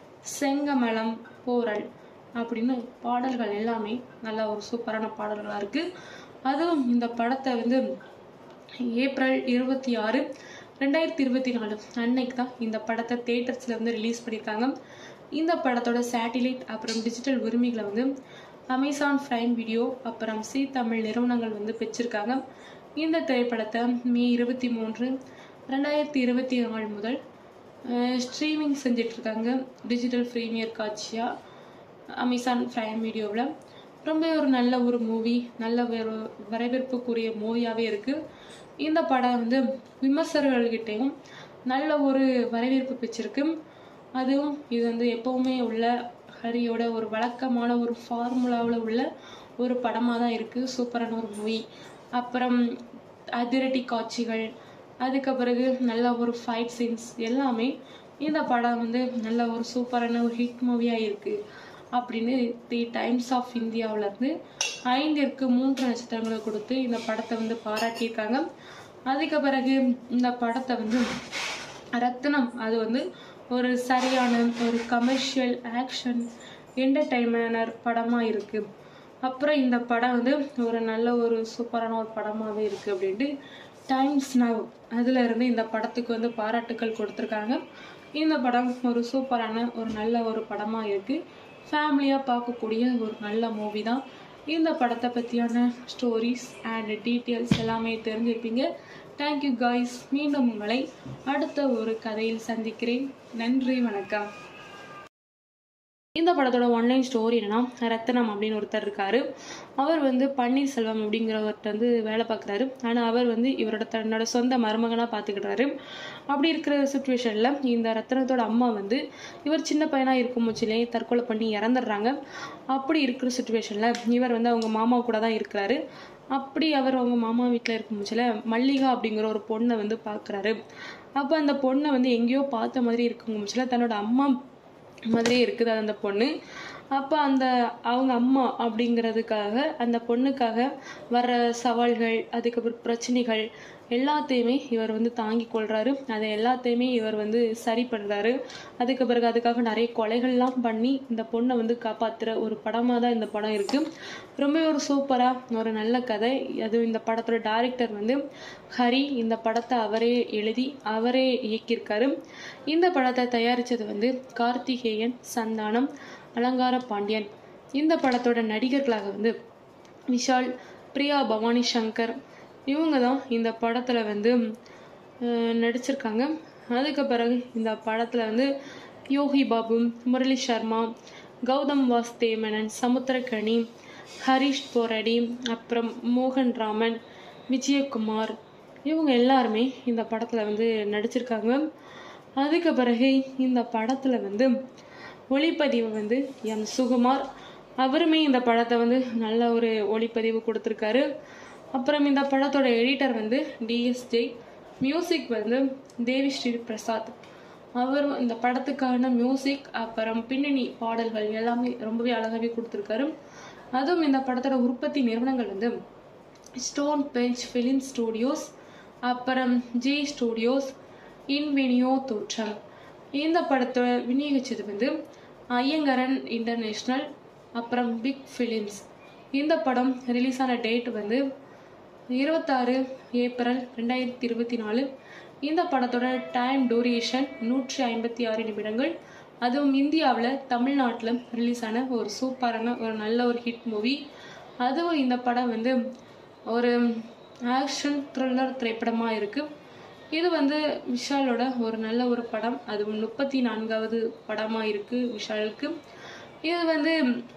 செங்கமலம் போரல் அப்படின்னு பாடல்கள் எல்லாமே நல்ல ஒரு சூப்பரான பாடல்களா இருக்கு அதுவும் இந்த படத்தை வந்து ஏப்ரல் இருபத்தி ஆறு ரெண்டாயிரத்தி இருபத்தி நாலு அன்னைக்கு தான் இந்த படத்தை தேட்டர்ஸ்ல வந்து ரிலீஸ் பண்ணியிருக்காங்க இந்த படத்தோட சேட்டிலைட் அப்புறம் டிஜிட்டல் உரிமைகளை வந்து அமேசான் பிரைம் வீடியோ அப்புறம் சி தமிழ் நிறுவனங்கள் வந்து பெற்றிருக்காங்க இந்த திரைப்படத்தை மே இருபத்தி மூன்று ரெண்டாயிரத்தி இருபத்தி நாலு முதல் ஸ்ட்ரீமிங் செஞ்சுட்டு இருக்காங்க டிஜிட்டல் ப்ரீமியர் காட்சியா அமேசான் பிரைம் வீடியோவில் ரொம்ப ஒரு நல்ல ஒரு மூவி நல்ல ஒரு வரவேற்புக்குரிய மூவியாகவே இருக்கு இந்த படம் வந்து விமர்சகர்கள்கிட்டையும் நல்ல ஒரு வரவேற்பு பெற்றிருக்கு அதுவும் இது வந்து எப்பவுமே உள்ள ஹரியோட ஒரு வழக்கமான ஒரு ஃபார்முலாவில் உள்ள ஒரு படமாக தான் இருக்குது சூப்பரான ஒரு மூவி அப்புறம் அதிரடி காட்சிகள் அதுக்கு பிறகு நல்ல ஒரு ஃபைட் சீன்ஸ் எல்லாமே இந்த படம் வந்து நல்ல ஒரு சூப்பரான ஒரு ஹிட் மூவியாக இருக்குது அப்படின்னு தி டைம்ஸ் ஆஃப் இந்தியாவுல இருந்து ஐந்திற்கு மூன்று நட்சத்திரங்களை கொடுத்து இந்த படத்தை வந்து பாராட்டியிருக்காங்க அதுக்கு பிறகு இந்த படத்தை வந்து ரத்னம் அது வந்து ஒரு சரியான ஒரு கமர்ஷியல் ஆக்ஷன் என்டர்டைன்மெண்டர் படமாக இருக்குது அப்புறம் இந்த படம் வந்து ஒரு நல்ல ஒரு சூப்பரான ஒரு படமாகவே இருக்குது அப்படின்ட்டு டைம்ஸ் நவ் அதுல இருந்து இந்த படத்துக்கு வந்து பாராட்டுக்கள் கொடுத்துருக்காங்க இந்த படம் ஒரு சூப்பரான ஒரு நல்ல ஒரு படமாக இருக்குது ஃபேமிலியாக பார்க்கக்கூடிய ஒரு நல்ல மூவி தான் இந்த படத்தை பற்றியான ஸ்டோரிஸ் அண்ட் டீட்டெயில்ஸ் எல்லாமே தெரிஞ்சிருப்பீங்க தேங்க்யூ காய்ஸ் மீண்டும் உங்களை அடுத்த ஒரு கதையில் சந்திக்கிறேன் நன்றி வணக்கம் இந்த படத்தோட ஒன்லைன் ஸ்டோரி என்னன்னா ரத்தனம் அப்படின்னு ஒருத்தர் இருக்காரு அவர் வந்து பன்னீர்செல்வம் அப்படிங்கிறவர்கிட்ட வந்து வேலை பார்க்குறாரு ஆனால் அவர் வந்து இவரோட தன்னோட சொந்த மருமகனாக பார்த்துக்கிட்டாரு அப்படி இருக்கிற சுச்சுவேஷனில் இந்த ரத்தனத்தோட அம்மா வந்து இவர் சின்ன பையனாக இருக்கும் முச்சிலே தற்கொலை பண்ணி இறந்துடுறாங்க அப்படி இருக்கிற சுச்சுவேஷனில் இவர் வந்து அவங்க மாமா கூட தான் இருக்கிறாரு அப்படி அவர் அவங்க மாமா வீட்டில் இருக்கும் முச்சில மல்லிகா அப்படிங்கிற ஒரு பொண்ணை வந்து பார்க்குறாரு அப்போ அந்த பொண்ணை வந்து எங்கேயோ பார்த்த மாதிரி இருக்கும் முச்சில தன்னோட அம்மா மாதிரியே இருக்குது அது அந்த பொண்ணு அப்போ அந்த அவங்க அம்மா அப்படிங்கிறதுக்காக அந்த பொண்ணுக்காக வர்ற சவால்கள் அதுக்கப்புறம் பிரச்சனைகள் எல்லாத்தையுமே இவர் வந்து தாங்கி கொள்றாரு அதை எல்லாத்தையுமே இவர் வந்து சரி பண்றாரு அதுக்கு பிறகு அதுக்காக நிறைய கொலைகள்லாம் பண்ணி இந்த பொண்ணை வந்து காப்பாத்துற ஒரு படமாக தான் இந்த படம் இருக்கு ரொம்ப ஒரு சூப்பரா ஒரு நல்ல கதை அது இந்த படத்தோட டைரக்டர் வந்து ஹரி இந்த படத்தை அவரே எழுதி அவரே இயக்கியிருக்காரு இந்த படத்தை தயாரிச்சது வந்து கார்த்திகேயன் சந்தானம் அலங்கார பாண்டியன் இந்த படத்தோட நடிகர்களாக வந்து விஷால் பிரியா பவானி சங்கர் இவங்க தான் இந்த படத்தில் வந்து அஹ், நடிச்சிருக்காங்க அதுக்கு பிறகு இந்த படத்தில் வந்து யோகி பாபு முரளி சர்மா கௌதம் வாஸ்தேமனன் சமுத்திரக்கனி ஹரிஷ் போரடி அப்புறம் மோகன் ராமன் விஜயகுமார் இவங்க எல்லாருமே இந்த படத்தில் வந்து நடிச்சிருக்காங்க அதுக்கு பிறகு இந்த படத்தில் வந்து ஒளிப்பதிவு வந்து எம் சுகுமார் அவருமே இந்த படத்தை வந்து நல்ல ஒரு ஒளிப்பதிவு கொடுத்துருக்காரு அப்புறம் இந்த படத்தோட எடிட்டர் வந்து டிஎஸ்ஜே மியூசிக் வந்து தேவிஸ்ரீ பிரசாத் அவர் இந்த படத்துக்கான மியூசிக் அப்புறம் பின்னணி பாடல்கள் எல்லாமே ரொம்பவே அழகாவே கொடுத்துருக்காரு அதுவும் இந்த படத்தோட உற்பத்தி நிறுவனங்கள் வந்து ஸ்டோன் பெஞ்ச் ஃபிலிம் ஸ்டூடியோஸ் அப்புறம் ஜே ஸ்டூடியோஸ் இன்வெனியோ தோற்றம் இந்த படத்தை விநியோகிச்சது வந்து ஐயங்கரன் இன்டர்நேஷ்னல் அப்புறம் பிக் ஃபிலிம்ஸ் இந்த படம் ரிலீஸ் ஆன டேட் வந்து இருபத்தாறு ஏப்ரல் ரெண்டாயிரத்தி இருபத்தி நாலு இந்த படத்தோட டைம் டூரேஷன் நூற்றி ஐம்பத்தி ஆறு நிமிடங்கள் அதுவும் இந்தியாவில் தமிழ்நாட்டில் ரிலீஸ் ஆன ஒரு சூப்பரான ஒரு நல்ல ஒரு ஹிட் மூவி அதுவும் இந்த படம் வந்து ஒரு ஆக்ஷன் த்ரில்லர் திரைப்படமாக இருக்குது இது வந்து விஷாலோட ஒரு நல்ல ஒரு படம் அதுவும் முப்பத்தி நான்காவது படமாக இருக்குது விஷாலுக்கு இது வந்து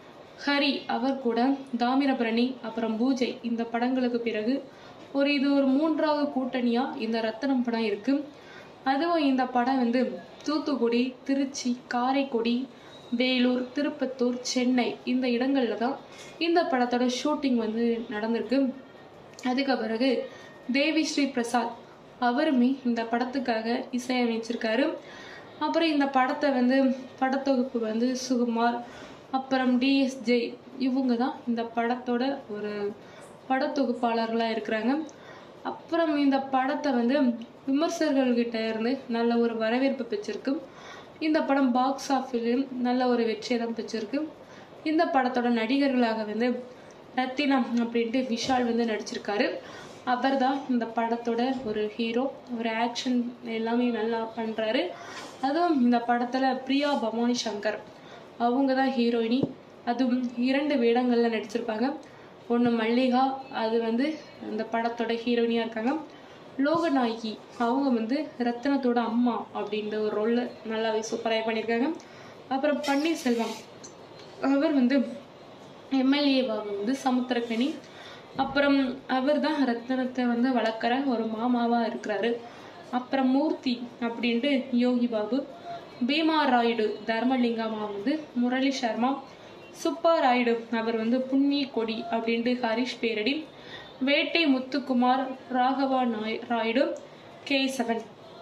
ஹரி அவர் கூட தாமிரபரணி அப்புறம் பூஜை இந்த படங்களுக்கு பிறகு ஒரு இது ஒரு மூன்றாவது கூட்டணியாக இந்த ரத்தனம் படம் இருக்குது அதுவும் இந்த படம் வந்து தூத்துக்குடி திருச்சி காரைக்குடி வேலூர் திருப்பத்தூர் சென்னை இந்த இடங்கள்ல தான் இந்த படத்தோட ஷூட்டிங் வந்து நடந்திருக்கு அதுக்கு பிறகு தேவி ஸ்ரீ பிரசாத் அவருமே இந்த படத்துக்காக இசையமைச்சிருக்காரு அப்புறம் இந்த படத்தை வந்து படத்தொகுப்பு வந்து சுகுமார் அப்புறம் டிஎஸ்ஜே இவங்க தான் இந்த படத்தோட ஒரு படத்தொகுப்பாளர்களாக இருக்கிறாங்க அப்புறம் இந்த படத்தை வந்து விமர்சகர்கள்கிட்ட இருந்து நல்ல ஒரு வரவேற்பு பெற்றிருக்கு இந்த படம் பாக்ஸ் ஆஃபீஸிலும் நல்ல ஒரு வெற்றியை தான் பெற்றிருக்கு இந்த படத்தோட நடிகர்களாக வந்து ரத்தினம் அப்படின்ட்டு விஷால் வந்து நடிச்சிருக்காரு அவர் தான் இந்த படத்தோட ஒரு ஹீரோ ஒரு ஆக்ஷன் எல்லாமே நல்லா பண்ணுறாரு அதுவும் இந்த படத்தில் பிரியா பவானி சங்கர் அவங்க தான் ஹீரோயினி அதுவும் இரண்டு வேடங்களில் நடிச்சிருப்பாங்க ஒன்று மல்லிகா அது வந்து அந்த படத்தோட ஹீரோயினியாக இருக்காங்க லோகநாயகி அவங்க வந்து ரத்னத்தோட அம்மா அப்படின்ற ஒரு ரோலில் நல்லாவே சூப்பராக பண்ணியிருக்காங்க அப்புறம் பன்னீர்செல்வம் அவர் வந்து எம்எல்ஏவாக வந்து சமுத்திரக்கனி அப்புறம் அவர் தான் ரத்தனத்தை வந்து வளர்க்குற ஒரு மாமாவாக இருக்கிறாரு அப்புறம் மூர்த்தி அப்படின்ட்டு யோகி பாபு பீமா ராயுடு தர்மலிங்கமா வந்து முரளி சர்மா சுப்பா ராயுடு அவர் வந்து புண்ணிய கொடி அப்படின்ட்டு ஹரிஷ் பேரடி வேட்டை முத்துக்குமார் ராகவா நாய் ராயுடு கேசவன்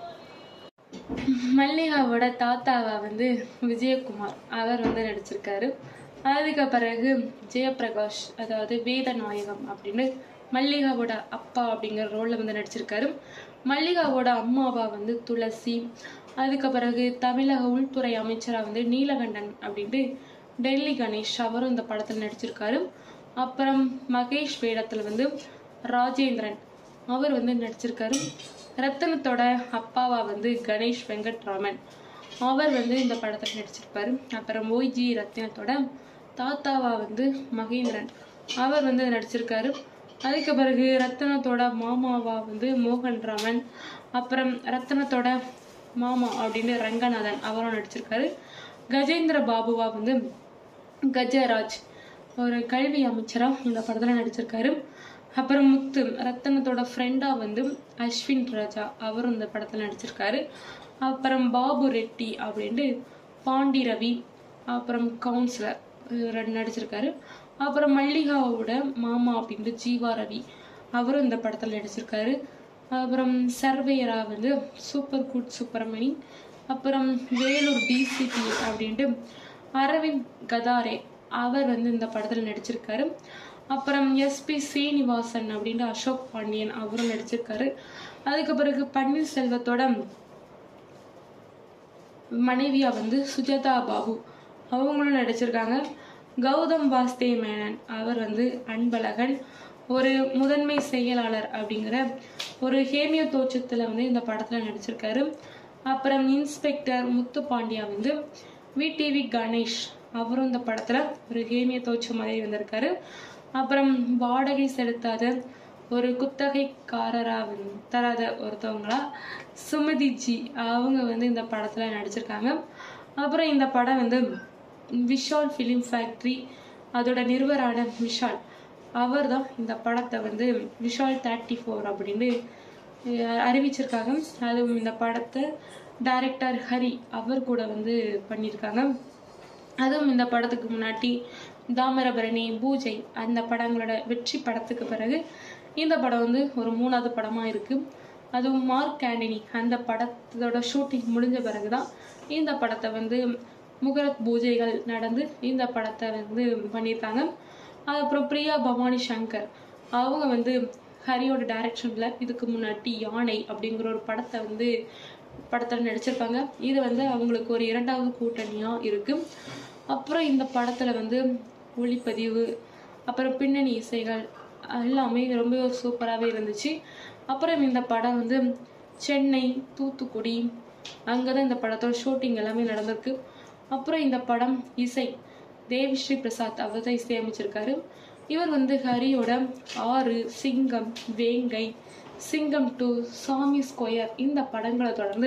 மல்லிகாவோட தாத்தாவா வந்து விஜயகுமார் அவர் வந்து நடிச்சிருக்காரு அதுக்கு பிறகு ஜெயபிரகாஷ் அதாவது வேதநாயகம் அப்படின்னு மல்லிகாவோட அப்பா அப்படிங்கிற ரோல்ல வந்து நடிச்சிருக்காரு மல்லிகாவோட அம்மாவா வந்து துளசி அதுக்கு பிறகு தமிழக உள்துறை அமைச்சரா வந்து நீலகண்டன் அப்படின்ட்டு டெல்லி கணேஷ் அவரும் இந்த படத்தில் நடிச்சிருக்காரு அப்புறம் மகேஷ் வேடத்துல வந்து ராஜேந்திரன் அவர் வந்து நடிச்சிருக்காரு ரத்தனத்தோட அப்பாவா வந்து கணேஷ் வெங்கட்ராமன் அவர் வந்து இந்த படத்தில் நடிச்சிருப்பாரு அப்புறம் ஓய்ஜி ரத்தினத்தோட தாத்தாவா வந்து மகேந்திரன் அவர் வந்து நடிச்சிருக்காரு அதுக்கு பிறகு ரத்தனத்தோட மாமாவா வந்து மோகன் ராமன் அப்புறம் ரத்தனத்தோட மாமா அப்படின்னு ரங்கநாதன் அவரும் நடிச்சிருக்காரு கஜேந்திர பாபுவா வந்து கஜராஜ் ஒரு கல்வி அமைச்சரா இந்த படத்துல நடிச்சிருக்காரு அப்புறம் முத்து ரத்தனத்தோட ஃப்ரெண்டா வந்து அஸ்வின் ராஜா அவரும் இந்த படத்துல நடிச்சிருக்காரு அப்புறம் பாபு ரெட்டி அப்படின்ட்டு பாண்டி ரவி அப்புறம் கவுன்சிலர் இவர் நடிச்சிருக்காரு அப்புறம் மல்லிகாவோட மாமா அப்படின்ட்டு ஜீவா ரவி அவரும் இந்த படத்துல நடிச்சிருக்காரு அப்புறம் சர்வேயரா வந்து சூப்பர் குட் சுப்பிரமணி அப்புறம் வேலூர் டிசிபி அப்படின்ட்டு அரவிந்த் கதாரே அவர் வந்து இந்த படத்துல நடிச்சிருக்காரு அப்புறம் எஸ்பி சீனிவாசன் அப்படின்ட்டு அசோக் பாண்டியன் அவரும் நடிச்சிருக்காரு அதுக்கு பிறகு பன்னீர்செல்வத்தோட மனைவியா வந்து சுஜாதா பாபு அவங்களும் நடிச்சிருக்காங்க கௌதம் வாஸ்தே மேனன் அவர் வந்து அன்பழகன் ஒரு முதன்மை செயலாளர் அப்படிங்கிற ஒரு ஹேமியோ தோற்றத்துல வந்து இந்த படத்துல நடிச்சிருக்காரு அப்புறம் இன்ஸ்பெக்டர் முத்து பாண்டியா வந்து விடிவி கணேஷ் அவரும் இந்த படத்துல ஒரு ஹேமிய தோற்றம் மாதிரி வந்திருக்காரு அப்புறம் வாடகை செலுத்தாத ஒரு குத்தகைக்காரரா வந்து தராத ஒருத்தவங்களா சுமதி ஜி அவங்க வந்து இந்த படத்துல நடிச்சிருக்காங்க அப்புறம் இந்த படம் வந்து விஷால் ஃபிலிம் ஃபேக்ட்ரி அதோட நிறுவரான விஷால் அவர் தான் இந்த படத்தை வந்து விஷால் தேர்ட்டி ஃபோர் அப்படின்னு அஹ், அறிவிச்சிருக்காங்க அதுவும் இந்த படத்தை டைரக்டர் ஹரி அவர் கூட வந்து பண்ணியிருக்காங்க அதுவும் இந்த படத்துக்கு முன்னாடி தாமிரபரணி பூஜை அந்த படங்களோட வெற்றி படத்துக்கு பிறகு இந்த படம் வந்து ஒரு மூணாவது படமா இருக்கு அதுவும் மார்க் ஆண்டனி அந்த படத்தோட ஷூட்டிங் முடிஞ்ச பிறகுதான் இந்த படத்தை வந்து முகரத் பூஜைகள் நடந்து இந்த படத்தை வந்து பண்ணியிருக்காங்க அப்புறம் பிரியா பவானி சங்கர் அவங்க வந்து ஹரியோட டைரக்ஷன்ல இதுக்கு முன்னாடி யானை அப்படிங்கிற ஒரு படத்தை வந்து படத்துல நடிச்சிருப்பாங்க இது வந்து அவங்களுக்கு ஒரு இரண்டாவது கூட்டணியா இருக்கு அப்புறம் இந்த படத்துல வந்து ஒளிப்பதிவு அப்புறம் பின்னணி இசைகள் எல்லாமே ரொம்ப சூப்பராகவே இருந்துச்சு அப்புறம் இந்த படம் வந்து சென்னை தூத்துக்குடி அங்கதான் இந்த படத்தோட ஷூட்டிங் எல்லாமே நடந்திருக்கு அப்புறம் இந்த படம் இசை தேவிஸ்ரீ பிரசாத் அவர் தான் இசையமைச்சிருக்காரு இவர் வந்து ஹரியோட ஆறு சிங்கம் வேங்கை சிங்கம் டூ சாமி ஸ்கொயர் இந்த படங்களை தொடர்ந்து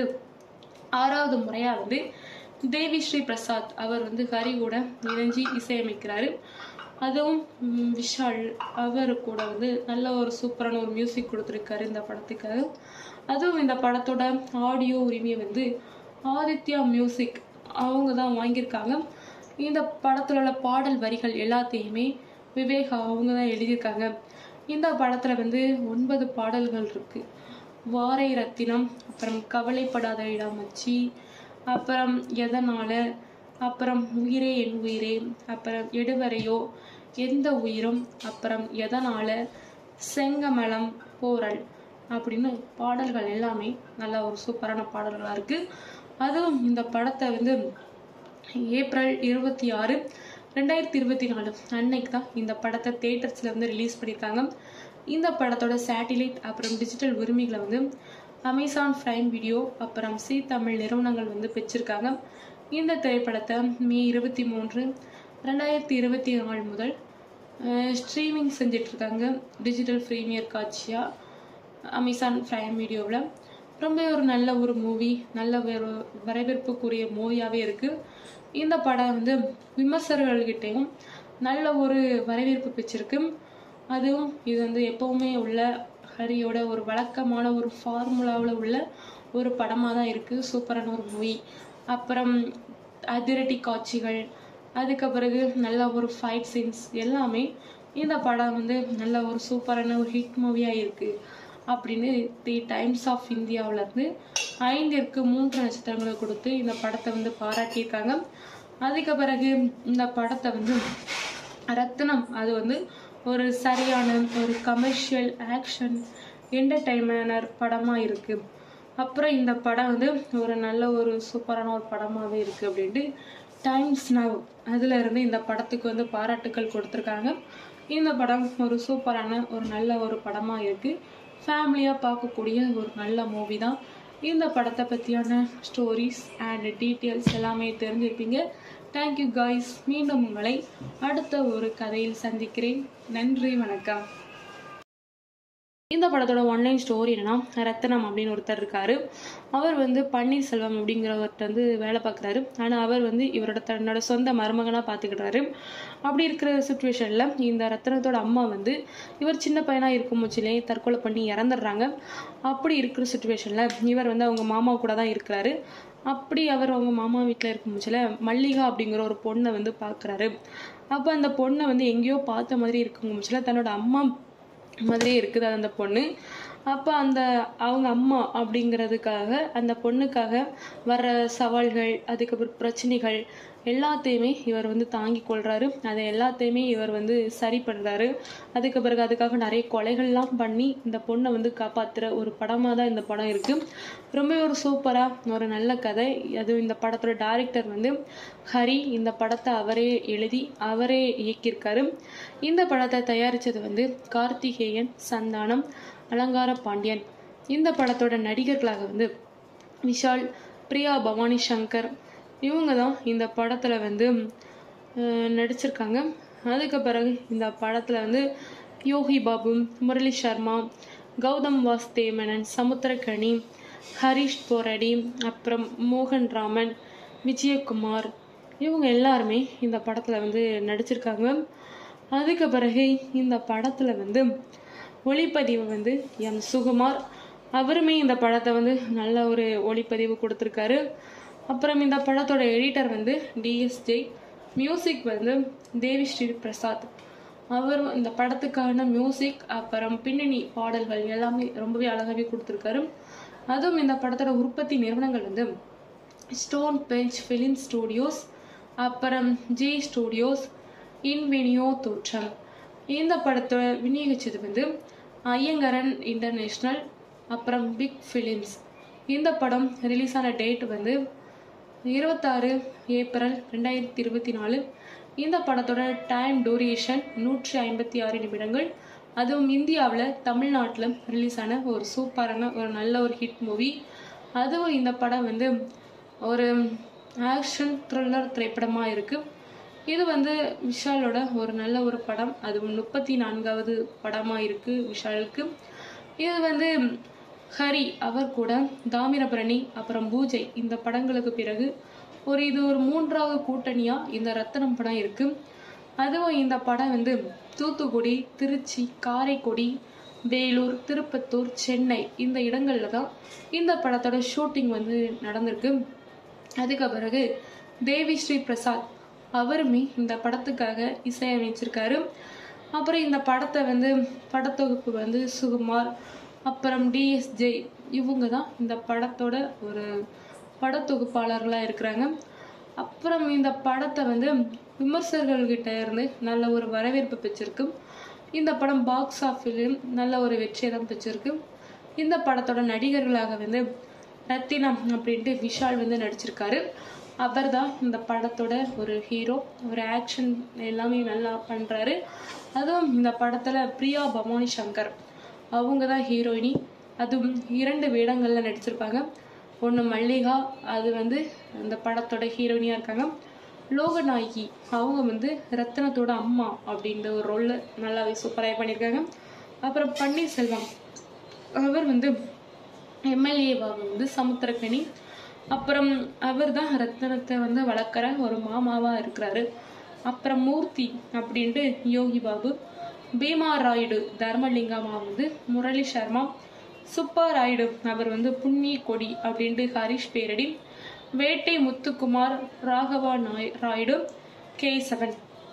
ஆறாவது முறையா வந்து தேவி ஸ்ரீ பிரசாத் அவர் வந்து ஹரியோட இணைஞ்சி இசையமைக்கிறாரு அதுவும் ம், விஷால் அவர் கூட வந்து நல்ல ஒரு சூப்பரான ஒரு மியூசிக் கொடுத்துருக்காரு இந்த படத்துக்காக அதுவும் இந்த படத்தோட ஆடியோ உரிமையை வந்து ஆதித்யா மியூசிக் அவங்க தான் வாங்கியிருக்காங்க இந்த படத்துல உள்ள பாடல் வரிகள் எல்லாத்தையுமே விவேக் அவங்க தான் எழுதியிருக்காங்க இந்த படத்துல வந்து ஒன்பது பாடல்கள் இருக்கு வாரை ரத்தினம் அப்புறம் கவலைப்படாத இடாமச்சி அப்புறம் எதனால அப்புறம் உயிரே என் உயிரே அப்புறம் எடுவரையோ எந்த உயிரும் அப்புறம் எதனால செங்கமலம் போரல் அப்படின்னு பாடல்கள் எல்லாமே நல்ல ஒரு சூப்பரான பாடல்களா இருக்கு அதுவும் இந்த படத்தை வந்து ஏப்ரல் இருபத்தி ஆறு ரெண்டாயிரத்தி இருபத்தி நாலு அன்னைக்கு தான் இந்த படத்தை தேட்டர்ஸ்ல வந்து ரிலீஸ் பண்ணியிருக்காங்க இந்த படத்தோட சேட்டிலைட் அப்புறம் டிஜிட்டல் உரிமைகளை வந்து அமேசான் பிரைம் வீடியோ அப்புறம் சி தமிழ் நிறுவனங்கள் வந்து பெற்றிருக்காங்க இந்த திரைப்படத்தை மே இருபத்தி மூன்று ரெண்டாயிரத்தி இருபத்தி நாலு முதல் ஸ்ட்ரீமிங் செஞ்சுட்டு இருக்காங்க டிஜிட்டல் ப்ரீமியர் காட்சியா அமேசான் பிரைம் வீடியோவில் ரொம்ப ஒரு நல்ல ஒரு மூவி நல்ல ஒரு வரவேற்புக்குரிய மூவியாகவே இருக்கு இந்த படம் வந்து விமர்சகர்கள்கிட்டையும் நல்ல ஒரு வரவேற்பு பெற்றிருக்கு அதுவும் இது வந்து எப்பவுமே உள்ள ஹரியோட ஒரு வழக்கமான ஒரு ஃபார்முலாவில் உள்ள ஒரு படமாக தான் இருக்குது சூப்பரான ஒரு மூவி அப்புறம் அதிரடி காட்சிகள் அதுக்கு பிறகு நல்ல ஒரு ஃபைட் சீன்ஸ் எல்லாமே இந்த படம் வந்து நல்ல ஒரு சூப்பரான ஒரு ஹிட் மூவியாக இருக்குது அப்படின்னு தி டைம்ஸ் ஆஃப் இந்தியாவுல இருந்து ஐந்திற்கு மூன்று நட்சத்திரங்களை கொடுத்து இந்த படத்தை வந்து பாராட்டியிருக்காங்க அதுக்கு பிறகு இந்த படத்தை வந்து ரத்னம் அது வந்து ஒரு சரியான ஒரு கமர்ஷியல் ஆக்ஷன் என்டர்டைன்மெண்டர் படமாக இருக்கு அப்புறம் இந்த படம் வந்து ஒரு நல்ல ஒரு சூப்பரான ஒரு படமாகவே இருக்கு அப்படின்ட்டு டைம்ஸ் நவ் அதுல இருந்து இந்த படத்துக்கு வந்து பாராட்டுக்கள் கொடுத்துருக்காங்க இந்த படம் ஒரு சூப்பரான ஒரு நல்ல ஒரு படமாக இருக்கு ஃபேமிலியாக பார்க்கக்கூடிய ஒரு நல்ல மூவி தான் இந்த படத்தை பற்றியான ஸ்டோரிஸ் அண்ட் டீட்டெயில்ஸ் எல்லாமே தெரிஞ்சிருப்பீங்க தேங்க்யூ காய்ஸ் மீண்டும் உங்களை அடுத்த ஒரு கதையில் சந்திக்கிறேன் நன்றி வணக்கம் இந்த படத்தோட ஒன்லைன் ஸ்டோரி என்னன்னா ரத்தனம் அப்படின்னு ஒருத்தர் இருக்காரு அவர் வந்து பன்னீர்செல்வம் அப்படிங்கிறவர்கிட்ட வந்து வேலை பார்க்குறாரு ஆனால் அவர் வந்து இவரோட தன்னோட சொந்த மருமகனாக பார்த்துக்கிட்டாரு அப்படி இருக்கிற சுச்சுவேஷனில் இந்த ரத்தனத்தோட அம்மா வந்து இவர் சின்ன பையனாக இருக்கும் முச்சிலே தற்கொலை பண்ணி இறந்துடுறாங்க அப்படி இருக்கிற சுச்சுவேஷனில் இவர் வந்து அவங்க மாமா கூட தான் இருக்கிறாரு அப்படி அவர் அவங்க மாமா வீட்டில் இருக்கும் முச்சில மல்லிகா அப்படிங்கிற ஒரு பொண்ணை வந்து பார்க்குறாரு அப்போ அந்த பொண்ணை வந்து எங்கேயோ பார்த்த மாதிரி இருக்கும் முச்சில தன்னோட அம்மா மாதிரியே இருக்குது அது அந்த பொண்ணு அப்போ அந்த அவங்க அம்மா அப்படிங்கிறதுக்காக அந்த பொண்ணுக்காக வர சவால்கள் அதுக்கப்புறம் பிரச்சனைகள் எல்லாத்தையுமே இவர் வந்து தாங்கி கொள்றாரு அதை எல்லாத்தையுமே இவர் வந்து சரி பண்றாரு அதுக்கு பிறகு அதுக்காக நிறைய கொலைகள்லாம் பண்ணி இந்த பொண்ணை வந்து காப்பாத்துற ஒரு படமாக தான் இந்த படம் இருக்கு ரொம்ப ஒரு சூப்பரா ஒரு நல்ல கதை அது இந்த படத்தோட டைரக்டர் வந்து ஹரி இந்த படத்தை அவரே எழுதி அவரே இயக்கியிருக்காரு இந்த படத்தை தயாரிச்சது வந்து கார்த்திகேயன் சந்தானம் அலங்கார பாண்டியன் இந்த படத்தோட நடிகர்களாக வந்து விஷால் பிரியா பவானி சங்கர் இவங்க தான் இந்த படத்தில் வந்து அஹ், நடிச்சிருக்காங்க அதுக்கு பிறகு இந்த படத்தில் வந்து யோகி பாபு முரளி சர்மா கௌதம் வாஸ்தேமனன் சமுத்திரக்கனி ஹரிஷ் போரடி அப்புறம் மோகன் ராமன் விஜயகுமார் இவங்க எல்லாருமே இந்த படத்தில் வந்து நடிச்சிருக்காங்க அதுக்கு பிறகு இந்த படத்தில் வந்து ஒளிப்பதிவு வந்து எம் சுகுமார் அவருமே இந்த படத்தை வந்து நல்ல ஒரு ஒளிப்பதிவு கொடுத்துருக்காரு அப்புறம் இந்த படத்தோட எடிட்டர் வந்து டிஎஸ்ஜே மியூசிக் வந்து தேவிஸ்ரீ பிரசாத் அவர் இந்த படத்துக்கான மியூசிக் அப்புறம் பின்னணி பாடல்கள் எல்லாமே ரொம்பவே அழகாவே கொடுத்துருக்காரு அதுவும் இந்த படத்தோட உற்பத்தி நிறுவனங்கள் வந்து ஸ்டோன் பெஞ்ச் ஃபிலிம் ஸ்டூடியோஸ் அப்புறம் ஜே ஸ்டூடியோஸ் இன்வெனியோ தோற்றம் இந்த படத்தை விநியோகிச்சது வந்து ஐயங்கரன் இன்டர்நேஷ்னல் அப்புறம் பிக் ஃபிலிம்ஸ் இந்த படம் ரிலீஸ் ஆன டேட் வந்து இருபத்தாறு ஏப்ரல் ரெண்டாயிரத்தி இருபத்தி நாலு இந்த படத்தோட டைம் டூரேஷன் நூற்றி ஐம்பத்தி ஆறு நிமிடங்கள் அதுவும் இந்தியாவில் தமிழ்நாட்டில் ரிலீஸ் ஆன ஒரு சூப்பரான ஒரு நல்ல ஒரு ஹிட் மூவி அதுவும் இந்த படம் வந்து ஒரு ஆக்ஷன் த்ரில்லர் திரைப்படமாக இருக்குது இது வந்து விஷாலோட ஒரு நல்ல ஒரு படம் அதுவும் முப்பத்தி நான்காவது படமாக இருக்குது விஷாலுக்கு இது வந்து ஹரி அவர் கூட தாமிரபரணி அப்புறம் பூஜை இந்த படங்களுக்கு பிறகு ஒரு இது ஒரு மூன்றாவது கூட்டணியாக இந்த ரத்தனம் படம் இருக்குது அதுவும் இந்த படம் வந்து தூத்துக்குடி திருச்சி காரைக்குடி வேலூர் திருப்பத்தூர் சென்னை இந்த இடங்கள்ல தான் இந்த படத்தோட ஷூட்டிங் வந்து நடந்திருக்கு அதுக்கு பிறகு தேவி ஸ்ரீ பிரசாத் அவருமே இந்த படத்துக்காக இசையமைச்சிருக்காரு அப்புறம் இந்த படத்தை வந்து படத்தொகுப்பு வந்து சுகுமார் அப்புறம் டிஎஸ்ஜே இவங்க தான் இந்த படத்தோட ஒரு படத்தொகுப்பாளர்களாக இருக்கிறாங்க அப்புறம் இந்த படத்தை வந்து விமர்சகர்கள்கிட்ட இருந்து நல்ல ஒரு வரவேற்பு பெற்றிருக்கு இந்த படம் பாக்ஸ் ஆஃபீஸிலும் நல்ல ஒரு வெற்றியை தான் பெற்றிருக்கு இந்த படத்தோட நடிகர்களாக வந்து ரத்தினம் அப்படின்ட்டு விஷால் வந்து நடிச்சிருக்காரு அவர் தான் இந்த படத்தோட ஒரு ஹீரோ ஒரு ஆக்ஷன் எல்லாமே நல்லா பண்ணுறாரு அதுவும் இந்த படத்தில் பிரியா பவானி சங்கர் அவங்க தான் ஹீரோயினி அதுவும் இரண்டு வேடங்களில் நடிச்சிருப்பாங்க ஒன்று மல்லிகா அது வந்து அந்த படத்தோட ஹீரோயினியாக இருக்காங்க லோகநாயகி அவங்க வந்து ரத்னத்தோட அம்மா அப்படின்ற ஒரு ரோலில் நல்லாவே சூப்பராக பண்ணியிருக்காங்க அப்புறம் பன்னீர்செல்வம் அவர் வந்து எம்எல்ஏவாக வந்து சமுத்திரக்கனி அப்புறம் அவர் தான் ரத்தனத்தை வந்து வளர்க்குற ஒரு மாமாவாக இருக்கிறாரு அப்புறம் மூர்த்தி அப்படின்ட்டு யோகி பாபு பீமா ராயுடு தர்மலிங்கமா வந்து முரளி சர்மா சுப்பா ராயுடு அவர் வந்து புண்ணிய கொடி அப்படின்ட்டு ஹரிஷ் பேரடி வேட்டை முத்துக்குமார் ராகவா நாய் ராயுடு கேசவன்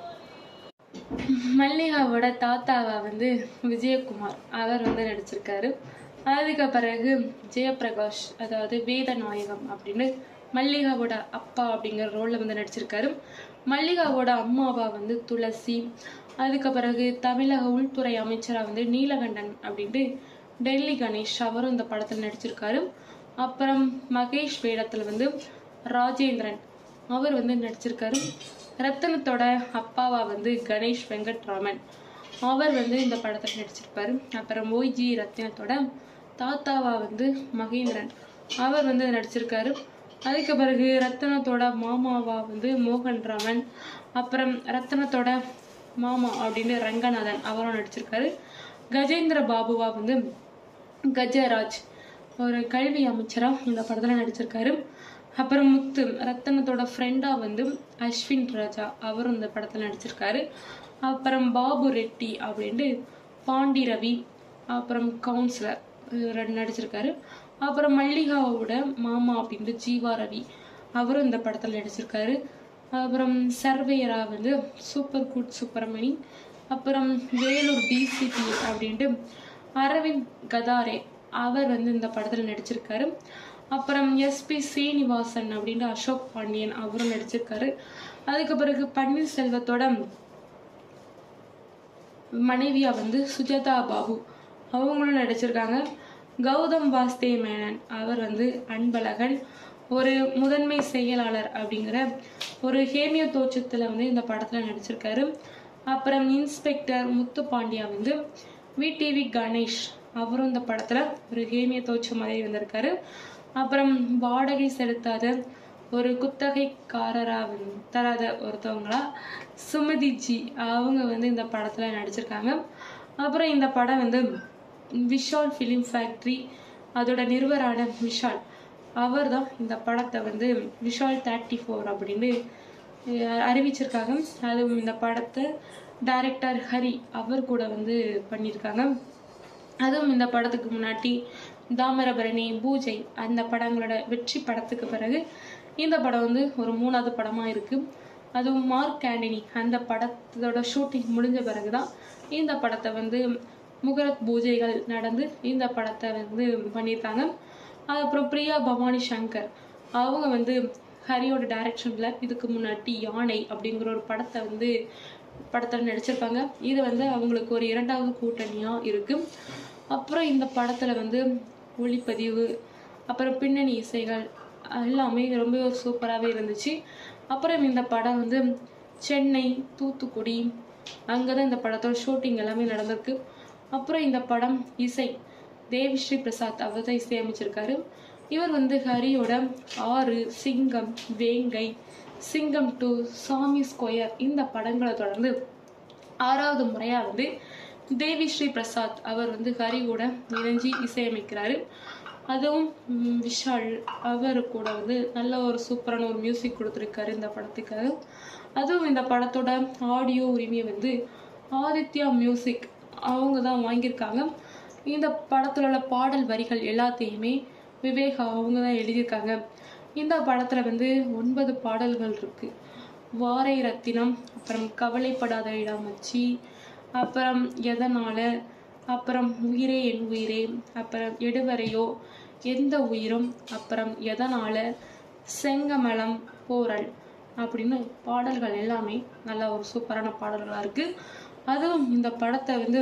மல்லிகாவோட தாத்தாவா வந்து விஜயகுமார் அவர் வந்து நடிச்சிருக்காரு அதுக்கு பிறகு ஜெயபிரகாஷ் அதாவது வேதநாயகம் அப்படின்னு மல்லிகாவோட அப்பா அப்படிங்கிற ரோல்ல வந்து நடிச்சிருக்காரு மல்லிகாவோட அம்மாவா வந்து துளசி அதுக்கு பிறகு தமிழக உள்துறை அமைச்சரா வந்து நீலகண்டன் அப்படின்ட்டு டெல்லி கணேஷ் அவரும் இந்த படத்தில் நடிச்சிருக்காரு அப்புறம் மகேஷ் வேடத்துல வந்து ராஜேந்திரன் அவர் வந்து நடிச்சிருக்காரு ரத்தனத்தோட அப்பாவா வந்து கணேஷ் வெங்கட்ராமன் அவர் வந்து இந்த படத்தில் நடிச்சிருப்பாரு அப்புறம் ஓய்ஜி ரத்தினத்தோட தாத்தாவா வந்து மகேந்திரன் அவர் வந்து நடிச்சிருக்காரு அதுக்கு பிறகு ரத்தனத்தோட மாமாவா வந்து மோகன் ராமன் அப்புறம் ரத்தனத்தோட மாமா அப்படின்னு ரங்கநாதன் அவரும் நடிச்சிருக்காரு கஜேந்திர பாபுவா வந்து கஜராஜ் ஒரு கல்வி அமைச்சரா இந்த படத்துல நடிச்சிருக்காரு அப்புறம் முத்து ரத்தனத்தோட ஃப்ரெண்டா வந்து அஸ்வின் ராஜா அவரும் இந்த படத்துல நடிச்சிருக்காரு அப்புறம் பாபு ரெட்டி அப்படின்ட்டு பாண்டி ரவி அப்புறம் கவுன்சிலர் இவர் நடிச்சிருக்காரு அப்புறம் மல்லிகாவோட மாமா அப்படின்ட்டு ஜீவா ரவி அவரும் இந்த படத்துல நடிச்சிருக்காரு அப்புறம் சர்வேயரா வந்து சூப்பர் குட் சுப்பிரமணி அப்புறம் வேலூர் டிசிபி அப்படின்ட்டு அரவிந்த் கதாரே அவர் வந்து இந்த படத்துல நடிச்சிருக்காரு அப்புறம் எஸ்பி சீனிவாசன் அப்படின்ட்டு அசோக் பாண்டியன் அவரும் நடிச்சிருக்காரு அதுக்கு பிறகு பன்னீர்செல்வத்தோட மனைவியா வந்து சுஜாதா பாபு அவங்களும் நடிச்சிருக்காங்க கௌதம் வாஸ்தே மேனன் அவர் வந்து அன்பழகன் ஒரு முதன்மை செயலாளர் அப்படிங்கிற ஒரு ஹேமியோ தோற்றத்துல வந்து இந்த படத்துல நடிச்சிருக்காரு அப்புறம் இன்ஸ்பெக்டர் முத்து பாண்டியா வந்து விடிவி கணேஷ் அவரும் இந்த படத்துல ஒரு ஹேமிய தோற்றம் மாதிரி வந்திருக்காரு அப்புறம் வாடகை செலுத்தாத ஒரு குத்தகைக்காரரா வந்து தராத ஒருத்தவங்களா சுமதி ஜி அவங்க வந்து இந்த படத்துல நடிச்சிருக்காங்க அப்புறம் இந்த படம் வந்து விஷால் ஃபிலிம் ஃபேக்ட்ரி அதோட நிறுவரான விஷால் அவர் தான் இந்த படத்தை வந்து விஷால் தேர்ட்டி ஃபோர் அப்படின்னு அஹ், அறிவிச்சிருக்காங்க அதுவும் இந்த படத்தை டைரக்டர் ஹரி அவர் கூட வந்து பண்ணியிருக்காங்க அதுவும் இந்த படத்துக்கு முன்னாடி தாமிரபரணி பூஜை அந்த படங்களோட வெற்றி படத்துக்கு பிறகு இந்த படம் வந்து ஒரு மூணாவது படமா இருக்கு அதுவும் மார்க் ஆண்டனி அந்த படத்தோட ஷூட்டிங் முடிஞ்ச பிறகுதான் இந்த படத்தை வந்து முகரத் பூஜைகள் நடந்து இந்த படத்தை வந்து பண்ணியிருக்காங்க அப்புறம் பிரியா பவானி சங்கர் அவங்க வந்து ஹரியோட டைரக்ஷன்ல இதுக்கு முன்னாடி யானை அப்படிங்கிற ஒரு படத்தை வந்து படத்துல நடிச்சிருப்பாங்க இது வந்து அவங்களுக்கு ஒரு இரண்டாவது கூட்டணியா இருக்கு அப்புறம் இந்த படத்துல வந்து ஒளிப்பதிவு அப்புறம் பின்னணி இசைகள் எல்லாமே ரொம்ப ஒரு சூப்பராகவே இருந்துச்சு அப்புறம் இந்த படம் வந்து சென்னை தூத்துக்குடி அங்கதான் இந்த படத்தோட ஷூட்டிங் எல்லாமே நடந்திருக்கு அப்புறம் இந்த படம் இசை தேவிஸ்ரீ பிரசாத் அவர் தான் இசையமைச்சிருக்காரு இவர் வந்து ஹரியோட ஆறு சிங்கம் வேங்கை சிங்கம் டூ சாமி ஸ்கொயர் இந்த படங்களை தொடர்ந்து ஆறாவது முறையா வந்து தேவி ஸ்ரீ பிரசாத் அவர் வந்து ஹரியோட இணைஞ்சி இசையமைக்கிறாரு அதுவும் ம், விஷால் அவர் கூட வந்து நல்ல ஒரு சூப்பரான ஒரு மியூசிக் கொடுத்துருக்காரு இந்த படத்துக்காக அதுவும் இந்த படத்தோட ஆடியோ உரிமையை வந்து ஆதித்யா மியூசிக் அவங்க தான் வாங்கியிருக்காங்க இந்த படத்துல உள்ள பாடல் வரிகள் எல்லாத்தையுமே விவேக் அவங்க தான் எழுதியிருக்காங்க இந்த படத்துல வந்து ஒன்பது பாடல்கள் இருக்கு வாரை ரத்தினம் அப்புறம் கவலைப்படாத இடாமச்சி அப்புறம் எதனால அப்புறம் உயிரே என் உயிரே அப்புறம் எடுவரையோ எந்த உயிரும் அப்புறம் எதனால செங்கமலம் போரல் அப்படின்னு பாடல்கள் எல்லாமே நல்ல ஒரு சூப்பரான பாடல்களா இருக்கு அதுவும் இந்த படத்தை வந்து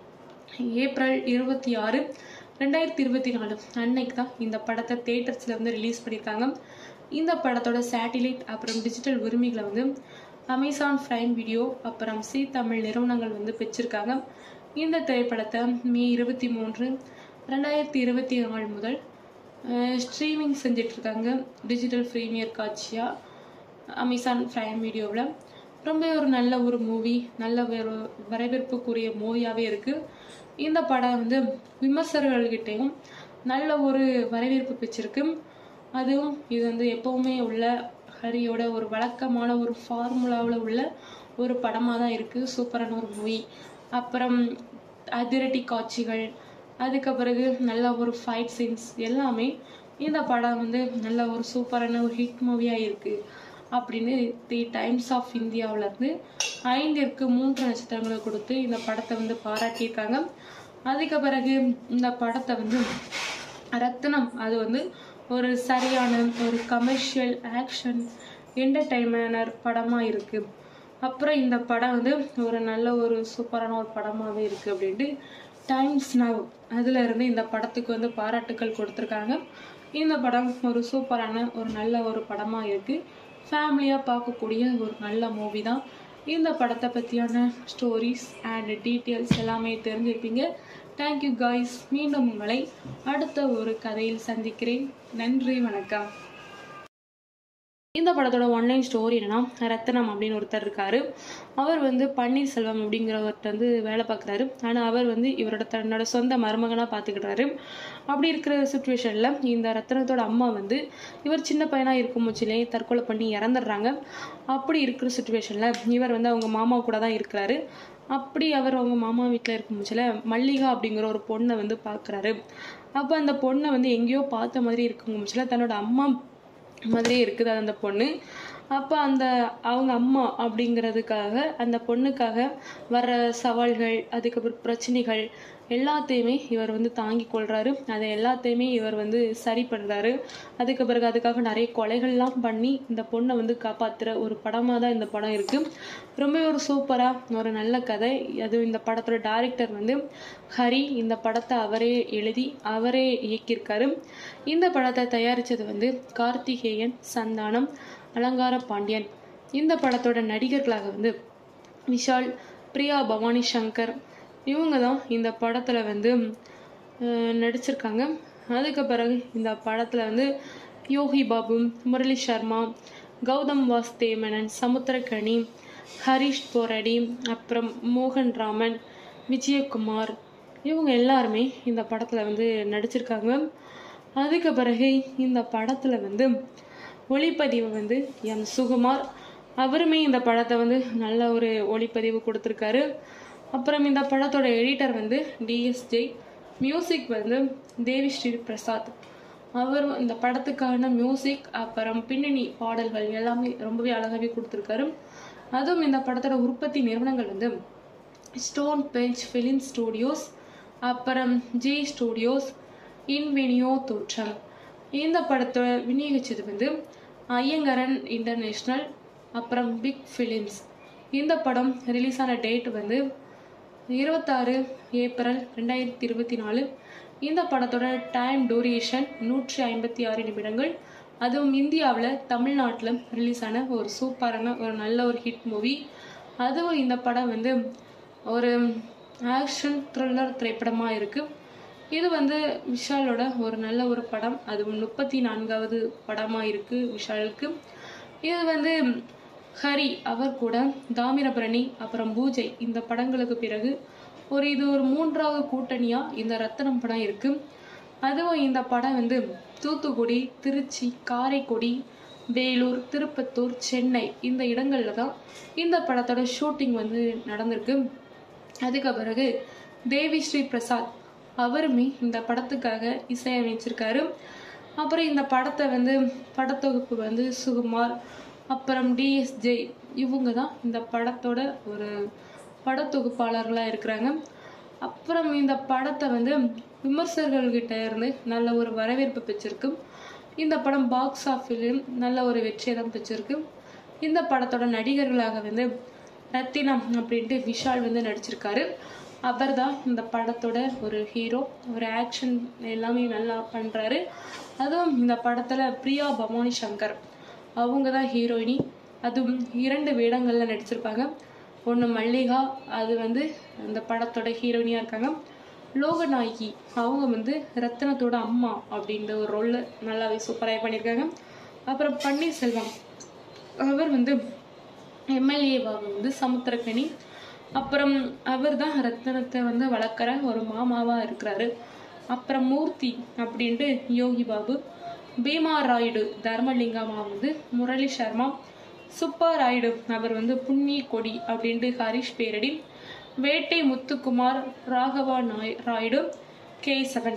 ஏப்ரல் இருபத்தி ஆறு ரெண்டாயிரத்தி இருபத்தி நாலு அன்னைக்கு தான் இந்த படத்தை தேட்டர்ஸ்ல வந்து ரிலீஸ் பண்ணியிருக்காங்க இந்த படத்தோட சேட்டிலைட் அப்புறம் டிஜிட்டல் உரிமைகளை வந்து அமேசான் பிரைம் வீடியோ அப்புறம் சி தமிழ் நிறுவனங்கள் வந்து பெற்றிருக்காங்க இந்த திரைப்படத்தை மே இருபத்தி மூன்று ரெண்டாயிரத்தி இருபத்தி நாலு முதல் ஸ்ட்ரீமிங் செஞ்சுட்டு இருக்காங்க டிஜிட்டல் ப்ரீமியர் காட்சியா அமேசான் பிரைம் வீடியோவில் ரொம்ப ஒரு நல்ல ஒரு மூவி நல்ல ஒரு வரவேற்புக்குரிய மூவியாகவே இருக்கு இந்த படம் வந்து விமர்சகர்கள்கிட்டையும் நல்ல ஒரு வரவேற்பு பெற்றிருக்கு அதுவும் இது வந்து எப்பவுமே உள்ள ஹரியோட ஒரு வழக்கமான ஒரு ஃபார்முலாவில் உள்ள ஒரு படமாக தான் இருக்குது சூப்பரான ஒரு மூவி அப்புறம் அதிரடி காட்சிகள் அதுக்கு பிறகு நல்ல ஒரு ஃபைட் சீன்ஸ் எல்லாமே இந்த படம் வந்து நல்ல ஒரு சூப்பரான ஒரு ஹிட் மூவியாக இருக்குது அப்படின்னு தி டைம்ஸ் ஆஃப் இந்தியாவுல இருந்து ஐந்திற்கு மூன்று நட்சத்திரங்களை கொடுத்து இந்த படத்தை வந்து பாராட்டியிருக்காங்க அதுக்கு பிறகு இந்த படத்தை வந்து ரத்னம் அது வந்து ஒரு சரியான ஒரு கமர்ஷியல் ஆக்ஷன் என்டர்டைன்மெண்டர் படமாக இருக்குது அப்புறம் இந்த படம் வந்து ஒரு நல்ல ஒரு சூப்பரான ஒரு படமாகவே இருக்குது அப்படின்ட்டு டைம்ஸ் நவ் அதுல இருந்து இந்த படத்துக்கு வந்து பாராட்டுக்கள் கொடுத்துருக்காங்க இந்த படம் ஒரு சூப்பரான ஒரு நல்ல ஒரு படமாக இருக்குது ஃபேமிலியாக பார்க்கக்கூடிய ஒரு நல்ல மூவி தான் இந்த படத்தை பற்றியான ஸ்டோரிஸ் அண்ட் டீட்டெயில்ஸ் எல்லாமே தெரிஞ்சிருப்பீங்க தேங்க்யூ காய்ஸ் மீண்டும் உங்களை அடுத்த ஒரு கதையில் சந்திக்கிறேன் நன்றி வணக்கம் இந்த படத்தோட ஒன்லைன் ஸ்டோரி என்னன்னா ரத்தனம் அப்படின்னு ஒருத்தர் இருக்காரு அவர் வந்து பன்னீர்செல்வம் அப்படிங்கிறவர்கிட்ட வந்து வேலை பார்க்குறாரு ஆனால் அவர் வந்து இவரோட தன்னோட சொந்த மருமகனாக பார்த்துக்கிட்டாரு அப்படி இருக்கிற சுச்சுவேஷனில் இந்த ரத்தனத்தோட அம்மா வந்து இவர் சின்ன பையனாக இருக்கும் முச்சிலே தற்கொலை பண்ணி இறந்துடுறாங்க அப்படி இருக்கிற சுச்சுவேஷனில் இவர் வந்து அவங்க மாமா கூட தான் இருக்கிறாரு அப்படி அவர் அவங்க மாமா வீட்டில் இருக்கும் முச்சில மல்லிகா அப்படிங்கிற ஒரு பொண்ணை வந்து பார்க்குறாரு அப்போ அந்த பொண்ணை வந்து எங்கேயோ பார்த்த மாதிரி இருக்கும் முச்சில தன்னோட அம்மா மாதிரியே இருக்குது அது அந்த பொண்ணு அப்போ அந்த அவங்க அம்மா அப்படிங்கிறதுக்காக அந்த பொண்ணுக்காக வர சவால்கள் அதுக்கப்புறம் பிரச்சனைகள் எல்லாத்தையுமே இவர் வந்து தாங்கி கொள்றாரு அதை எல்லாத்தையுமே இவர் வந்து சரி பண்ணுறாரு அதுக்கு பிறகு அதுக்காக நிறைய கொலைகள்லாம் பண்ணி இந்த பொண்ணை வந்து காப்பாற்றுற ஒரு படமாக தான் இந்த படம் இருக்குது ரொம்ப ஒரு சூப்பராக ஒரு நல்ல கதை அது இந்த படத்தோட டைரக்டர் வந்து ஹரி இந்த படத்தை அவரே எழுதி அவரே இயக்கியிருக்காரு இந்த படத்தை தயாரித்தது வந்து கார்த்திகேயன் சந்தானம் அலங்கார பாண்டியன் இந்த படத்தோட நடிகர்களாக வந்து விஷால் பிரியா பவானி சங்கர் இவங்க தான் இந்த படத்தில் வந்து அஹ், நடிச்சிருக்காங்க அதுக்கு பிறகு இந்த படத்தில் வந்து யோகி பாபு முரளி சர்மா கௌதம் வாஸ்தேமனன் சமுத்திரக்கனி ஹரிஷ் போரடி அப்புறம் மோகன் ராமன் விஜயகுமார் இவங்க எல்லாருமே இந்த படத்தில் வந்து நடிச்சிருக்காங்க அதுக்கு பிறகு இந்த படத்தில் வந்து ஒளிப்பதிவு வந்து எம் சுகுமார் அவருமே இந்த படத்தை வந்து நல்ல ஒரு ஒளிப்பதிவு கொடுத்துருக்காரு அப்புறம் இந்த படத்தோட எடிட்டர் வந்து டிஎஸ்ஜே மியூசிக் வந்து தேவிஸ்ரீ பிரசாத் அவர் இந்த படத்துக்கான மியூசிக் அப்புறம் பின்னணி பாடல்கள் எல்லாமே ரொம்பவே அழகாகவே கொடுத்துருக்காரு அதுவும் இந்த படத்தோட உற்பத்தி நிறுவனங்கள் வந்து ஸ்டோன் பெஞ்ச் ஃபிலிம் ஸ்டூடியோஸ் அப்புறம் ஜே ஸ்டூடியோஸ் இன்வெனியோ தோற்றம் இந்த படத்தை விநியோகிச்சது வந்து ஐயங்கரன் இன்டர்நேஷ்னல் அப்புறம் பிக் ஃபிலிம்ஸ் இந்த படம் ரிலீஸ் ஆன டேட் வந்து இருபத்தாறு ஏப்ரல் ரெண்டாயிரத்தி இருபத்தி நாலு இந்த படத்தோட டைம் டூரேஷன் நூற்றி ஐம்பத்தி ஆறு நிமிடங்கள் அதுவும் இந்தியாவில் தமிழ்நாட்டில் ரிலீஸ் ஆன ஒரு சூப்பரான ஒரு நல்ல ஒரு ஹிட் மூவி அதுவும் இந்த படம் வந்து ஒரு ஆக்ஷன் த்ரில்லர் திரைப்படமாக இருக்குது இது வந்து விஷாலோட ஒரு நல்ல ஒரு படம் அதுவும் முப்பத்தி நான்காவது படமாக இருக்குது விஷாலுக்கு இது வந்து ஹரி அவர் கூட தாமிரபரணி அப்புறம் பூஜை இந்த படங்களுக்கு பிறகு ஒரு இது ஒரு மூன்றாவது கூட்டணியாக இந்த ரத்தனம் படம் இருக்குது அதுவும் இந்த படம் வந்து தூத்துக்குடி திருச்சி காரைக்குடி வேலூர் திருப்பத்தூர் சென்னை இந்த இடங்கள்ல தான் இந்த படத்தோட ஷூட்டிங் வந்து நடந்திருக்கு அதுக்கு பிறகு தேவி ஸ்ரீ பிரசாத் அவருமே இந்த படத்துக்காக இசையமைச்சிருக்காரு அப்புறம் இந்த படத்தை வந்து படத்தொகுப்பு வந்து சுகுமார் அப்புறம் டிஎஸ்ஜே இவங்க தான் இந்த படத்தோட ஒரு படத்தொகுப்பாளர்களாக இருக்கிறாங்க அப்புறம் இந்த படத்தை வந்து விமர்சகர்கள்கிட்ட இருந்து நல்ல ஒரு வரவேற்பு பெற்றிருக்கு இந்த படம் பாக்ஸ் ஆஃபீஸிலும் நல்ல ஒரு வெற்றியை தான் பெற்றிருக்கு இந்த படத்தோட நடிகர்களாக வந்து ரத்தினம் அப்படின்ட்டு விஷால் வந்து நடிச்சிருக்காரு அவர் தான் இந்த படத்தோட ஒரு ஹீரோ ஒரு ஆக்ஷன் எல்லாமே நல்லா பண்ணுறாரு அதுவும் இந்த படத்தில் பிரியா பவானி சங்கர் அவங்க தான் ஹீரோயினி அதுவும் இரண்டு வேடங்களில் நடிச்சிருப்பாங்க ஒன்று மல்லிகா அது வந்து அந்த படத்தோட ஹீரோயினியாக இருக்காங்க லோகநாயகி அவங்க வந்து ரத்னத்தோட அம்மா அப்படின்ற ஒரு ரோலில் நல்லாவே சூப்பராக பண்ணியிருக்காங்க அப்புறம் பன்னீர்செல்வம் அவர் வந்து எம்எல்ஏவாக வந்து சமுத்திரக்கனி அப்புறம் அவர் தான் ரத்தனத்தை வந்து வளர்க்குற ஒரு மாமாவாக இருக்கிறாரு அப்புறம் மூர்த்தி அப்படின்ட்டு யோகி பாபு பீமா ராயுடு தர்மலிங்கமா வந்து முரளி சர்மா சுப்பா ராயுடு அவர் வந்து புண்ணிய கொடி அப்படின்ட்டு ஹரிஷ் பேரடி வேட்டை முத்துக்குமார் ராகவா நாய் ராயுடு கேசவன்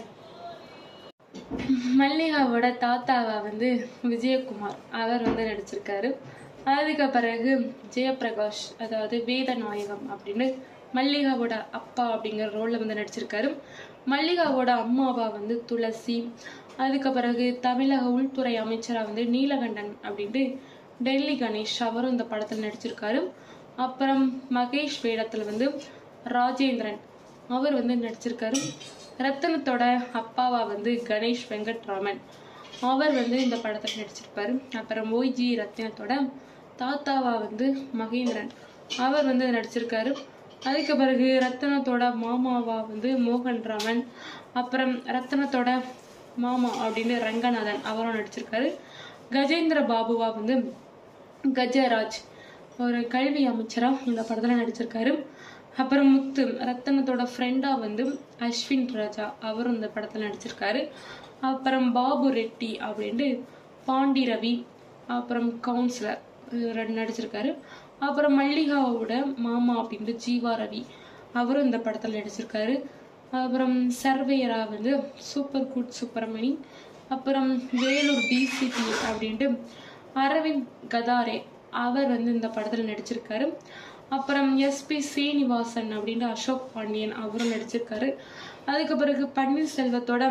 மல்லிகாவோட தாத்தாவா வந்து விஜயகுமார் அவர் வந்து நடிச்சிருக்காரு அதுக்கு பிறகு ஜெயபிரகாஷ் அதாவது வேதநாயகம் அப்படின்னு மல்லிகாவோட அப்பா அப்படிங்கிற ரோலில் வந்து நடிச்சிருக்காரு மல்லிகாவோட அம்மாவா வந்து துளசி அதுக்கு பிறகு தமிழக உள்துறை அமைச்சராக வந்து நீலகண்டன் அப்படின்ட்டு டெல்லி கணேஷ் அவரும் இந்த படத்தில் நடிச்சிருக்காரு அப்புறம் மகேஷ் வேடத்தில் வந்து ராஜேந்திரன் அவர் வந்து நடிச்சிருக்காரு ரத்தனத்தோட அப்பாவா வந்து கணேஷ் வெங்கட்ராமன் அவர் வந்து இந்த படத்தில் நடிச்சிருப்பாரு அப்புறம் ஓய்ஜி ரத்தினத்தோட தாத்தாவா வந்து மகேந்திரன் அவர் வந்து நடிச்சிருக்காரு அதுக்கு பிறகு ரத்தனத்தோட மாமாவா வந்து மோகன் ராமன் அப்புறம் ரத்தனத்தோட மாமா அப்படின்னு ரங்கநாதன் அவரும் நடிச்சிருக்காரு கஜேந்திர பாபுவா வந்து கஜராஜ் ஒரு கல்வி அமைச்சரா இந்த படத்துல நடிச்சிருக்காரு அப்புறம் முத்து ரத்தனத்தோட ஃப்ரெண்டா வந்து அஸ்வின் ராஜா அவரும் இந்த படத்துல நடிச்சிருக்காரு அப்புறம் பாபு ரெட்டி அப்படின்ட்டு பாண்டி ரவி அப்புறம் கவுன்சிலர் இவர் நடிச்சிருக்காரு அப்புறம் மல்லிகாவோட மாமா அப்படின்ட்டு ஜீவா ரவி அவரும் இந்த படத்துல நடிச்சிருக்காரு அப்புறம் சர்வேயரா வந்து சூப்பர் குட் சுப்பிரமணி அப்புறம் வேலூர் டிசிபி அப்படின்ட்டு அரவிந்த் கதாரே அவர் வந்து இந்த படத்துல நடிச்சிருக்காரு அப்புறம் எஸ்பி சீனிவாசன் அப்படின்ட்டு அசோக் பாண்டியன் அவரும் நடிச்சிருக்காரு அதுக்கு பிறகு பன்னீர்செல்வத்தோட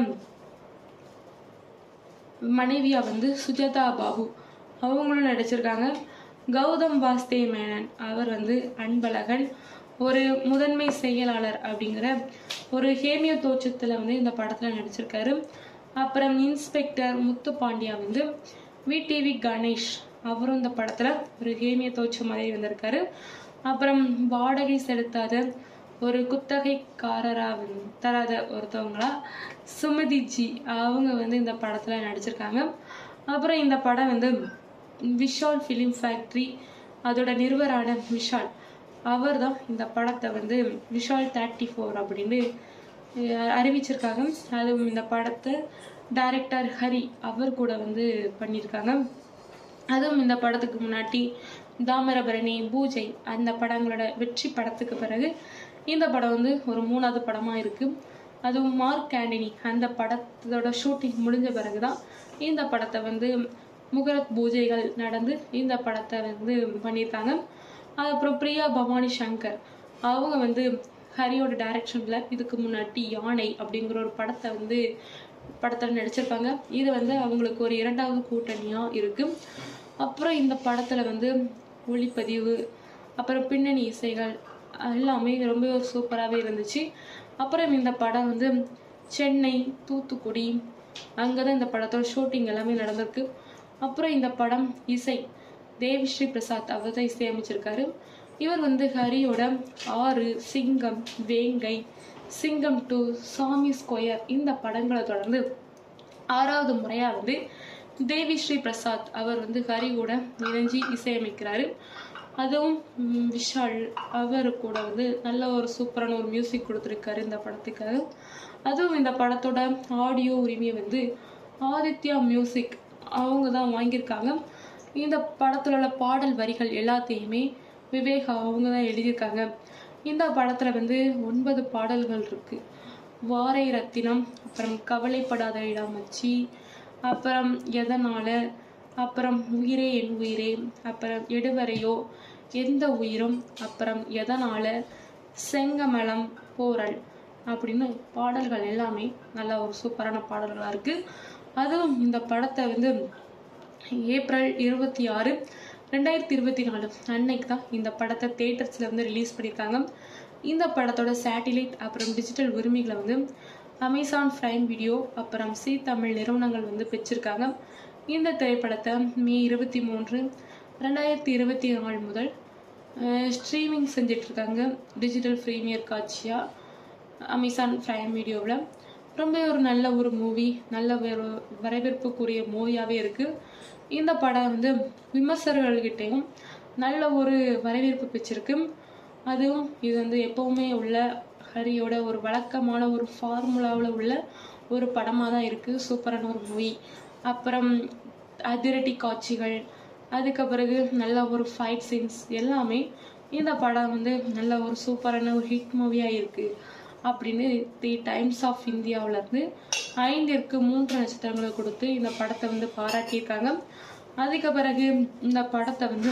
மனைவியா வந்து சுஜாதா பாபு அவங்களும் நடிச்சிருக்காங்க கௌதம் வாஸ்தே மேனன் அவர் வந்து அன்பழகன் ஒரு முதன்மை செயலாளர் அப்படிங்கிற ஒரு ஹேமியோ தோற்றத்துல வந்து இந்த படத்துல நடிச்சிருக்காரு அப்புறம் இன்ஸ்பெக்டர் முத்து பாண்டியா வந்து விடிவி கணேஷ் அவரும் இந்த படத்துல ஒரு ஹேமிய தோற்றம் மாதிரி வந்திருக்காரு அப்புறம் வாடகை செலுத்தாத ஒரு குத்தகைக்காரரா வந்து தராத ஒருத்தவங்களா சுமதி ஜி அவங்க வந்து இந்த படத்துல நடிச்சிருக்காங்க அப்புறம் இந்த படம் வந்து விஷால் ஃபிலிம் ஃபேக்ட்ரி அதோட நிறுவரான விஷால் அவர் தான் இந்த படத்தை வந்து விஷால் தேர்ட்டி ஃபோர் அப்படின்னு அஹ், அறிவிச்சிருக்காங்க அதுவும் இந்த படத்தை டைரக்டர் ஹரி அவர் கூட வந்து பண்ணியிருக்காங்க அதுவும் இந்த படத்துக்கு முன்னாடி தாமிரபரணி பூஜை அந்த படங்களோட வெற்றி படத்துக்கு பிறகு இந்த படம் வந்து ஒரு மூணாவது படமா இருக்கு அதுவும் மார்க் ஆண்டனி அந்த படத்தோட ஷூட்டிங் முடிஞ்ச பிறகுதான் இந்த படத்தை வந்து முகரத் பூஜைகள் நடந்து இந்த படத்தை வந்து பண்ணியிருக்காங்க அப்புறம் பிரியா பவானி சங்கர் அவங்க வந்து ஹரியோட டைரக்ஷன்ல இதுக்கு முன்னாடி யானை அப்படிங்கிற ஒரு படத்தை வந்து படத்துல நடிச்சிருப்பாங்க இது வந்து அவங்களுக்கு ஒரு இரண்டாவது கூட்டணியா இருக்கு அப்புறம் இந்த படத்துல வந்து ஒளிப்பதிவு அப்புறம் பின்னணி இசைகள் எல்லாமே ரொம்ப சூப்பராகவே இருந்துச்சு அப்புறம் இந்த படம் வந்து சென்னை தூத்துக்குடி அங்கதான் இந்த படத்தோட ஷூட்டிங் எல்லாமே நடந்திருக்கு அப்புறம் இந்த படம் இசை தேவிஸ்ரீ பிரசாத் அவர் தான் இசையமைச்சிருக்காரு இவர் வந்து ஹரியோட ஆறு சிங்கம் வேங்கை சிங்கம் டூ சாமி ஸ்கொயர் இந்த படங்களை தொடர்ந்து ஆறாவது முறையா வந்து தேவி ஸ்ரீ பிரசாத் அவர் வந்து ஹரியோட இணைஞ்சி இசையமைக்கிறாரு அதுவும் ம், விஷால் அவர் கூட வந்து நல்ல ஒரு சூப்பரான ஒரு மியூசிக் கொடுத்துருக்காரு இந்த படத்துக்காக அதுவும் இந்த படத்தோட ஆடியோ உரிமையை வந்து ஆதித்யா மியூசிக் அவங்க தான் வாங்கியிருக்காங்க இந்த படத்துல உள்ள பாடல் வரிகள் எல்லாத்தையுமே விவேக் அவங்க தான் எழுதியிருக்காங்க இந்த படத்துல வந்து ஒன்பது பாடல்கள் இருக்கு வாரை ரத்தினம் அப்புறம் கவலைப்படாத இடாமச்சி அப்புறம் எதனால அப்புறம் உயிரே என் உயிரே அப்புறம் எடுவரையோ எந்த உயிரும் அப்புறம் எதனால செங்கமலம் போரல் அப்படின்னு பாடல்கள் எல்லாமே நல்ல ஒரு சூப்பரான பாடல்களா இருக்கு அதுவும் இந்த படத்தை வந்து ஏப்ரல் இருபத்தி ஆறு ரெண்டாயிரத்தி இருபத்தி நாலு அன்னைக்கு தான் இந்த படத்தை தேட்டர்ஸ்ல வந்து ரிலீஸ் பண்ணியிருக்காங்க இந்த படத்தோட சேட்டிலைட் அப்புறம் டிஜிட்டல் உரிமைகளை வந்து அமேசான் பிரைம் வீடியோ அப்புறம் சி தமிழ் நிறுவனங்கள் வந்து பெற்றிருக்காங்க இந்த திரைப்படத்தை மே இருபத்தி மூன்று ரெண்டாயிரத்தி இருபத்தி நாலு முதல் ஸ்ட்ரீமிங் செஞ்சுட்டு இருக்காங்க டிஜிட்டல் ப்ரீமியர் காட்சியா அமேசான் பிரைம் வீடியோவில் ரொம்ப ஒரு நல்ல ஒரு மூவி நல்ல ஒரு வரவேற்புக்குரிய மூவியாகவே இருக்கு இந்த படம் வந்து விமர்சகர்கள்கிட்டையும் நல்ல ஒரு வரவேற்பு பெற்றிருக்கு அதுவும் இது வந்து எப்பவுமே உள்ள ஹரியோட ஒரு வழக்கமான ஒரு ஃபார்முலாவில் உள்ள ஒரு படமாக தான் இருக்குது சூப்பரான ஒரு மூவி அப்புறம் அதிரடி காட்சிகள் அதுக்கு பிறகு நல்ல ஒரு ஃபைட் சீன்ஸ் எல்லாமே இந்த படம் வந்து நல்ல ஒரு சூப்பரான ஒரு ஹிட் மூவியாக இருக்குது அப்படின்னு தி டைம்ஸ் ஆஃப் இந்தியாவுல இருந்து ஐந்திற்கு மூன்று நட்சத்திரங்களை கொடுத்து இந்த படத்தை வந்து பாராட்டியிருக்காங்க அதுக்கு பிறகு இந்த படத்தை வந்து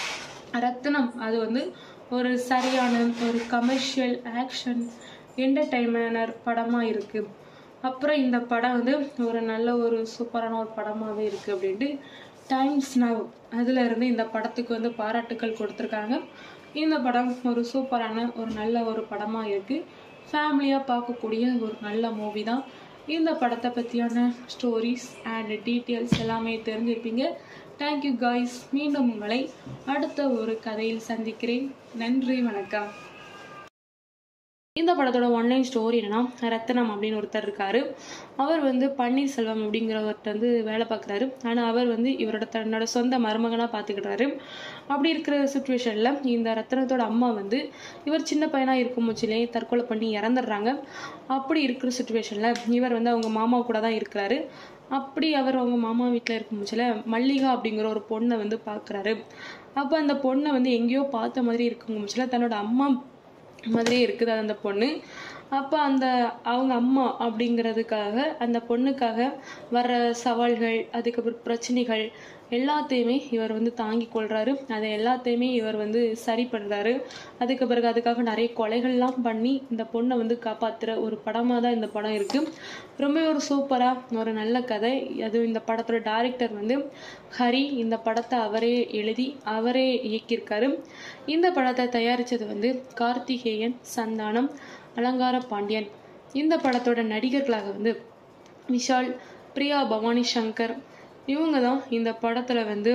ரத்னம் அது வந்து ஒரு சரியான ஒரு கமர்ஷியல் ஆக்ஷன் என்டர்டைன்மெண்டர் படமாக இருக்குது அப்புறம் இந்த படம் வந்து ஒரு நல்ல ஒரு சூப்பரான ஒரு படமாகவே இருக்குது அப்படின்ட்டு டைம்ஸ் நவ் அதுல இருந்து இந்த படத்துக்கு வந்து பாராட்டுக்கள் கொடுத்துருக்காங்க இந்த படம் ஒரு சூப்பரான ஒரு நல்ல ஒரு படமாக இருக்குது ஃபேமிலியாக பார்க்கக்கூடிய ஒரு நல்ல மூவி தான் இந்த படத்தை பற்றியான ஸ்டோரிஸ் அண்ட் டீட்டெயில்ஸ் எல்லாமே தெரிஞ்சிருப்பீங்க தேங்க்யூ காய்ஸ் மீண்டும் உங்களை அடுத்த ஒரு கதையில் சந்திக்கிறேன் நன்றி வணக்கம் இந்த படத்தோட ஒன்லைன் ஸ்டோரி என்னன்னா ரத்தனம் அப்படின்னு ஒருத்தர் இருக்காரு அவர் வந்து பன்னீர்செல்வம் அப்படிங்கிறவர்கிட்ட வந்து வேலை பார்க்குறாரு ஆனால் அவர் வந்து இவரோட தன்னோட சொந்த மருமகனாக பார்த்துக்கிட்டாரு அப்படி இருக்கிற சுச்சுவேஷனில் இந்த ரத்தனத்தோட அம்மா வந்து இவர் சின்ன பையனாக இருக்கும் முச்சிலே தற்கொலை பண்ணி இறந்துடுறாங்க அப்படி இருக்கிற சுச்சுவேஷனில் இவர் வந்து அவங்க மாமா கூட தான் இருக்கிறாரு அப்படி அவர் அவங்க மாமா வீட்டில் இருக்கும் முச்சில மல்லிகா அப்படிங்கிற ஒரு பொண்ணை வந்து பார்க்குறாரு அப்போ அந்த பொண்ணை வந்து எங்கேயோ பார்த்த மாதிரி இருக்கும் முச்சில தன்னோட அம்மா மாதிரியே இருக்குது அது அந்த பொண்ணு அப்போ அந்த அவங்க அம்மா அப்படிங்கிறதுக்காக அந்த பொண்ணுக்காக வர்ற சவால்கள் அதுக்கப்புறம் பிரச்சனைகள் எல்லாத்தையுமே இவர் வந்து தாங்கி கொள்றாரு அதை எல்லாத்தையுமே இவர் வந்து சரி பண்றாரு அதுக்கு பிறகு அதுக்காக நிறைய கொலைகள்லாம் பண்ணி இந்த பொண்ணை வந்து காப்பாத்துற ஒரு படமா தான் இந்த படம் இருக்கு ரொம்ப ஒரு சூப்பரா ஒரு நல்ல கதை அது இந்த படத்தோட டைரக்டர் வந்து ஹரி இந்த படத்தை அவரே எழுதி அவரே இயக்கியிருக்காரு இந்த படத்தை தயாரிச்சது வந்து கார்த்திகேயன் சந்தானம் அலங்கார பாண்டியன் இந்த படத்தோட நடிகர்களாக வந்து விஷால் பிரியா பவானி சங்கர் இவங்க தான் இந்த படத்துல வந்து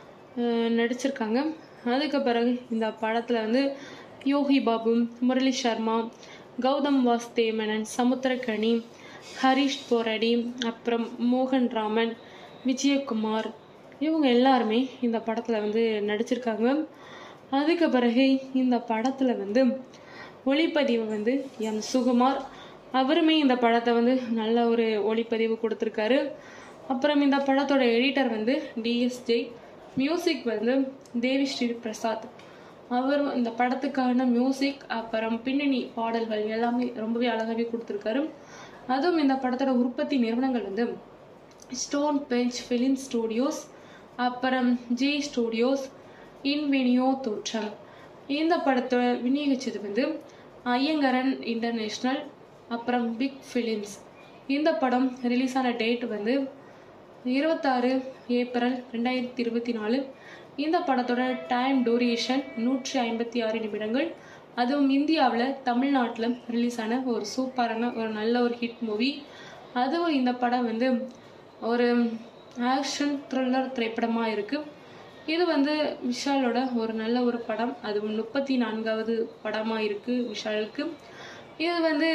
அஹ், நடிச்சிருக்காங்க அதுக்கு பிறகு இந்த படத்துல வந்து யோகி பாபு முரளி சர்மா கௌதம் வாஸ்தேமனன் சமுத்திரக்கனி ஹரிஷ் போரடி அப்புறம் மோகன் ராமன் விஜயகுமார் இவங்க எல்லாருமே இந்த படத்துல வந்து நடிச்சிருக்காங்க அதுக்கு பிறகு இந்த படத்துல வந்து ஒளிப்பதிவு வந்து எம் சுகுமார் அவருமே இந்த படத்தை வந்து நல்ல ஒரு ஒளிப்பதிவு கொடுத்துருக்காரு அப்புறம் இந்த படத்தோட எடிட்டர் வந்து டிஎஸ்ஜே மியூசிக் வந்து தேவிஸ்ரீ பிரசாத் அவர் இந்த படத்துக்கான மியூசிக் அப்புறம் பின்னணி பாடல்கள் எல்லாமே ரொம்பவே அழகாவே கொடுத்துருக்காரு அதுவும் இந்த படத்தோட உற்பத்தி நிறுவனங்கள் வந்து ஸ்டோன் பெஞ்ச் ஃபிலிம் ஸ்டூடியோஸ் அப்புறம் ஜி ஸ்டூடியோஸ் இன்வெனியோ தோற்றம் இந்த படத்தை விநியோகிச்சது வந்து ஐயங்கரன் இன்டர்நேஷ்னல் அப்புறம் பிக் ஃபிலிம்ஸ் இந்த படம் ரிலீஸ் ஆன டேட் வந்து இருபத்தாறு ஏப்ரல் ரெண்டாயிரத்தி இருபத்தி நாலு இந்த படத்தோட டைம் டூரேஷன் நூற்றி ஐம்பத்தி ஆறு நிமிடங்கள் அதுவும் இந்தியாவில் தமிழ்நாட்டில் ரிலீஸ் ஆன ஒரு சூப்பரான ஒரு நல்ல ஒரு ஹிட் மூவி அதுவும் இந்த படம் வந்து ஒரு ஆக்ஷன் த்ரில்லர் திரைப்படமாக இருக்குது இது வந்து விஷாலோட ஒரு நல்ல ஒரு படம் அதுவும் முப்பத்தி நான்காவது படமாக இருக்குது விஷாலுக்கு இது வந்து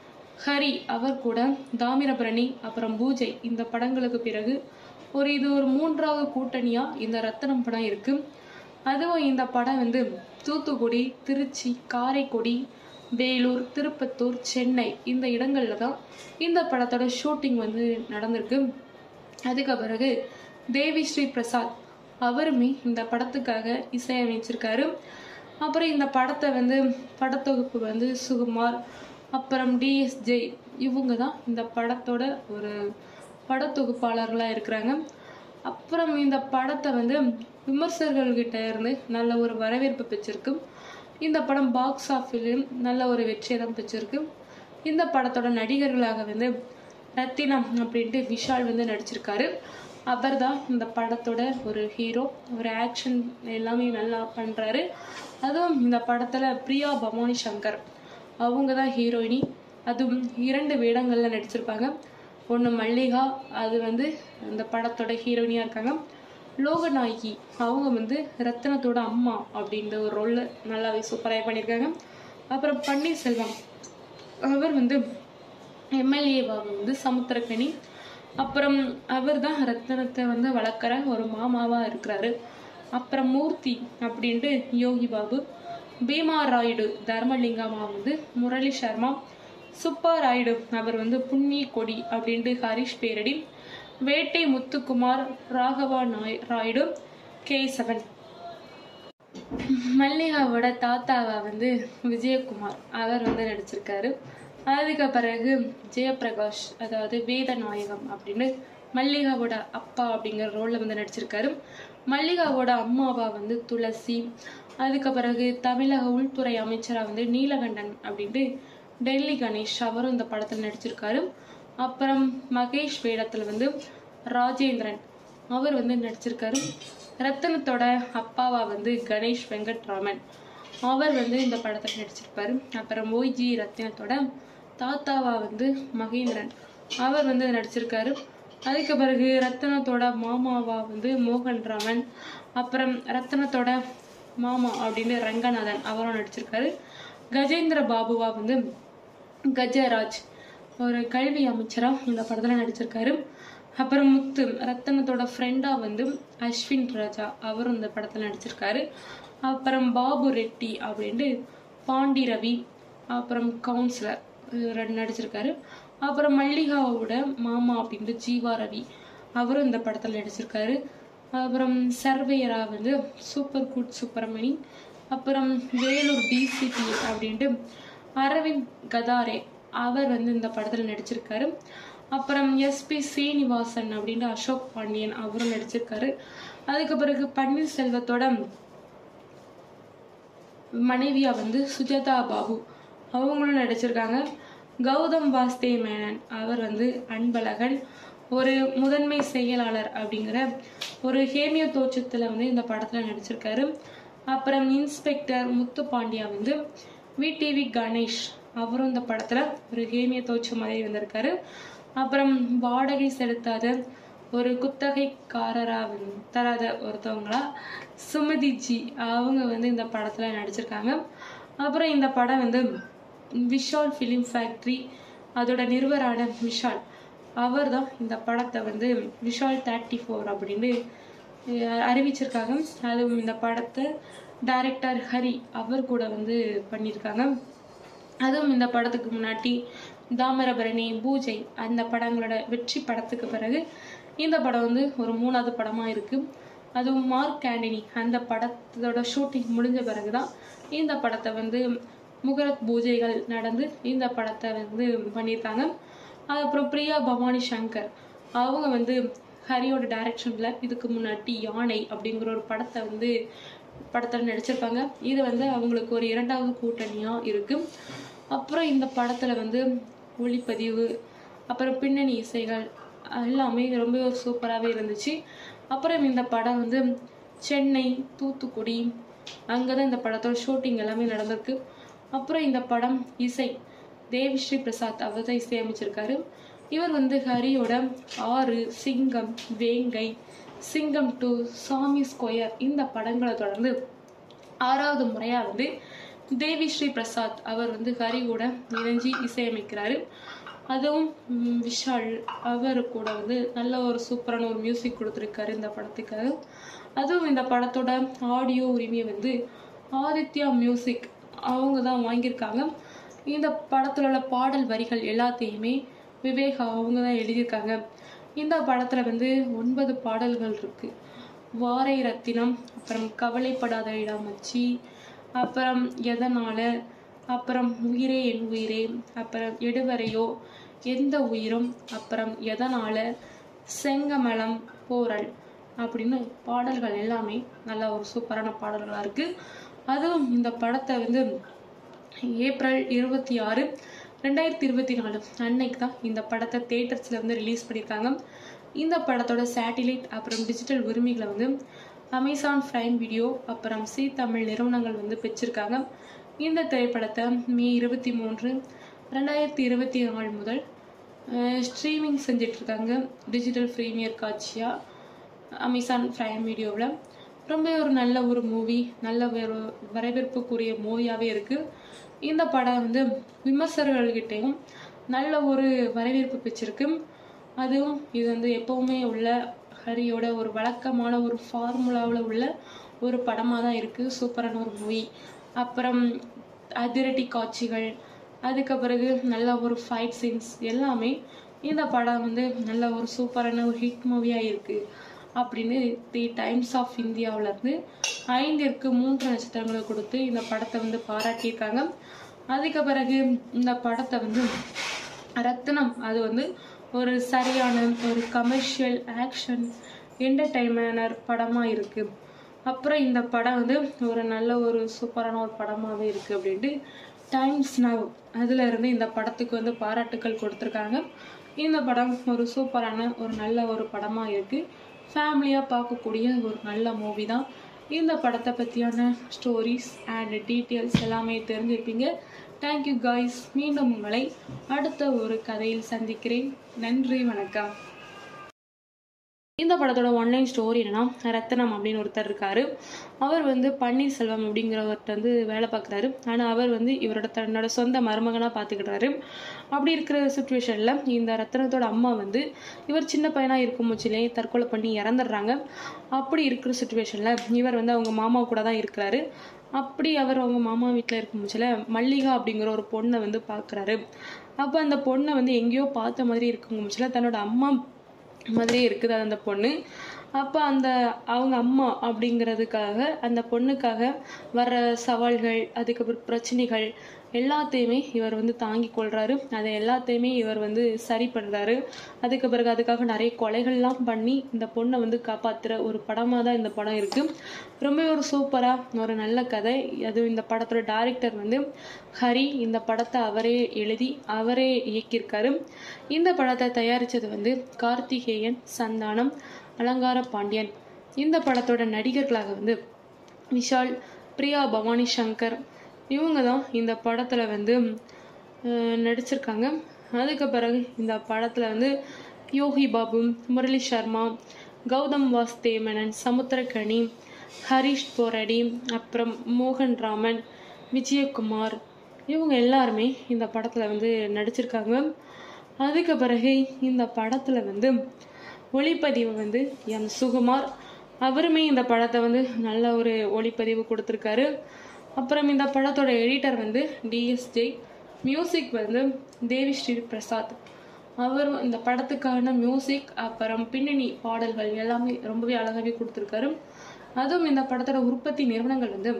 ஹரி அவர் கூட தாமிரபரணி அப்புறம் பூஜை இந்த படங்களுக்கு பிறகு ஒரு இது ஒரு மூன்றாவது கூட்டணியா இந்த ரத்தனம் படம் இருக்கு அதுவும் இந்த படம் வந்து தூத்துக்குடி திருச்சி காரைக்குடி வேலூர் திருப்பத்தூர் சென்னை இந்த இடங்கள்ல தான் இந்த படத்தோட ஷூட்டிங் வந்து நடந்திருக்கு அதுக்கு பிறகு தேவி ஸ்ரீ பிரசாத் அவருமே இந்த படத்துக்காக இசையமைச்சிருக்காரு அப்புறம் இந்த படத்தை வந்து படத்தொகுப்பு வந்து சுகுமார் அப்புறம் டிஎஸ்ஜே இவங்க தான் இந்த படத்தோட ஒரு படத்தொகுப்பாளர்களாக இருக்கிறாங்க அப்புறம் இந்த படத்தை வந்து விமர்சகர்கள்கிட்ட இருந்து நல்ல ஒரு வரவேற்பு பெற்றிருக்கு இந்த படம் பாக்ஸ் ஆஃபீஸிலும் நல்ல ஒரு வெற்றியை தான் பெற்றிருக்கு இந்த படத்தோட நடிகர்களாக வந்து ரத்தினம் அப்படின்ட்டு விஷால் வந்து நடிச்சிருக்காரு அவர் தான் இந்த படத்தோட ஒரு ஹீரோ ஒரு ஆக்ஷன் எல்லாமே நல்லா பண்ணுறாரு அதுவும் இந்த படத்தில் பிரியா பவானி சங்கர் அவங்க தான் ஹீரோயினி அதுவும் இரண்டு வேடங்களில் நடிச்சிருப்பாங்க ஒன்று மல்லிகா அது வந்து இந்த படத்தோட ஹீரோயினியாக இருக்காங்க லோகநாயகி அவங்க வந்து ரத்தினத்தோட அம்மா அப்படின்ற ஒரு ரோலில் நல்லாவே சூப்பராக பண்ணியிருக்காங்க அப்புறம் பன்னீர்செல்வம் அவர் வந்து எம்எல்ஏவாக வந்து சமுத்திரக்கனி அப்புறம் அவர் தான் ரத்தனத்தை வந்து வளர்க்குற ஒரு மாமாவாக இருக்கிறாரு அப்புறம் மூர்த்தி அப்படின்ட்டு யோகி பாபு பீமா ராயுடு தர்மலிங்கமா வந்து முரளி சர்மா சுப்பா ராயுடு அவர் வந்து புண்ணிய கொடி அப்படின்ட்டு ஹரிஷ் பேரடி வேட்டை முத்துக்குமார் ராகவா நாய் ராயுடு கேசவன் மல்லிகாவோட தாத்தாவா வந்து விஜயகுமார் அவர் வந்து நடிச்சிருக்காரு அதுக்கு பிறகு ஜெயபிரகாஷ் அதாவது வேதநாயகம் அப்படின்னு மல்லிகாவோட அப்பா அப்படிங்கிற ரோல்ல வந்து நடிச்சிருக்காரு மல்லிகாவோட அம்மாவா வந்து துளசி அதுக்கு பிறகு தமிழக உள்துறை அமைச்சரா வந்து நீலகண்டன் அப்படின்ட்டு டெல்லி கணேஷ் அவரும் இந்த படத்துல நடிச்சிருக்காரு அப்புறம் மகேஷ் வேடத்துல வந்து ராஜேந்திரன் அவர் வந்து நடிச்சிருக்காரு ரத்தனத்தோட அப்பாவா வந்து கணேஷ் வெங்கட்ராமன் அவர் வந்து இந்த படத்தில் நடிச்சிருப்பாரு அப்புறம் ஓய்ஜி ரத்தினத்தோட தாத்தாவா வந்து மகேந்திரன் அவர் வந்து நடிச்சிருக்காரு அதுக்கு பிறகு ரத்தனத்தோட மாமாவா வந்து மோகன் ராமன் அப்புறம் ரத்தனத்தோட மாமா அப்படின்னு ரங்கநாதன் அவரும் நடிச்சிருக்காரு கஜேந்திர பாபுவா வந்து கஜராஜ் ஒரு கல்வி அமைச்சரா இந்த படத்துல நடிச்சிருக்காரு அப்புறம் முத்து ரத்தனத்தோட ஃப்ரெண்டா வந்து அஸ்வின் ராஜா அவரும் இந்த படத்துல நடிச்சிருக்காரு அப்புறம் பாபு ரெட்டி அப்படின்ட்டு பாண்டி ரவி அப்புறம் கவுன்சிலர் ரெண்டு நடிச்சிருக்காரு அப்புறம் மல்லிகாவோட மாமா அப்படின்ட்டு ஜீவா ரவி அவரும் இந்த படத்துல நடிச்சிருக்காரு அப்புறம் சர்வேயரா வந்து சூப்பர் குட் சுப்பிரமணி அப்புறம் வேலூர் டிசிபி அப்படின்ட்டு அரவிந்த் கதாரே அவர் வந்து இந்த படத்துல நடிச்சிருக்காரு அப்புறம் எஸ்பி சீனிவாசன் அப்படின்ட்டு அசோக் பாண்டியன் அவரும் நடிச்சிருக்காரு அதுக்கு பிறகு பன்னீர்செல்வத்தோட மனைவியா வந்து சுஜாதா பாபு அவங்களும் நடிச்சிருக்காங்க கௌதம் வாஸ்தே மேனன் அவர் வந்து அன்பழகன் ஒரு முதன்மை செயலாளர் அப்படிங்கிற ஒரு ஹேமியோ தோற்றத்துல வந்து இந்த படத்துல நடிச்சிருக்காரு அப்புறம் இன்ஸ்பெக்டர் முத்து பாண்டியா வந்து விடிவி கணேஷ் அவரும் இந்த படத்துல ஒரு ஹேமிய தோற்றம் மாதிரி வந்திருக்காரு அப்புறம் வாடகை செலுத்தாத ஒரு குத்தகைக்காரரா வந்து தராத ஒருத்தவங்களா சுமதி ஜி அவங்க வந்து இந்த படத்துல நடிச்சிருக்காங்க அப்புறம் இந்த படம் வந்து விஷால் ஃபிலிம் ஃபேக்ட்ரி அதோட நிறுவரான விஷால் அவர் தான் இந்த படத்தை வந்து விஷால் தேர்ட்டி ஃபோர் அப்படின்னு அஹ், அறிவிச்சிருக்காங்க அதுவும் இந்த படத்தை டைரக்டர் ஹரி அவர் கூட வந்து பண்ணியிருக்காங்க அதுவும் இந்த படத்துக்கு முன்னாடி தாமிரபரணி பூஜை அந்த படங்களோட வெற்றி படத்துக்கு பிறகு இந்த படம் வந்து ஒரு மூணாவது படமா இருக்கு அதுவும் மார்க் ஆண்டனி அந்த படத்தோட ஷூட்டிங் முடிஞ்ச பிறகுதான் இந்த படத்தை வந்து முகரத் பூஜைகள் நடந்து இந்த படத்தை வந்து பண்ணியிருக்காங்க அப்புறம் பிரியா பவானி சங்கர் அவங்க வந்து ஹரியோட டைரக்ஷன்ல இதுக்கு முன்னாடி யானை அப்படிங்கிற ஒரு படத்தை வந்து படத்துல நடிச்சிருப்பாங்க இது வந்து அவங்களுக்கு ஒரு இரண்டாவது கூட்டணியா இருக்கு அப்புறம் இந்த படத்துல வந்து ஒளிப்பதிவு அப்புறம் பின்னணி இசைகள் எல்லாமே ரொம்ப சூப்பராகவே இருந்துச்சு அப்புறம் இந்த படம் வந்து சென்னை தூத்துக்குடி அங்கதான் இந்த படத்தோட ஷூட்டிங் எல்லாமே நடந்திருக்கு அப்புறம் இந்த படம் இசை தேவிஸ்ரீ பிரசாத் அவர் தான் இசையமைச்சிருக்காரு இவர் வந்து ஹரியோட ஆறு சிங்கம் வேங்கை சிங்கம் டூ சாமி ஸ்கொயர் இந்த படங்களை தொடர்ந்து ஆறாவது முறையா வந்து தேவி ஸ்ரீ பிரசாத் அவர் வந்து ஹரி கூட இணைஞ்சு இசையமைக்கிறாரு அதுவும் ம், விஷால் அவர் கூட வந்து நல்ல ஒரு சூப்பரான ஒரு மியூசிக் கொடுத்துருக்காரு இந்த படத்துக்காக அதுவும் இந்த படத்தோட ஆடியோ உரிமையை வந்து ஆதித்யா மியூசிக் அவங்க தான் வாங்கியிருக்காங்க இந்த படத்துல உள்ள பாடல் வரிகள் எல்லாத்தையுமே விவேக் அவங்க தான் எழுதியிருக்காங்க இந்த படத்துல வந்து ஒன்பது பாடல்கள் இருக்கு வாரை ரத்தினம் அப்புறம் கவலைப்படாத இடாமச்சி அப்புறம் எதனால அப்புறம் உயிரே என் உயிரே அப்புறம் எடுவரையோ எந்த உயிரும் அப்புறம் எதனால செங்கமலம் போரல் அப்படின்னு பாடல்கள் எல்லாமே நல்ல ஒரு சூப்பரான பாடல்களா இருக்கு அதுவும் இந்த படத்தை வந்து ஏப்ரல் இருபத்தி ஆறு ரெண்டாயிரத்தி இருபத்தி நாலு அன்னைக்கு தான் இந்த படத்தை தேட்டர்ஸ்ல வந்து ரிலீஸ் பண்ணியிருக்காங்க இந்த படத்தோட சேட்டிலைட் அப்புறம் டிஜிட்டல் உரிமைகளை வந்து அமேசான் பிரைம் வீடியோ அப்புறம் சி தமிழ் நிறுவனங்கள் வந்து பெற்றிருக்காங்க இந்த திரைப்படத்தை மே இருபத்தி மூன்று ரெண்டாயிரத்தி இருபத்தி நாலு முதல் ஸ்ட்ரீமிங் செஞ்சுட்டு இருக்காங்க டிஜிட்டல் ப்ரீமியர் காட்சியா அமேசான் பிரைம் வீடியோவில் ரொம்ப ஒரு நல்ல ஒரு மூவி நல்ல ஒரு வரவேற்புக்குரிய மூவியாகவே இருக்கு இந்த படம் வந்து விமர்சகர்கள்கிட்டையும் நல்ல ஒரு வரவேற்பு பெற்றிருக்கு அதுவும் இது வந்து எப்பவுமே உள்ள ஹரியோட ஒரு வழக்கமான ஒரு ஃபார்முலாவில் உள்ள ஒரு படமாக தான் இருக்கு சூப்பரான ஒரு மூவி அப்புறம் அதிரடி காட்சிகள் அதுக்கு பிறகு நல்ல ஒரு ஃபைட் சீன்ஸ் எல்லாமே இந்த படம் வந்து நல்ல ஒரு சூப்பரான ஒரு ஹிட் மூவியாக இருக்கு அப்படின்னு தி டைம்ஸ் ஆஃப் இந்தியாவுல இருந்து ஐந்திற்கு மூன்று நட்சத்திரங்களை கொடுத்து இந்த படத்தை வந்து பாராட்டியிருக்காங்க அதுக்கு பிறகு இந்த படத்தை வந்து ரத்னம் அது வந்து ஒரு சரியான ஒரு கமர்ஷியல் ஆக்ஷன் என்டர்டைன்மெண்டர் படமாக இருக்கு அப்புறம் இந்த படம் வந்து ஒரு நல்ல ஒரு சூப்பரான ஒரு படமாகவே இருக்கு அப்படின்ட்டு டைம்ஸ் நவ் அதுல இருந்து இந்த படத்துக்கு வந்து பாராட்டுக்கள் கொடுத்துருக்காங்க இந்த படம் ஒரு சூப்பரான ஒரு நல்ல ஒரு படமாக இருக்கு ஃபேமிலியாக பார்க்கக்கூடிய ஒரு நல்ல மூவி தான் இந்த படத்தை பற்றியான ஸ்டோரிஸ் அண்ட் டீட்டெயில்ஸ் எல்லாமே தெரிஞ்சிருப்பீங்க தேங்க்யூ காய்ஸ் மீண்டும் உங்களை அடுத்த ஒரு கதையில் சந்திக்கிறேன் நன்றி வணக்கம் இந்த படத்தோட ஒன்லைன் ஸ்டோரி என்னன்னா ரத்தனம் அப்படின்னு ஒருத்தர் இருக்காரு அவர் வந்து பன்னீர்செல்வம் அப்படிங்கிறவர்கிட்ட வந்து வேலை பார்க்குறாரு ஆனால் அவர் வந்து இவரோட தன்னோட சொந்த மருமகனாக பார்த்துக்கிட்டாரு அப்படி இருக்கிற சுச்சுவேஷனில் இந்த ரத்தனத்தோட அம்மா வந்து இவர் சின்ன பையனாக இருக்கும் முச்சிலே தற்கொலை பண்ணி இறந்துடுறாங்க அப்படி இருக்கிற சுச்சுவேஷனில் இவர் வந்து அவங்க மாமா கூட தான் இருக்கிறாரு அப்படி அவர் அவங்க மாமா வீட்டில் இருக்கும் முச்சில மல்லிகா அப்படிங்கிற ஒரு பொண்ணை வந்து பார்க்குறாரு அப்போ அந்த பொண்ணை வந்து எங்கேயோ பார்த்த மாதிரி இருக்கும் முச்சில தன்னோட அம்மா மாதிரியே இருக்குது அந்த பொண்ணு அப்போ அந்த அவங்க அம்மா அப்படிங்கிறதுக்காக அந்த பொண்ணுக்காக வர்ற சவால்கள் அதுக்கப்புறம் பிரச்சனைகள் எல்லாத்தையுமே இவர் வந்து தாங்கி கொள்றாரு அதை எல்லாத்தையுமே இவர் வந்து சரி பண்றாரு அதுக்கு பிறகு அதுக்காக நிறைய கொலைகள்லாம் பண்ணி இந்த பொண்ணை வந்து காப்பாத்துற ஒரு படமா தான் இந்த படம் இருக்கு ரொம்ப ஒரு சூப்பரா ஒரு நல்ல கதை அதுவும் இந்த படத்தோட டைரக்டர் வந்து ஹரி இந்த படத்தை அவரே எழுதி அவரே இயக்கியிருக்காரு இந்த படத்தை தயாரிச்சது வந்து கார்த்திகேயன் சந்தானம் அலங்கார பாண்டியன் இந்த படத்தோட நடிகர்களாக வந்து விஷால் பிரியா பவானி சங்கர் இவங்க தான் இந்த படத்துல வந்து அஹ், நடிச்சிருக்காங்க அதுக்கு பிறகு இந்த படத்துல வந்து யோகி பாபு முரளி சர்மா கௌதம் வாஸ்தேவனன் சமுத்திரகனி ஹரிஷ் போரடி அப்புறம் மோகன் ராமன் விஜயகுமார் இவங்க எல்லாருமே இந்த படத்துல வந்து நடிச்சிருக்காங்க அதுக்கு பிறகு இந்த படத்துல வந்து ஒளிப்பதிவு வந்து எம் சுகுமார் அவருமே இந்த படத்தை வந்து நல்ல ஒரு ஒளிப்பதிவு கொடுத்துருக்காரு அப்புறம் இந்த படத்தோட எடிட்டர் வந்து டிஎஸ்ஜே மியூசிக் வந்து தேவி ஸ்ரீ பிரசாத் அவர் இந்த படத்துக்கான மியூசிக் அப்புறம் பின்னணி பாடல்கள் எல்லாமே ரொம்பவே அழகாவே கொடுத்துருக்காரு அதுவும் இந்த படத்தோட உற்பத்தி நிறுவனங்கள் வந்து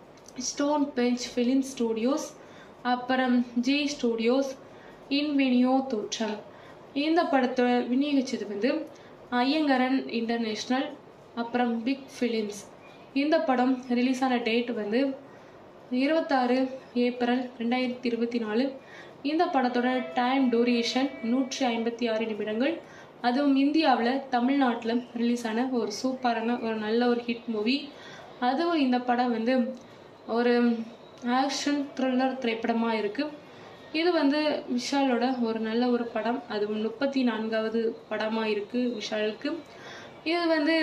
ஸ்டோன் பெஞ்ச் ஃபிலிம் ஸ்டூடியோஸ் அப்புறம் ஜி ஸ்டூடியோஸ் இன்வினியோ தோற்றம் இந்த படத்தை விநியோகிச்சது வந்து ஐயங்கரன் இன்டர்நேஷ்னல் அப்புறம் பிக் ஃபிலிம்ஸ் இந்த படம் ரிலீஸ் ஆன டேட் வந்து இருபத்தாறு ஏப்ரல் ரெண்டாயிரத்தி இருபத்தி நாலு இந்த படத்தோட டைம் டூரேஷன் நூற்றி ஐம்பத்தி ஆறு நிமிடங்கள் அதுவும் இந்தியாவில் தமிழ்நாட்டில் ரிலீஸ் ஆன ஒரு சூப்பரான ஒரு நல்ல ஒரு ஹிட் மூவி அதுவும் இந்த படம் வந்து ஒரு ஆக்ஷன் த்ரில்லர் திரைப்படமாக இருக்குது இது வந்து விஷாலோட ஒரு நல்ல ஒரு படம் அதுவும் முப்பத்தி நான்காவது படமாக இருக்குது விஷாலுக்கு இது வந்து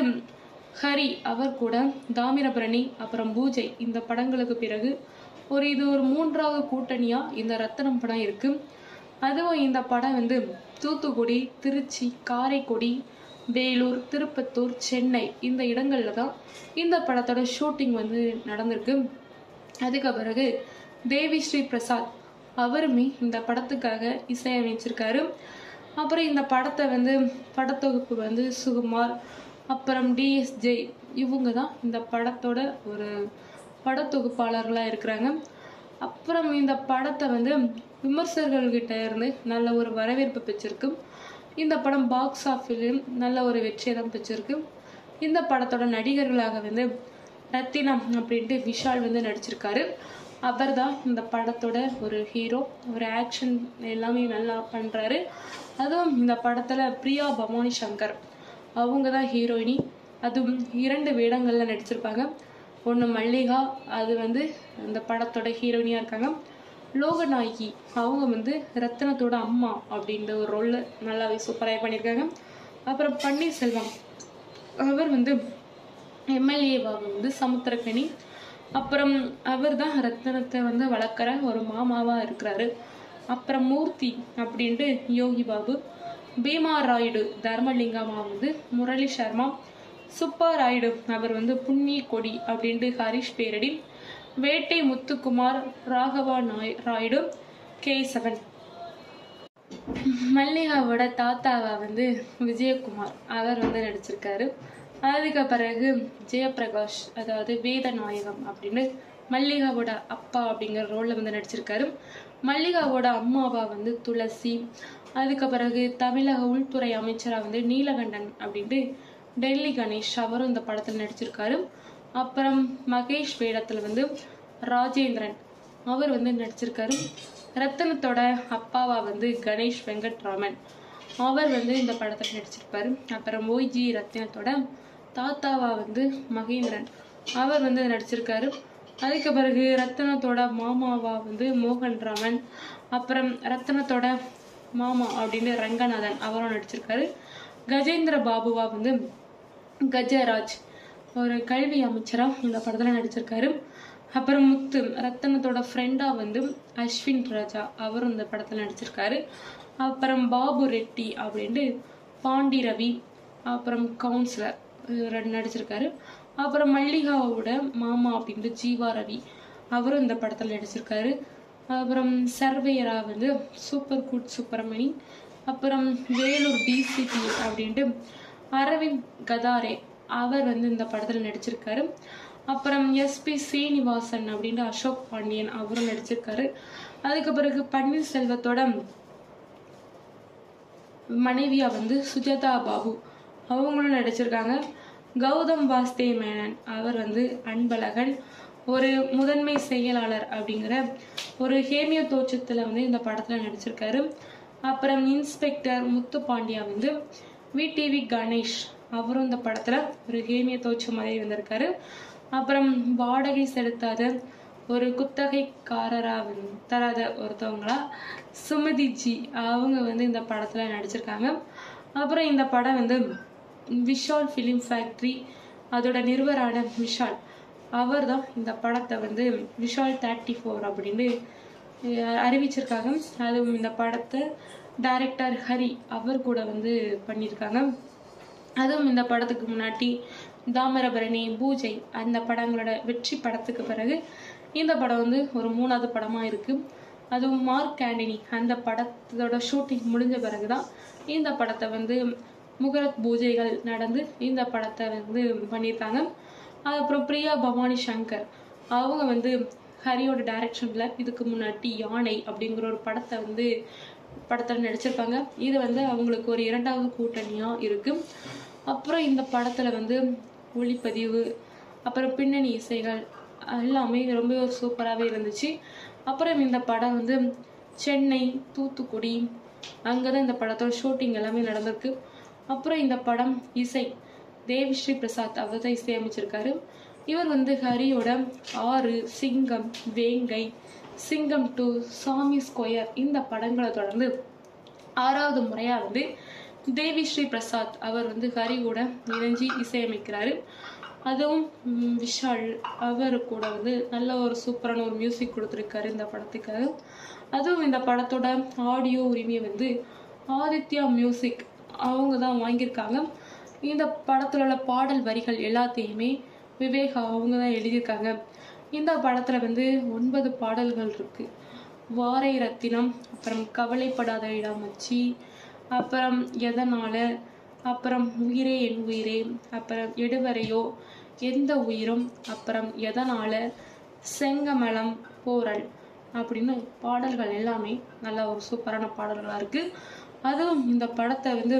ஹரி அவர் கூட தாமிரபரணி அப்புறம் பூஜை இந்த படங்களுக்கு பிறகு ஒரு இது ஒரு மூன்றாவது கூட்டணியா இந்த ரத்தனம் படம் இருக்கு அதுவும் இந்த படம் வந்து தூத்துக்குடி திருச்சி காரைக்குடி வேலூர் திருப்பத்தூர் சென்னை இந்த இடங்கள்ல தான் இந்த படத்தோட ஷூட்டிங் வந்து நடந்திருக்கு அதுக்கு பிறகு தேவி ஸ்ரீ பிரசாத் அவருமே இந்த படத்துக்காக இசையமைச்சிருக்காரு அப்புறம் இந்த படத்தை வந்து படத்தொகுப்பு வந்து சுகுமார் அப்புறம் டிஎஸ்ஜே இவங்க தான் இந்த படத்தோட ஒரு படத்தொகுப்பாளர்களாக இருக்கிறாங்க அப்புறம் இந்த படத்தை வந்து விமர்சகர்கள்கிட்ட இருந்து நல்ல ஒரு வரவேற்பு பெற்றிருக்கு இந்த படம் பாக்ஸ் ஆஃபீஸிலும் நல்ல ஒரு வெற்றியை தான் பெற்றிருக்கு இந்த படத்தோட நடிகர்களாக வந்து ரத்தினம் அப்படின்ட்டு விஷால் வந்து நடிச்சிருக்காரு அவர் தான் இந்த படத்தோட ஒரு ஹீரோ ஒரு ஆக்ஷன் எல்லாமே நல்லா பண்ணுறாரு அதுவும் இந்த படத்தில் பிரியா பவானி சங்கர் அவங்க தான் ஹீரோயினி அதுவும் இரண்டு வேடங்களில் நடிச்சிருப்பாங்க ஒன்று மல்லிகா அது வந்து அந்த படத்தோட ஹீரோயினியாக இருக்காங்க லோகநாயகி அவங்க வந்து ரத்தினத்தோட அம்மா அப்படின்ற ஒரு ரோலில் நல்லாவே சூப்பராக பண்ணியிருக்காங்க அப்புறம் பன்னீர்செல்வம் அவர் வந்து எம்எல்ஏவாக வந்து சமுத்திரக்கனி அப்புறம் அவர் தான் ரத்தனத்தை வந்து வளர்க்குற ஒரு மாமாவாக இருக்கிறாரு அப்புறம் மூர்த்தி அப்படின்ட்டு யோகி பாபு பீமா ராயுடு தர்மலிங்கமா வந்து முரளி சர்மா சுப்பா ராயுடு அவர் வந்து புண்ணிய கொடி அப்படின்ட்டு ஹரிஷ் பேரடி வேட்டை முத்துக்குமார் ராகவா நாய் ராயுடு கேசவன் மல்லிகாவோட தாத்தாவா வந்து விஜயகுமார் அவர் வந்து நடிச்சிருக்காரு அதுக்கு பிறகு ஜெயபிரகாஷ் அதாவது வேதநாயகம் அப்படின்னு மல்லிகாவோட அப்பா அப்படிங்கிற ரோல்ல வந்து நடிச்சிருக்காரு மல்லிகாவோட அம்மாவா வந்து துளசி அதுக்கு பிறகு தமிழக உள்துறை அமைச்சரா வந்து நீலகண்டன் அப்படின்ட்டு டெல்லி கணேஷ் அவரும் இந்த படத்துல நடிச்சிருக்காரு அப்புறம் மகேஷ் வேடத்துல வந்து ராஜேந்திரன் அவர் வந்து நடிச்சிருக்காரு ரத்தனத்தோட அப்பாவா வந்து கணேஷ் வெங்கட்ராமன் அவர் வந்து இந்த படத்தில் நடிச்சிருப்பாரு அப்புறம் ஓய்ஜி ரத்தினத்தோட தாத்தாவா வந்து மகேந்திரன் அவர் வந்து நடிச்சிருக்காரு அதுக்கு பிறகு ரத்தினத்தோட மாமாவா வந்து மோகன் ராமன் அப்புறம் ரத்தினத்தோட மாமா அப்படின்னு ரங்கநாதன் அவரும் நடிச்சிருக்காரு கஜேந்திர பாபுவா வந்து கஜராஜ் ஒரு கல்வி அமைச்சரா இந்த படத்துல நடிச்சிருக்காரு அப்புறம் முத்து ரத்தனத்தோட ஃப்ரெண்டா வந்து அஸ்வின் ராஜா அவரும் இந்த படத்துல நடிச்சிருக்காரு அப்புறம் பாபு ரெட்டி அப்படின்ட்டு பாண்டி ரவி அப்புறம் கவுன்சிலர் இவர் நடிச்சிருக்காரு அப்புறம் மல்லிகாவோட மாமா அப்படின்ட்டு ஜீவா ரவி அவரும் இந்த படத்துல நடிச்சிருக்காரு அப்புறம் சர்வேயரா வந்து சூப்பர் குட் சுப்பிரமணி அப்புறம் வேலூர் டிசிபி அப்படின்ட்டு அரவிந்த் கதாரே அவர் வந்து இந்த படத்துல நடிச்சிருக்காரு அப்புறம் எஸ்பி சீனிவாசன் அப்படின்ட்டு அசோக் பாண்டியன் அவரும் நடிச்சிருக்காரு அதுக்கு பிறகு பன்னீர்செல்வத்தோட மனைவியா வந்து சுஜாதா பாபு அவங்களும் நடிச்சிருக்காங்க கௌதம் வாஸ்தே மேனன் அவர் வந்து அன்பழகன் ஒரு முதன்மை செயலாளர் அப்படிங்கிற ஒரு ஹேமியோ தோற்றத்துல வந்து இந்த படத்துல நடிச்சிருக்காரு அப்புறம் இன்ஸ்பெக்டர் முத்து பாண்டியா வந்து விடிவி கணேஷ் அவரும் இந்த படத்துல ஒரு ஹேமிய தோற்றம் மாதிரி வந்திருக்காரு அப்புறம் வாடகை செலுத்தாத ஒரு குத்தகைக்காரரா வந்து தராத ஒருத்தவங்களா சுமதி ஜி அவங்க வந்து இந்த படத்துல நடிச்சிருக்காங்க அப்புறம் இந்த படம் வந்து விஷால் ஃபிலிம் ஃபேக்ட்ரி அதோட நிறுவரான விஷால் அவர் தான் இந்த படத்தை வந்து விஷால் தேர்ட்டி ஃபோர் அப்படின்னு அஹ், அறிவிச்சிருக்காங்க அதுவும் இந்த படத்தை டைரக்டர் ஹரி அவர் கூட வந்து பண்ணியிருக்காங்க அதுவும் இந்த படத்துக்கு முன்னாடி தாமிரபரணி பூஜை அந்த படங்களோட வெற்றி படத்துக்கு பிறகு இந்த படம் வந்து ஒரு மூணாவது படமா இருக்கு அதுவும் மார்க் ஆண்டனி அந்த படத்தோட ஷூட்டிங் முடிஞ்ச பிறகுதான் இந்த படத்தை வந்து முகரத் பூஜைகள் நடந்து இந்த படத்தை வந்து பண்ணியிருக்காங்க அப்புறம் பிரியா பவானி சங்கர் அவங்க வந்து ஹரியோட டைரக்ஷன்ல இதுக்கு முன்னாடி யானை அப்படிங்கிற ஒரு படத்தை வந்து படத்துல நடிச்சிருப்பாங்க இது வந்து அவங்களுக்கு ஒரு இரண்டாவது கூட்டணியா இருக்கு அப்புறம் இந்த படத்துல வந்து ஒளிப்பதிவு அப்புறம் பின்னணி இசைகள் எல்லாமே ரொம்ப சூப்பராகவே இருந்துச்சு அப்புறம் இந்த படம் வந்து சென்னை தூத்துக்குடி அங்கதான் இந்த படத்தோட ஷூட்டிங் எல்லாமே நடந்திருக்கு அப்புறம் இந்த படம் இசை தேவிஸ்ரீ பிரசாத் அவர் தான் இசையமைச்சிருக்காரு இவர் வந்து ஹரியோட ஆறு சிங்கம் வேங்கை சிங்கம் டூ சாமி ஸ்கொயர் இந்த படங்களை தொடர்ந்து ஆறாவது முறையா வந்து தேவி ஸ்ரீ பிரசாத் அவர் வந்து ஹரி கூட இணைஞ்சு இசையமைக்கிறாரு அதுவும் ம், விஷால் அவர் கூட வந்து நல்ல ஒரு சூப்பரான ஒரு மியூசிக் கொடுத்துருக்காரு இந்த படத்துக்காக அதுவும் இந்த படத்தோட ஆடியோ உரிமையை வந்து ஆதித்யா மியூசிக் அவங்க தான் வாங்கியிருக்காங்க இந்த படத்துல உள்ள பாடல் வரிகள் எல்லாத்தையுமே விவேக் அவங்க தான் எழுதியிருக்காங்க இந்த படத்துல வந்து ஒன்பது பாடல்கள் இருக்கு வாரை ரத்தினம் அப்புறம் கவலைப்படாத இடாமச்சி அப்புறம் எதனால அப்புறம் உயிரே என் உயிரே அப்புறம் எடுவரையோ எந்த உயிரும் அப்புறம் எதனால செங்கமலம் போரல் அப்படின்னு பாடல்கள் எல்லாமே நல்ல ஒரு சூப்பரான பாடல்களா இருக்கு அதுவும் இந்த படத்தை வந்து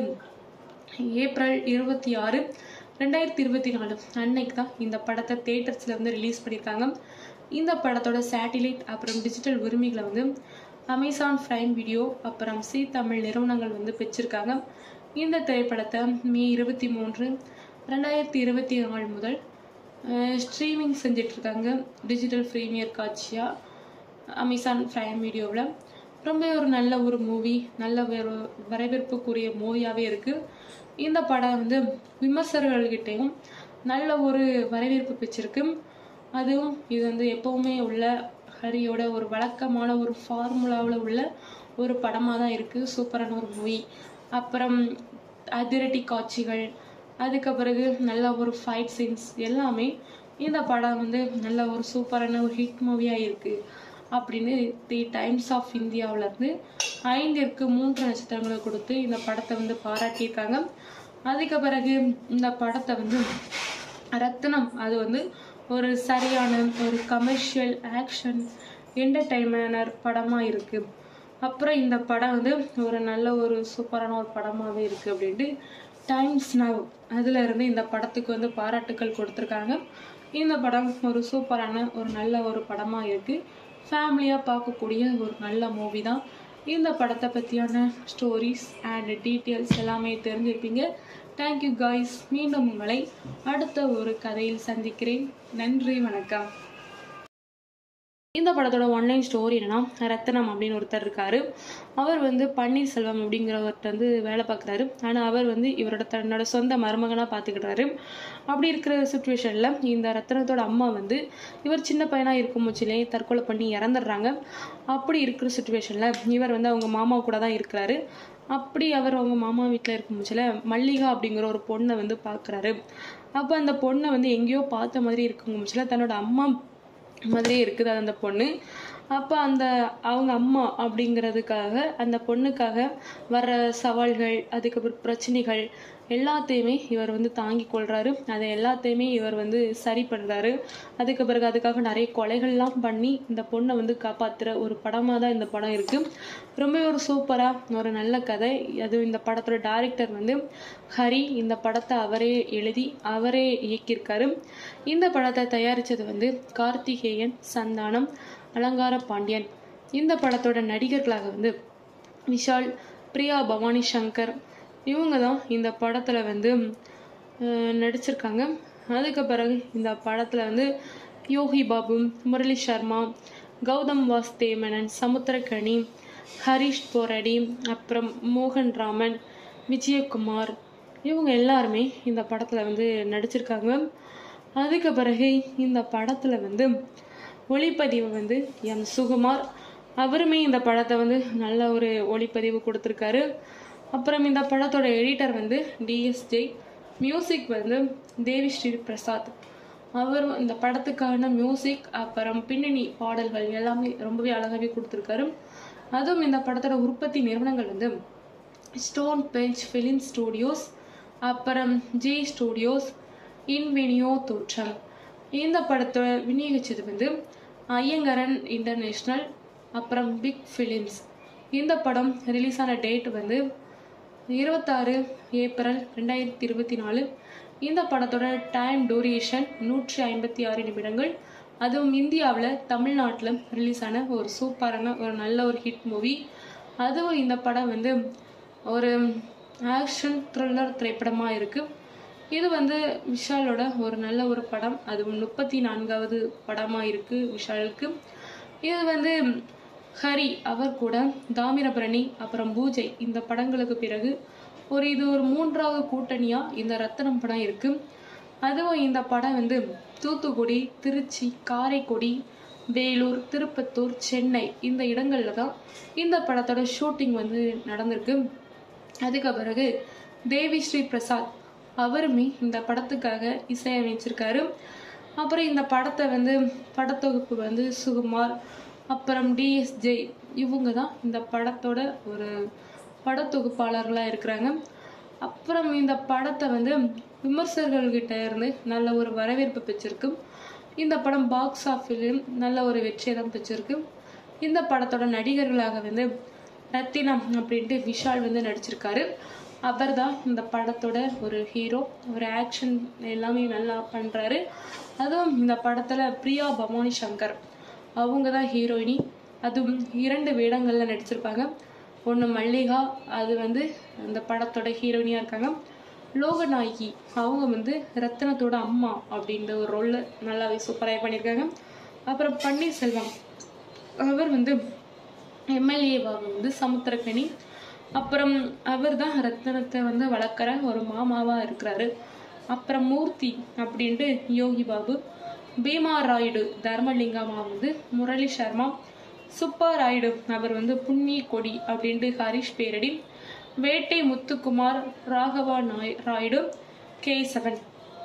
ஏப்ரல் இருபத்தி ஆறு ரெண்டாயிரத்தி இருபத்தி நாலு அன்னைக்கு தான் இந்த படத்தை தேட்டர்ஸ்ல வந்து ரிலீஸ் பண்ணியிருக்காங்க இந்த படத்தோட சேட்டிலைட் அப்புறம் டிஜிட்டல் உரிமைகளை வந்து அமேசான் பிரைம் வீடியோ அப்புறம் சி தமிழ் நிறுவனங்கள் வந்து பெற்றிருக்காங்க இந்த திரைப்படத்தை மே இருபத்தி மூன்று ரெண்டாயிரத்தி இருபத்தி நாலு முதல் ஸ்ட்ரீமிங் செஞ்சுட்டு இருக்காங்க டிஜிட்டல் ப்ரீமியர் காட்சியா அமேசான் பிரைம் வீடியோவில் ரொம்ப ஒரு நல்ல ஒரு மூவி நல்ல ஒரு வரவேற்புக்குரிய மூவியாகவே இருக்கு இந்த படம் வந்து விமர்சகர்கள்கிட்டையும் நல்ல ஒரு வரவேற்பு பெற்றிருக்கு அதுவும் இது வந்து எப்பவுமே உள்ள ஹரியோட ஒரு வழக்கமான ஒரு ஃபார்முலாவில் உள்ள ஒரு படமாக தான் இருக்கு சூப்பரான ஒரு மூவி அப்புறம் அதிரடி காட்சிகள் அதுக்கு பிறகு நல்ல ஒரு ஃபைட் சீன்ஸ் எல்லாமே இந்த படம் வந்து நல்ல ஒரு சூப்பரான ஒரு ஹிட் மூவியாக இருக்கு அப்படின்னு தி டைம்ஸ் ஆஃப் இந்தியாவுல இருந்து ஐந்திற்கு மூன்று நட்சத்திரங்களை கொடுத்து இந்த படத்தை வந்து பாராட்டியிருக்காங்க அதுக்கு பிறகு இந்த படத்தை வந்து ரத்னம் அது வந்து ஒரு சரியான ஒரு கமர்ஷியல் ஆக்ஷன் என்டர்டைன்மெண்டர் படமாக இருக்கு அப்புறம் இந்த படம் வந்து ஒரு நல்ல ஒரு சூப்பரான ஒரு படமாகவே இருக்கு அப்படின்ட்டு டைம்ஸ் நவ் அதுல இருந்து இந்த படத்துக்கு வந்து பாராட்டுக்கள் கொடுத்துருக்காங்க இந்த படம் ஒரு சூப்பரான ஒரு நல்ல ஒரு படமா இருக்கு ஃபேமிலியாக பார்க்கக்கூடிய ஒரு நல்ல மூவி தான் இந்த படத்தை பற்றியான ஸ்டோரிஸ் அண்ட் டீட்டெயில்ஸ் எல்லாமே தெரிஞ்சிருப்பீங்க தேங்க்யூ காய்ஸ் மீண்டும் உங்களை அடுத்த ஒரு கதையில் சந்திக்கிறேன் நன்றி வணக்கம் இந்த படத்தோட ஒன்லைன் ஸ்டோரி என்னன்னா ரத்தனம் அப்படின்னு ஒருத்தர் இருக்காரு அவர் வந்து பன்னீர்செல்வம் அப்படிங்கிறவர்கிட்ட வந்து வேலை பார்க்குறாரு ஆனால் அவர் வந்து இவரோட தன்னோட சொந்த மருமகனாக பார்த்துக்கிட்டாரு அப்படி இருக்கிற சுச்சுவேஷனில் இந்த ரத்தனத்தோட அம்மா வந்து இவர் சின்ன பையனாக இருக்கும் முச்சிலே தற்கொலை பண்ணி இறந்துடுறாங்க அப்படி இருக்கிற சுச்சுவேஷனில் இவர் வந்து அவங்க மாமா கூட தான் இருக்கிறாரு அப்படி அவர் அவங்க மாமா வீட்டில் இருக்கும் முச்சில மல்லிகா அப்படிங்கிற ஒரு பொண்ணை வந்து பார்க்குறாரு அப்போ அந்த பொண்ணை வந்து எங்கேயோ பார்த்த மாதிரி இருக்குங்க முச்சில தன்னோட அம்மா மாதிரியே இருக்குது அந்த பொண்ணு அப்போ அந்த அவங்க அம்மா அப்படிங்கிறதுக்காக அந்த பொண்ணுக்காக வர்ற சவால்கள் அதுக்கப்புறம் பிரச்சனைகள் எல்லாத்தையுமே இவர் வந்து தாங்கி கொள்றாரு அதை எல்லாத்தையுமே இவர் வந்து சரி பண்றாரு அதுக்கு பிறகு அதுக்காக நிறைய கொலைகள்லாம் பண்ணி இந்த பொண்ணை வந்து காப்பாத்துற ஒரு படமா தான் இந்த படம் இருக்கு ரொம்ப ஒரு சூப்பரா ஒரு நல்ல கதை அது இந்த படத்தோட டைரக்டர் வந்து ஹரி இந்த படத்தை அவரே எழுதி அவரே இயக்கியிருக்காரு இந்த படத்தை தயாரிச்சது வந்து கார்த்திகேயன் சந்தானம் அலங்கார பாண்டியன் இந்த படத்தோட நடிகர்களாக வந்து விஷால் பிரியா பவானி சங்கர் இவங்க தான் இந்த படத்தில் வந்து அஹ், நடிச்சிருக்காங்க அதுக்கு பிறகு இந்த படத்தில் வந்து யோகி பாபு முரளி சர்மா கௌதம் வாஸ்தேமனன் சமுத்திரக்கனி ஹரிஷ் போரடி அப்புறம் மோகன் ராமன் விஜயகுமார் இவங்க எல்லாருமே இந்த படத்தில் வந்து நடிச்சிருக்காங்க அதுக்கு பிறகு இந்த படத்தில் வந்து ஒளிப்பதிவு வந்து எம் சுகுமார் அவருமே இந்த படத்தை வந்து நல்ல ஒரு ஒளிப்பதிவு கொடுத்துருக்காரு அப்புறம் இந்த படத்தோட எடிட்டர் வந்து டிஎஸ்ஜே மியூசிக் வந்து தேவி ஸ்ரீ பிரசாத் அவர் இந்த படத்துக்கான மியூசிக் அப்புறம் பின்னணி பாடல்கள் எல்லாமே ரொம்பவே அழகாவே கொடுத்துருக்காரு அதுவும் இந்த படத்தோட உற்பத்தி நிறுவனங்கள் வந்து ஸ்டோன் பெஞ்ச் ஃபிலிம் ஸ்டூடியோஸ் அப்புறம் ஜே ஸ்டூடியோஸ் இன்வெனியோ தோற்றம் இந்த படத்தை விநியோகிச்சது வந்து ஐயங்கரன் இன்டர்நேஷ்னல் அப்புறம் பிக் ஃபிலிம்ஸ் இந்த படம் ரிலீஸ் ஆன டேட் வந்து இருபத்தாறு ஏப்ரல் ரெண்டாயிரத்தி இருபத்தி நாலு இந்த படத்தோட டைம் டூரேஷன் நூற்றி ஐம்பத்தி ஆறு நிமிடங்கள் அதுவும் இந்தியாவில் தமிழ்நாட்டில் ரிலீஸ் ஆன ஒரு சூப்பரான ஒரு நல்ல ஒரு ஹிட் மூவி அதுவும் இந்த படம் வந்து ஒரு ஆக்ஷன் த்ரில்லர் திரைப்படமாக இருக்குது இது வந்து விஷாலோட ஒரு நல்ல ஒரு படம் அதுவும் முப்பத்தி நான்காவது படமாக இருக்குது விஷாலுக்கு இது வந்து ஹரி அவர் கூட தாமிரபரணி அப்புறம் பூஜை இந்த படங்களுக்கு பிறகு ஒரு இது ஒரு மூன்றாவது கூட்டணியா இந்த ரத்தனம் படம் இருக்கு அதுவும் இந்த படம் வந்து தூத்துக்குடி திருச்சி காரைக்குடி வேலூர் திருப்பத்தூர் சென்னை இந்த இடங்கள்ல தான் இந்த படத்தோட ஷூட்டிங் வந்து நடந்திருக்கு அதுக்கு பிறகு தேவி ஸ்ரீ பிரசாத் அவருமே இந்த படத்துக்காக இசையமைச்சிருக்காரு அப்புறம் இந்த படத்தை வந்து படத்தொகுப்பு வந்து சுகுமார் அப்புறம் டிஎஸ்ஜே இவங்க தான் இந்த படத்தோட ஒரு படத்தொகுப்பாளர்களாக இருக்கிறாங்க அப்புறம் இந்த படத்தை வந்து விமர்சகர்கள்கிட்ட இருந்து நல்ல ஒரு வரவேற்பு பெற்றிருக்கு இந்த படம் பாக்ஸ் ஆஃபீஸிலும் நல்ல ஒரு வெற்றியை தான் பெற்றிருக்கு இந்த படத்தோட நடிகர்களாக வந்து ரத்தினம் அப்படின்ட்டு விஷால் வந்து நடிச்சிருக்காரு அவர் தான் இந்த படத்தோட ஒரு ஹீரோ ஒரு ஆக்ஷன் எல்லாமே நல்லா பண்ணுறாரு அதுவும் இந்த படத்தில் பிரியா பவானி சங்கர் அவங்க தான் ஹீரோயினி அதுவும் இரண்டு வேடங்களில் நடிச்சிருப்பாங்க ஒன்று மல்லிகா அது வந்து அந்த படத்தோட ஹீரோயினியாக இருக்காங்க லோகநாயகி அவங்க வந்து ரத்தனத்தோட அம்மா அப்படின்ற ஒரு ரோலில் நல்லாவே சூப்பராக பண்ணியிருக்காங்க அப்புறம் பன்னீர்செல்வம் அவர் வந்து எம்எல்ஏவாக வந்து சமுத்திரக்கனி அப்புறம் அவர் தான் ரத்தனத்தை வந்து வளர்க்குற ஒரு மாமாவாக இருக்கிறாரு அப்புறம் மூர்த்தி அப்படின்ட்டு யோகி பாபு பீமா ராயுடு தர்மலிங்கமா வந்து முரளி சர்மா சுப்பா ராயுடு அவர் வந்து புண்ணிய கொடி அப்படின்ட்டு ஹரிஷ் பேரடி வேட்டை முத்துக்குமார் ராகவா நாய் ராயுடு கேசவன்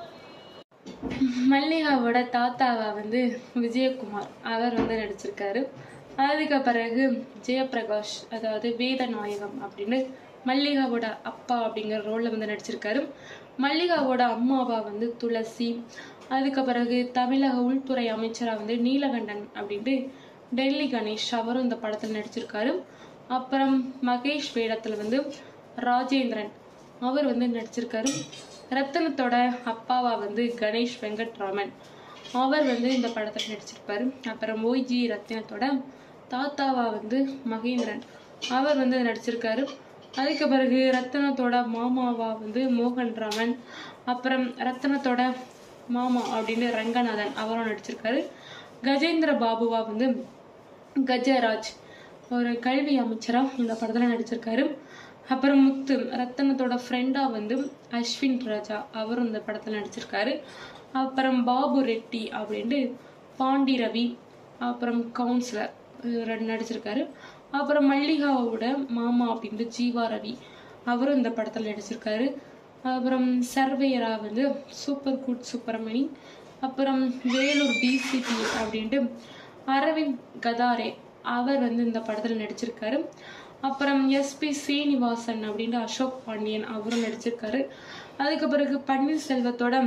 மல்லிகாவோட தாத்தாவா வந்து விஜயகுமார் அவர் வந்து நடிச்சிருக்காரு அதுக்கு பிறகு ஜெயபிரகாஷ் அதாவது வேதநாயகம் அப்படின்னு மல்லிகாவோட அப்பா அப்படிங்கிற ரோல்ல வந்து நடிச்சிருக்காரு மல்லிகாவோட அம்மாவா வந்து துளசி அதுக்கு பிறகு தமிழக உள்துறை அமைச்சரா வந்து நீலகண்டன் அப்படின்ட்டு டெல்லி கணேஷ் அவரும் இந்த படத்தில் நடிச்சிருக்காரு அப்புறம் மகேஷ் வேடத்துல வந்து ராஜேந்திரன் அவர் வந்து நடிச்சிருக்காரு ரத்தனத்தோட அப்பாவா வந்து கணேஷ் வெங்கட்ராமன் அவர் வந்து இந்த படத்தில் நடிச்சிருப்பாரு அப்புறம் ஓய்ஜி ரத்தினத்தோட தாத்தாவா வந்து மகேந்திரன் அவர் வந்து நடிச்சிருக்காரு அதுக்கு பிறகு ரத்தனத்தோட மாமாவா வந்து மோகன் ராமன் அப்புறம் ரத்தனத்தோட மாமா அப்படின்னு ரங்கநாதன் அவரும் நடிச்சிருக்காரு கஜேந்திர பாபுவா வந்து கஜராஜ் ஒரு கல்வி அமைச்சரா இந்த படத்துல நடிச்சிருக்காரு அப்புறம் முத்து ரத்தனத்தோட ஃப்ரெண்டா வந்து அஸ்வின் ராஜா அவரும் இந்த படத்துல நடிச்சிருக்காரு அப்புறம் பாபு ரெட்டி அப்படின்ட்டு பாண்டி ரவி அப்புறம் கவுன்சிலர் இவர் நடிச்சிருக்காரு அப்புறம் மல்லிகாவோட மாமா அப்படின்ட்டு ஜீவா ரவி அவரும் இந்த படத்துல நடிச்சிருக்காரு அப்புறம் சர்வேயரா வந்து சூப்பர் குட் சுப்பிரமணி அப்புறம் வேலூர் டிசிபி அப்படின்ட்டு அரவிந்த் கதாரே அவர் வந்து இந்த படத்துல நடிச்சிருக்காரு அப்புறம் எஸ்பி சீனிவாசன் அப்படின்ட்டு அசோக் பாண்டியன் அவரும் நடிச்சிருக்காரு அதுக்கு பிறகு பன்னீர்செல்வத்தோட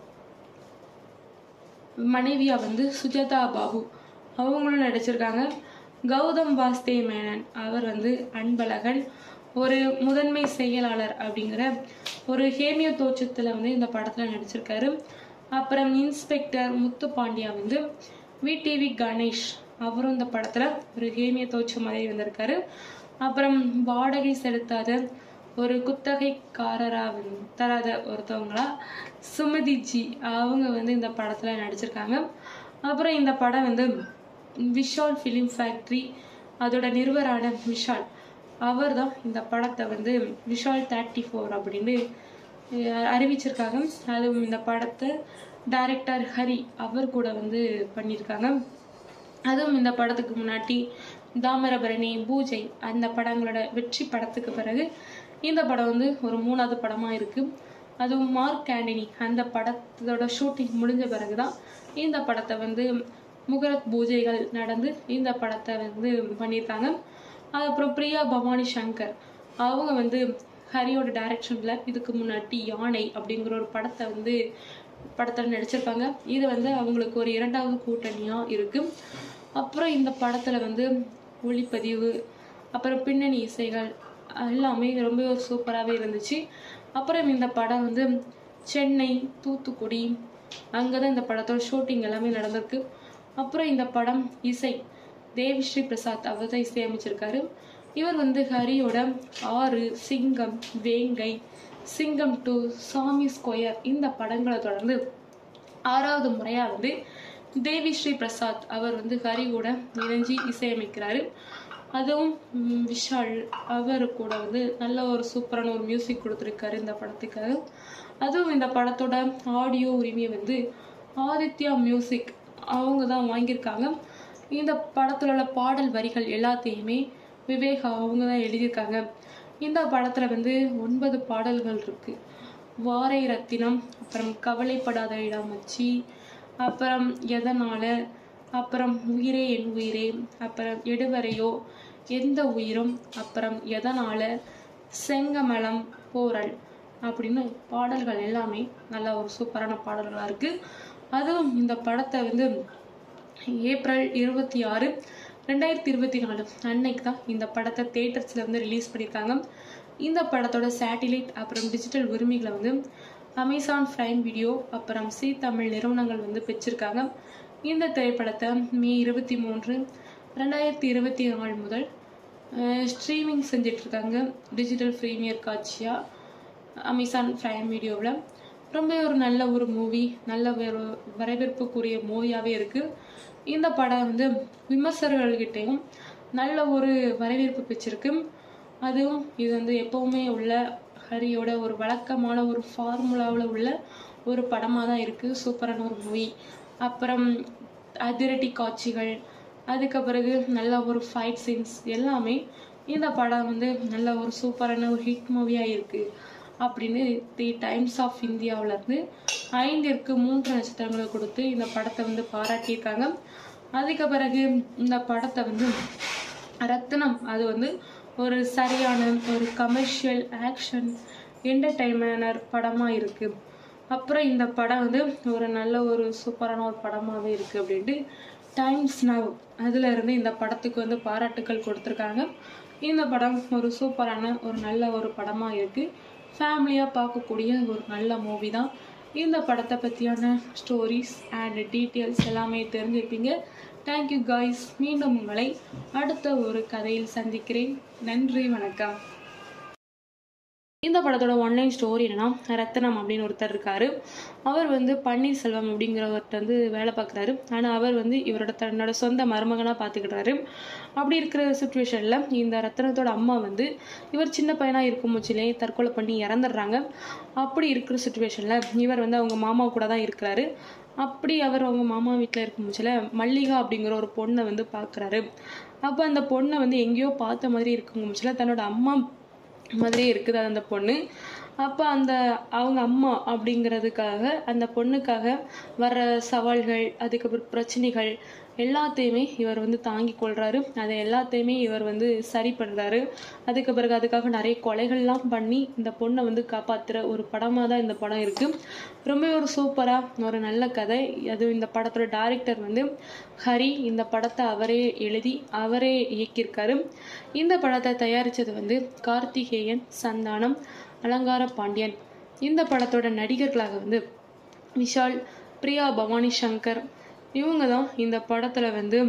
மனைவியா வந்து சுஜாதா பாபு அவங்களும் நடிச்சிருக்காங்க கௌதம் வாஸ்தே மேனன் அவர் வந்து அன்பழகன் ஒரு முதன்மை செயலாளர் அப்படிங்கிற ஒரு ஹேமியோ தோற்றத்துல வந்து இந்த படத்துல நடிச்சிருக்காரு அப்புறம் இன்ஸ்பெக்டர் முத்து பாண்டியா வந்து விடிவி கணேஷ் அவரும் இந்த படத்துல ஒரு ஹேமிய தோற்றம் மாதிரி வந்திருக்காரு அப்புறம் வாடகை செலுத்தாத ஒரு குத்தகைக்காரரா வந்து தராத ஒருத்தவங்களா சுமதி ஜி அவங்க வந்து இந்த படத்துல நடிச்சிருக்காங்க அப்புறம் இந்த படம் வந்து விஷால் ஃபிலிம் ஃபேக்ட்ரி அதோட நிறுவரான விஷால் அவர் தான் இந்த படத்தை வந்து விஷால் தேர்ட்டி ஃபோர் அப்படின்னு அஹ், அறிவிச்சிருக்காங்க அதுவும் இந்த படத்தை டைரக்டர் ஹரி அவர் கூட வந்து பண்ணியிருக்காங்க அதுவும் இந்த படத்துக்கு முன்னாடி தாமிரபரணி பூஜை அந்த படங்களோட வெற்றி படத்துக்கு பிறகு இந்த படம் வந்து ஒரு மூணாவது படமா இருக்கு அதுவும் மார்க் ஆண்டனி அந்த படத்தோட ஷூட்டிங் முடிஞ்ச பிறகுதான் இந்த படத்தை வந்து முகரத் பூஜைகள் நடந்து இந்த படத்தை வந்து பண்ணியிருக்காங்க அதுக்கப்புறம் பிரியா பவானி சங்கர் அவங்க வந்து ஹரியோட டைரக்ஷன்ல இதுக்கு முன்னாடி யானை அப்படிங்கிற ஒரு படத்தை வந்து படத்துல நடிச்சிருப்பாங்க இது வந்து அவங்களுக்கு ஒரு இரண்டாவது கூட்டணியா இருக்கு அப்புறம் இந்த படத்துல வந்து ஒளிப்பதிவு அப்புறம் பின்னணி இசைகள் எல்லாமே ரொம்ப சூப்பராகவே இருந்துச்சு அப்புறம் இந்த படம் வந்து சென்னை தூத்துக்குடி அங்கே தான் இந்த படத்தோட ஷூட்டிங் எல்லாமே நடந்திருக்கு அப்புறம் இந்த படம் இசை தேவிஸ்ரீ பிரசாத் அவர் தான் இசையமைச்சிருக்காரு இவர் வந்து ஹரியோட ஆறு சிங்கம் வேங்கை சிங்கம் டூ சாமி ஸ்கொயர் இந்த படங்களை தொடர்ந்து ஆறாவது முறையா வந்து தேவி ஸ்ரீ பிரசாத் அவர் வந்து ஹரியோட இணைஞ்சி இசையமைக்கிறாரு அதுவும் ம், விஷால் அவர் கூட வந்து நல்ல ஒரு சூப்பரான ஒரு மியூசிக் கொடுத்துருக்காரு இந்த படத்துக்காக அதுவும் இந்த படத்தோட ஆடியோ உரிமையை வந்து ஆதித்யா மியூசிக் அவங்க தான் வாங்கியிருக்காங்க இந்த படத்துல உள்ள பாடல் வரிகள் எல்லாத்தையுமே விவேக் அவங்க தான் எழுதியிருக்காங்க இந்த படத்துல வந்து ஒன்பது பாடல்கள் இருக்கு வாரை ரத்தினம் அப்புறம் கவலைப்படாத இடாமச்சி அப்புறம் எதனால அப்புறம் உயிரே என் உயிரே அப்புறம் எடுவரையோ எந்த உயிரும் அப்புறம் எதனால செங்கமலம் போரல் அப்படின்னு பாடல்கள் எல்லாமே நல்ல ஒரு சூப்பரான பாடல்களா இருக்கு அதுவும் இந்த படத்தை வந்து ஏப்ரல் இருபத்தி ஆறு ரெண்டாயிரத்தி இருபத்தி நாலு அன்னைக்கு தான் இந்த படத்தை தேட்டர்ஸ்ல வந்து ரிலீஸ் பண்ணியிருக்காங்க இந்த படத்தோட சேட்டிலைட் அப்புறம் டிஜிட்டல் உரிமைகளை வந்து அமேசான் பிரைம் வீடியோ அப்புறம் சி தமிழ் நிறுவனங்கள் வந்து பெற்றிருக்காங்க இந்த திரைப்படத்தை மே இருபத்தி மூன்று ரெண்டாயிரத்தி இருபத்தி நாலு முதல் ஸ்ட்ரீமிங் செஞ்சுட்டு இருக்காங்க டிஜிட்டல் ப்ரீமியர் காட்சியா அமேசான் பிரைம் வீடியோவில் ரொம்ப ஒரு நல்ல ஒரு மூவி நல்ல ஒரு வரவேற்புக்குரிய மூவியாகவே இருக்கு இந்த படம் வந்து விமர்சகர்கள்கிட்டையும் நல்ல ஒரு வரவேற்பு பெற்றிருக்கு அதுவும் இது வந்து எப்பவுமே உள்ள ஹரியோட ஒரு வழக்கமான ஒரு ஃபார்முலாவில் உள்ள ஒரு படமாக தான் இருக்கு சூப்பரான ஒரு மூவி அப்புறம் அதிரடி காட்சிகள் அதுக்கு பிறகு நல்ல ஒரு ஃபைட் சீன்ஸ் எல்லாமே இந்த படம் வந்து நல்ல ஒரு சூப்பரான ஒரு ஹிட் மூவியாக இருக்கு அப்படின்னு தி டைம்ஸ் ஆஃப் இந்தியாவுல இருந்து ஐந்திற்கு மூன்று நட்சத்திரங்களை கொடுத்து இந்த படத்தை வந்து பாராட்டியிருக்காங்க அதுக்கு பிறகு இந்த படத்தை வந்து ரத்னம் அது வந்து ஒரு சரியான ஒரு கமர்ஷியல் ஆக்ஷன் என்டர்டைன்மெண்டர் படமாக இருக்கு அப்புறம் இந்த படம் வந்து ஒரு நல்ல ஒரு சூப்பரான ஒரு படமாகவே இருக்கு அப்படின்ட்டு டைம்ஸ் நவ் அதுல இருந்து இந்த படத்துக்கு வந்து பாராட்டுக்கள் கொடுத்துருக்காங்க இந்த படம் ஒரு சூப்பரான ஒரு நல்ல ஒரு படமா இருக்கு ஃபேமிலியாக பார்க்கக்கூடிய ஒரு நல்ல மூவி தான் இந்த படத்தை பற்றியான ஸ்டோரிஸ் அண்ட் டீட்டெயில்ஸ் எல்லாமே தெரிஞ்சிருப்பீங்க தேங்க்யூ காய்ஸ் மீண்டும் உங்களை அடுத்த ஒரு கதையில் சந்திக்கிறேன் நன்றி வணக்கம் இந்த படத்தோட ஒன்லைன் ஸ்டோரி என்னன்னா ரத்தனம் அப்படின்னு ஒருத்தர் இருக்காரு அவர் வந்து பன்னீர்செல்வம் அப்படிங்கிறவர்கிட்ட வந்து வேலை பார்க்குறாரு ஆனால் அவர் வந்து இவரோட தன்னோட சொந்த மருமகனாக பார்த்துக்கிட்டாரு அப்படி இருக்கிற சுச்சுவேஷனில் இந்த ரத்தனத்தோட அம்மா வந்து இவர் சின்ன பையனாக இருக்கும் முச்சிலே தற்கொலை பண்ணி இறந்துடுறாங்க அப்படி இருக்கிற சுச்சுவேஷனில் இவர் வந்து அவங்க மாமா கூட தான் இருக்கிறாரு அப்படி அவர் அவங்க மாமா வீட்டில் இருக்கும் முச்சில மல்லிகா அப்படிங்கிற ஒரு பொண்ணை வந்து பார்க்குறாரு அப்போ அந்த பொண்ணை வந்து எங்கேயோ பார்த்த மாதிரி இருக்கும் முச்சில தன்னோட அம்மா மாதிரியே இருக்குது அந்த பொண்ணு அப்போ அந்த அவங்க அம்மா அப்படிங்கிறதுக்காக அந்த பொண்ணுக்காக வர்ற சவால்கள் அதுக்கப்புறம் பிரச்சனைகள் எல்லாத்தையுமே இவர் வந்து தாங்கி கொள்றாரு அதை எல்லாத்தையுமே இவர் வந்து சரி பண்றாரு அதுக்கு பிறகு அதுக்காக நிறைய கொலைகள்லாம் பண்ணி இந்த பொண்ணை வந்து காப்பாத்துற ஒரு படமா தான் இந்த படம் இருக்கு ரொம்ப ஒரு சூப்பரா ஒரு நல்ல கதை அது இந்த படத்தோட டைரக்டர் வந்து ஹரி இந்த படத்தை அவரே எழுதி அவரே இயக்கியிருக்காரு இந்த படத்தை தயாரிச்சது வந்து கார்த்திகேயன் சந்தானம் அலங்கார பாண்டியன் இந்த படத்தோட நடிகர்களாக வந்து விஷால் பிரியா பவானி சங்கர் இவங்க தான் இந்த படத்துல வந்து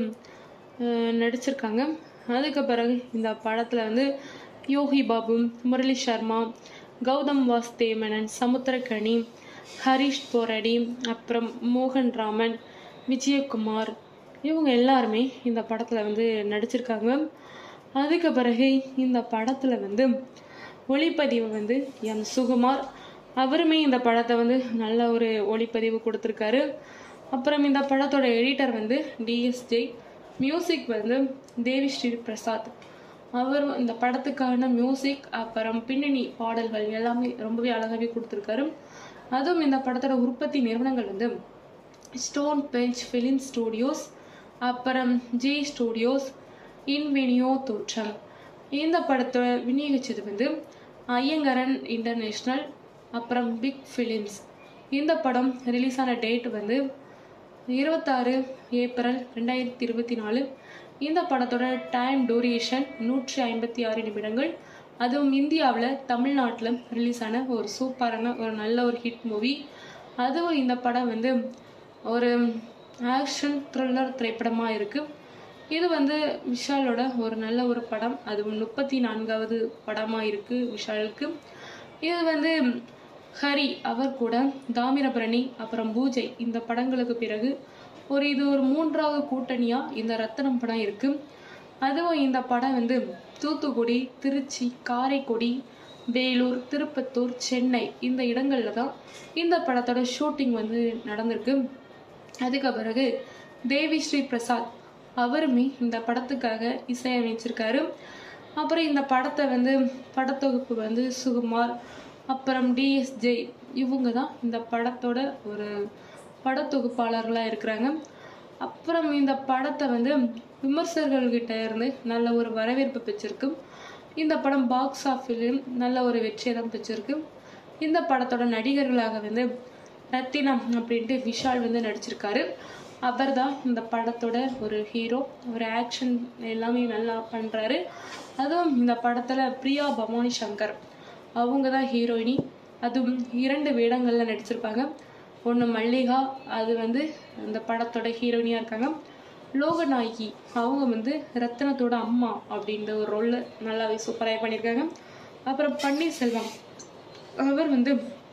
அஹ், நடிச்சிருக்காங்க அதுக்கு பிறகு இந்த படத்துல வந்து யோகி பாபு முரளி சர்மா கௌதம் வாஸ்தேமனன் சமுத்திரகனி ஹரிஷ் போரடி அப்புறம் மோகன் ராமன் விஜயகுமார் இவங்க எல்லாருமே இந்த படத்துல வந்து நடிச்சிருக்காங்க அதுக்கு பிறகு இந்த படத்துல வந்து ஒளிப்பதிவு வந்து எம் சுகுமார் அவருமே இந்த படத்தை வந்து நல்ல ஒரு ஒளிப்பதிவு கொடுத்துருக்காரு அப்புறம் இந்த படத்தோட எடிட்டர் வந்து டிஎஸ்ஜே மியூசிக் வந்து தேவி ஸ்ரீ பிரசாத் அவர் இந்த படத்துக்கான மியூசிக் அப்புறம் பின்னணி பாடல்கள் எல்லாமே ரொம்பவே அழகாவே கொடுத்துருக்காரு அதுவும் இந்த படத்தோட உற்பத்தி நிறுவனங்கள் வந்து ஸ்டோன் பெஞ்ச் ஃபிலிம் ஸ்டூடியோஸ் அப்புறம் ஜி ஸ்டூடியோஸ் இன்வெனியோ தோற்றம் இந்த படத்தை விநியோகிச்சது வந்து ஐயங்கரன் இன்டர்நேஷ்னல் அப்புறம் பிக் ஃபிலிம்ஸ் இந்த படம் ரிலீஸ் ஆன டேட் வந்து இருபத்தாறு ஏப்ரல் ரெண்டாயிரத்தி இருபத்தி நாலு இந்த படத்தோட டைம் டூரேஷன் நூற்றி ஐம்பத்தி ஆறு நிமிடங்கள் அதுவும் இந்தியாவில் தமிழ்நாட்டில் ரிலீஸ் ஆன ஒரு சூப்பரான ஒரு நல்ல ஒரு ஹிட் மூவி அதுவும் இந்த படம் வந்து ஒரு ஆக்ஷன் த்ரில்லர் திரைப்படமாக இருக்குது இது வந்து விஷாலோட ஒரு நல்ல ஒரு படம் அதுவும் முப்பத்தி நான்காவது படமாக இருக்குது விஷாலுக்கு இது வந்து ஹரி அவர் கூட தாமிரபரணி அப்புறம் பூஜை இந்த படங்களுக்கு பிறகு ஒரு இது ஒரு மூன்றாவது கூட்டணியா இந்த ரத்தனம் படம் இருக்கு அதுவும் இந்த படம் வந்து தூத்துக்குடி திருச்சி காரைக்குடி வேலூர் திருப்பத்தூர் சென்னை இந்த இடங்கள்ல தான் இந்த படத்தோட ஷூட்டிங் வந்து நடந்திருக்கு அதுக்கு பிறகு தேவி ஸ்ரீ பிரசாத் அவருமே இந்த படத்துக்காக இசையமைச்சிருக்காரு அப்புறம் இந்த படத்தை வந்து படத்தொகுப்பு வந்து சுகுமார் அப்புறம் டிஎஸ்ஜே இவங்க தான் இந்த படத்தோட ஒரு படத்தொகுப்பாளர்களாக இருக்கிறாங்க அப்புறம் இந்த படத்தை வந்து விமர்சகர்கள்கிட்ட இருந்து நல்ல ஒரு வரவேற்பு பெற்றிருக்கு இந்த படம் பாக்ஸ் ஆஃபீஸிலும் நல்ல ஒரு வெற்றியை தான் பெற்றிருக்கு இந்த படத்தோட நடிகர்களாக வந்து ரத்தினம் அப்படின்ட்டு விஷால் வந்து நடிச்சிருக்காரு அவர் தான் இந்த படத்தோட ஒரு ஹீரோ ஒரு ஆக்ஷன் எல்லாமே நல்லா பண்ணுறாரு அதுவும் இந்த படத்தில் பிரியா பவானி சங்கர் அவங்க தான் ஹீரோயினி அதுவும் இரண்டு வேடங்களில் நடிச்சிருப்பாங்க ஒன்று மல்லிகா அது வந்து இந்த படத்தோட ஹீரோயினியாக இருக்காங்க லோகநாயகி அவங்க வந்து ரத்தினத்தோட அம்மா அப்படின்ற ஒரு ரோலில் நல்லாவே சூப்பராக பண்ணியிருக்காங்க அப்புறம் பன்னீர்செல்வம் அவர் வந்து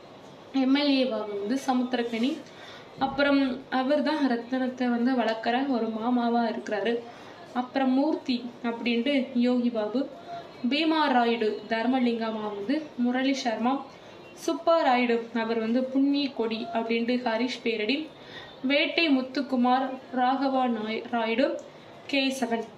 எம்எல்ஏவாக வந்து சமுத்திரக்கனி அப்புறம் அவர் தான் ரத்தனத்தை வந்து வளர்க்குற ஒரு மாமாவாக இருக்கிறாரு அப்புறம் மூர்த்தி அப்படின்ட்டு யோகி பாபு பீமா ராயுடு தர்மலிங்கமா வந்து முரளி சர்மா சுப்பா ராயுடு அவர் வந்து புண்ணிய கொடி அப்படின்ட்டு ஹரிஷ் பேரடி வேட்டை முத்துக்குமார் ராகவா நாய் ராயுடு கேசவன்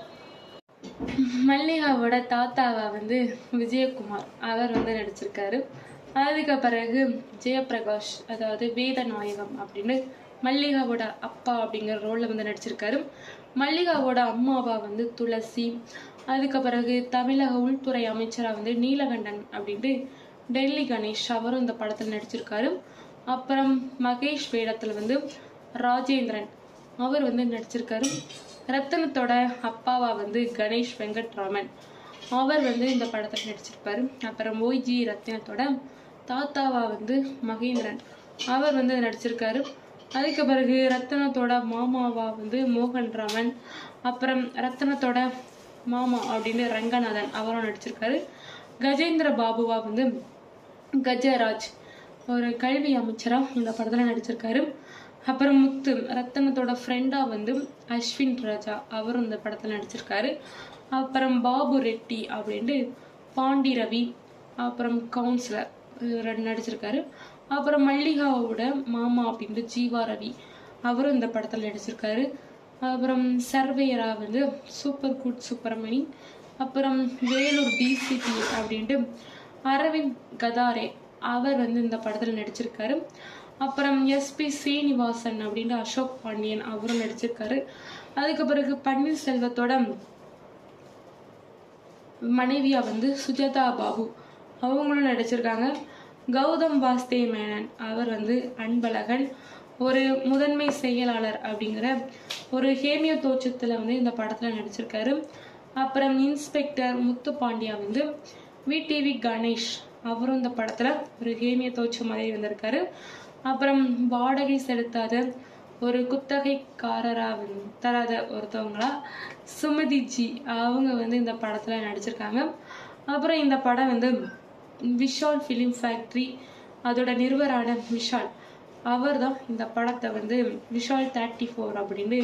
மல்லிகாவோட தாத்தாவா வந்து விஜயகுமார் அவர் வந்து நடிச்சிருக்காரு அதுக்கு பிறகு ஜெயபிரகாஷ் அதாவது வேதநாயகம் அப்படின்னு மல்லிகாவோட அப்பா அப்படிங்கிற ரோல்ல வந்து நடிச்சிருக்காரு மல்லிகாவோட அம்மாவா வந்து துளசி அதுக்கு பிறகு தமிழக உள்துறை அமைச்சரா வந்து நீலகண்டன் அப்படின்ட்டு டெல்லி கணேஷ் அவரும் இந்த படத்துல நடிச்சிருக்காரு அப்புறம் மகேஷ் வேடத்துல வந்து ராஜேந்திரன் அவர் வந்து நடிச்சிருக்காரு ரத்தனத்தோட அப்பாவா வந்து கணேஷ் வெங்கட்ராமன் அவர் வந்து இந்த படத்தில் நடிச்சிருப்பாரு அப்புறம் ஓய்ஜி ரத்தினத்தோட தாத்தாவா வந்து மகேந்திரன் அவர் வந்து நடிச்சிருக்காரு அதுக்கு பிறகு ரத்தனத்தோட மாமாவா வந்து மோகன் ராமன் அப்புறம் ரத்தனத்தோட மாமா அப்படின்னு ரங்கநாதன் அவரும் நடிச்சிருக்காரு கஜேந்திர பாபுவா வந்து கஜராஜ் ஒரு கல்வி அமைச்சரா இந்த படத்துல நடிச்சிருக்காரு அப்புறம் முத்து ரத்தனத்தோட ஃப்ரெண்டா வந்து அஸ்வின் ராஜா அவரும் இந்த படத்துல நடிச்சிருக்காரு அப்புறம் பாபு ரெட்டி அப்படின்ட்டு பாண்டி ரவி அப்புறம் கவுன்சிலர் இவர் நடிச்சிருக்காரு அப்புறம் மல்லிகாவோட மாமா அப்படின்ட்டு ஜீவா ரவி அவரும் இந்த படத்துல நடிச்சிருக்காரு அப்புறம் சர்வேயரா வந்து சூப்பர் குட் சுப்பிரமணி அப்புறம் வேலூர் டிசிபி அப்படின்ட்டு அரவிந்த் கதாரே அவர் வந்து இந்த படத்துல நடிச்சிருக்காரு அப்புறம் எஸ்பி ஸ்ரீனிவாசன் அப்படின்ட்டு அசோக் பாண்டியன் அவரும் நடிச்சிருக்காரு அதுக்கு பிறகு பன்னீர்செல்வத்தோட மனைவியா வந்து சுஜாதா பாபு அவங்களும் நடிச்சிருக்காங்க கௌதம் வாஸ்தே மேனன் அவர் வந்து அன்பழகன் ஒரு முதன்மை செயலாளர் அப்படிங்கிற ஒரு ஹேமியோ தோற்றத்துல வந்து இந்த படத்துல நடிச்சிருக்காரு அப்புறம் இன்ஸ்பெக்டர் முத்து பாண்டியா வந்து விடிவி கணேஷ் அவரும் இந்த படத்துல ஒரு ஹேமிய தோற்றம் மாதிரி வந்திருக்காரு அப்புறம் வாடகை செலுத்தாத ஒரு குத்தகைக்காரரா வந்து தராத ஒருத்தவங்களா சுமதி ஜி அவங்க வந்து இந்த படத்துல நடிச்சிருக்காங்க அப்புறம் இந்த படம் வந்து விஷால் ஃபிலிம் ஃபேக்ட்ரி அதோட நிறுவரான விஷால் அவர் தான் இந்த படத்தை வந்து விஷால் தேர்ட்டி ஃபோர் அப்படின்னு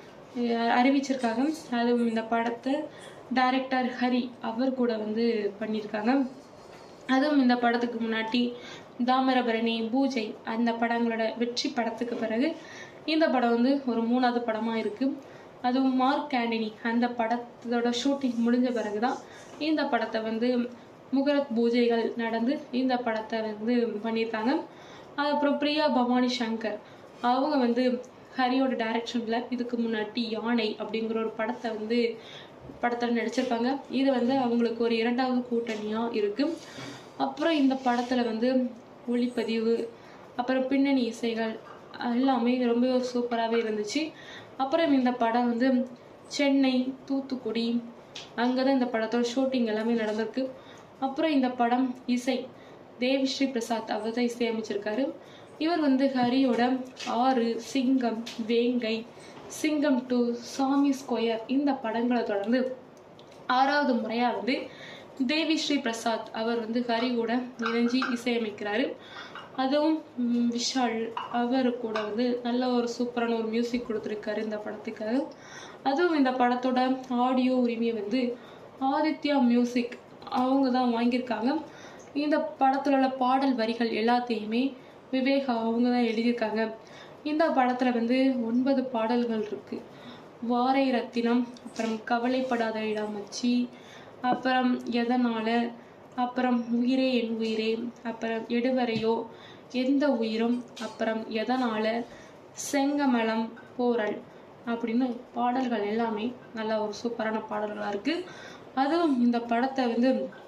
அஹ், அறிவிச்சிருக்காங்க அதுவும் இந்த படத்தை டைரக்டர் ஹரி அவர் கூட வந்து பண்ணியிருக்காங்க அதுவும் இந்த படத்துக்கு முன்னாடி தாமிரபரணி பூஜை அந்த படங்களோட வெற்றி படத்துக்கு பிறகு இந்த படம் வந்து ஒரு மூணாவது படமா இருக்கு அதுவும் மார்க் ஆண்டனி அந்த படத்தோட ஷூட்டிங் முடிஞ்ச பிறகுதான் இந்த படத்தை வந்து முகரத் பூஜைகள் நடந்து இந்த படத்தை வந்து பண்ணியிருக்காங்க அப்புறம் பிரியா பவானி சங்கர் அவங்க வந்து ஹரியோட டைரக்ஷன்ல இதுக்கு முன்னாடி யானை அப்படிங்கிற ஒரு படத்தை வந்து படத்துல நடிச்சிருப்பாங்க இது வந்து அவங்களுக்கு ஒரு இரண்டாவது கூட்டணியா இருக்கு அப்புறம் இந்த படத்துல வந்து ஒளிப்பதிவு அப்புறம் பின்னணி இசைகள் எல்லாமே ரொம்ப சூப்பராகவே இருந்துச்சு அப்புறம் இந்த படம் வந்து சென்னை தூத்துக்குடி அங்கே தான் இந்த படத்தோட ஷூட்டிங் எல்லாமே நடந்திருக்கு அப்புறம் இந்த படம் இசை தேவிஸ்ரீ பிரசாத் அவர் தான் இசையமைச்சிருக்காரு இவர் வந்து ஹரியோட ஆறு சிங்கம் வேங்கை சிங்கம் டூ சாமி ஸ்கொயர் இந்த படங்களை தொடர்ந்து ஆறாவது முறையா வந்து தேவி ஸ்ரீ பிரசாத் அவர் வந்து ஹரியோட இணைஞ்சி இசையமைக்கிறாரு அதுவும் ம், விஷால் அவர் கூட வந்து நல்ல ஒரு சூப்பரான ஒரு மியூசிக் கொடுத்துருக்காரு இந்த படத்துக்காக அதுவும் இந்த படத்தோட ஆடியோ உரிமையை வந்து ஆதித்யா மியூசிக் அவங்க தான் வாங்கியிருக்காங்க இந்த படத்துல உள்ள பாடல் வரிகள் எல்லாத்தையுமே விவேக் அவங்க தான் எழுதியிருக்காங்க இந்த படத்துல வந்து ஒன்பது பாடல்கள் இருக்கு வாரை ரத்தினம் அப்புறம் கவலைப்படாத இடாமச்சி அப்புறம் எதனால அப்புறம் உயிரே என் உயிரே அப்புறம் எடுவரையோ எந்த உயிரும் அப்புறம் எதனால செங்கமலம் போரல் அப்படின்னு பாடல்கள் எல்லாமே நல்ல ஒரு சூப்பரான பாடல்களா இருக்கு அதுவும் இந்த படத்தை வந்து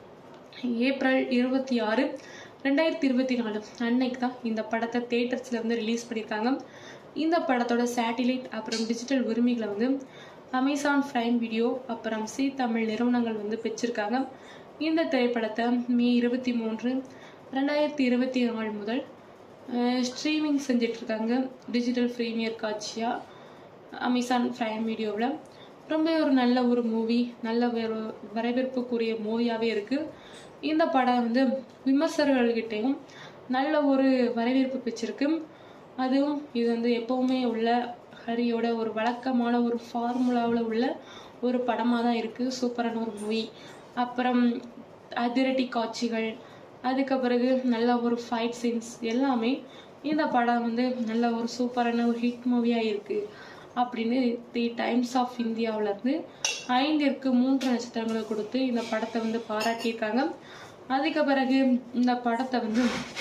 ஏப்ரல் இருபத்தி ஆறு ரெண்டாயிரத்தி இருபத்தி நாலு அன்னைக்கு தான் இந்த படத்தை தேட்டர்ஸ்ல வந்து ரிலீஸ் பண்ணியிருக்காங்க இந்த படத்தோட சேட்டிலைட் அப்புறம் டிஜிட்டல் உரிமைகளை வந்து அமேசான் பிரைம் வீடியோ அப்புறம் சி தமிழ் நிறுவனங்கள் வந்து பெற்றிருக்காங்க இந்த திரைப்படத்தை மே இருபத்தி மூன்று ரெண்டாயிரத்தி இருபத்தி நாலு முதல் ஸ்ட்ரீமிங் செஞ்சுட்டு இருக்காங்க டிஜிட்டல் ப்ரீமியர் காட்சியா அமேசான் பிரைம் வீடியோவில் ரொம்ப ஒரு நல்ல ஒரு மூவி நல்ல ஒரு வரவேற்புக்குரிய மூவியாகவே இருக்கு இந்த படம் வந்து விமர்சகர்கள்கிட்டையும் நல்ல ஒரு வரவேற்பு பெற்றிருக்கு அதுவும் இது வந்து எப்பவுமே உள்ள ஹரியோட ஒரு வழக்கமான ஒரு ஃபார்முலாவில் உள்ள ஒரு படமாக தான் இருக்கு சூப்பரான ஒரு மூவி அப்புறம் அதிரடி காட்சிகள் அதுக்கு பிறகு நல்ல ஒரு ஃபைட் சீன்ஸ் எல்லாமே இந்த படம் வந்து நல்ல ஒரு சூப்பரான ஒரு ஹிட் மூவியாக இருக்கு அப்படின்னு தி டைம்ஸ் ஆஃப் இந்தியாவுல இருந்து ஐந்திற்கு மூன்று நட்சத்திரங்களை கொடுத்து இந்த படத்தை வந்து பாராட்டியிருக்காங்க அதுக்கு பிறகு இந்த படத்தை வந்து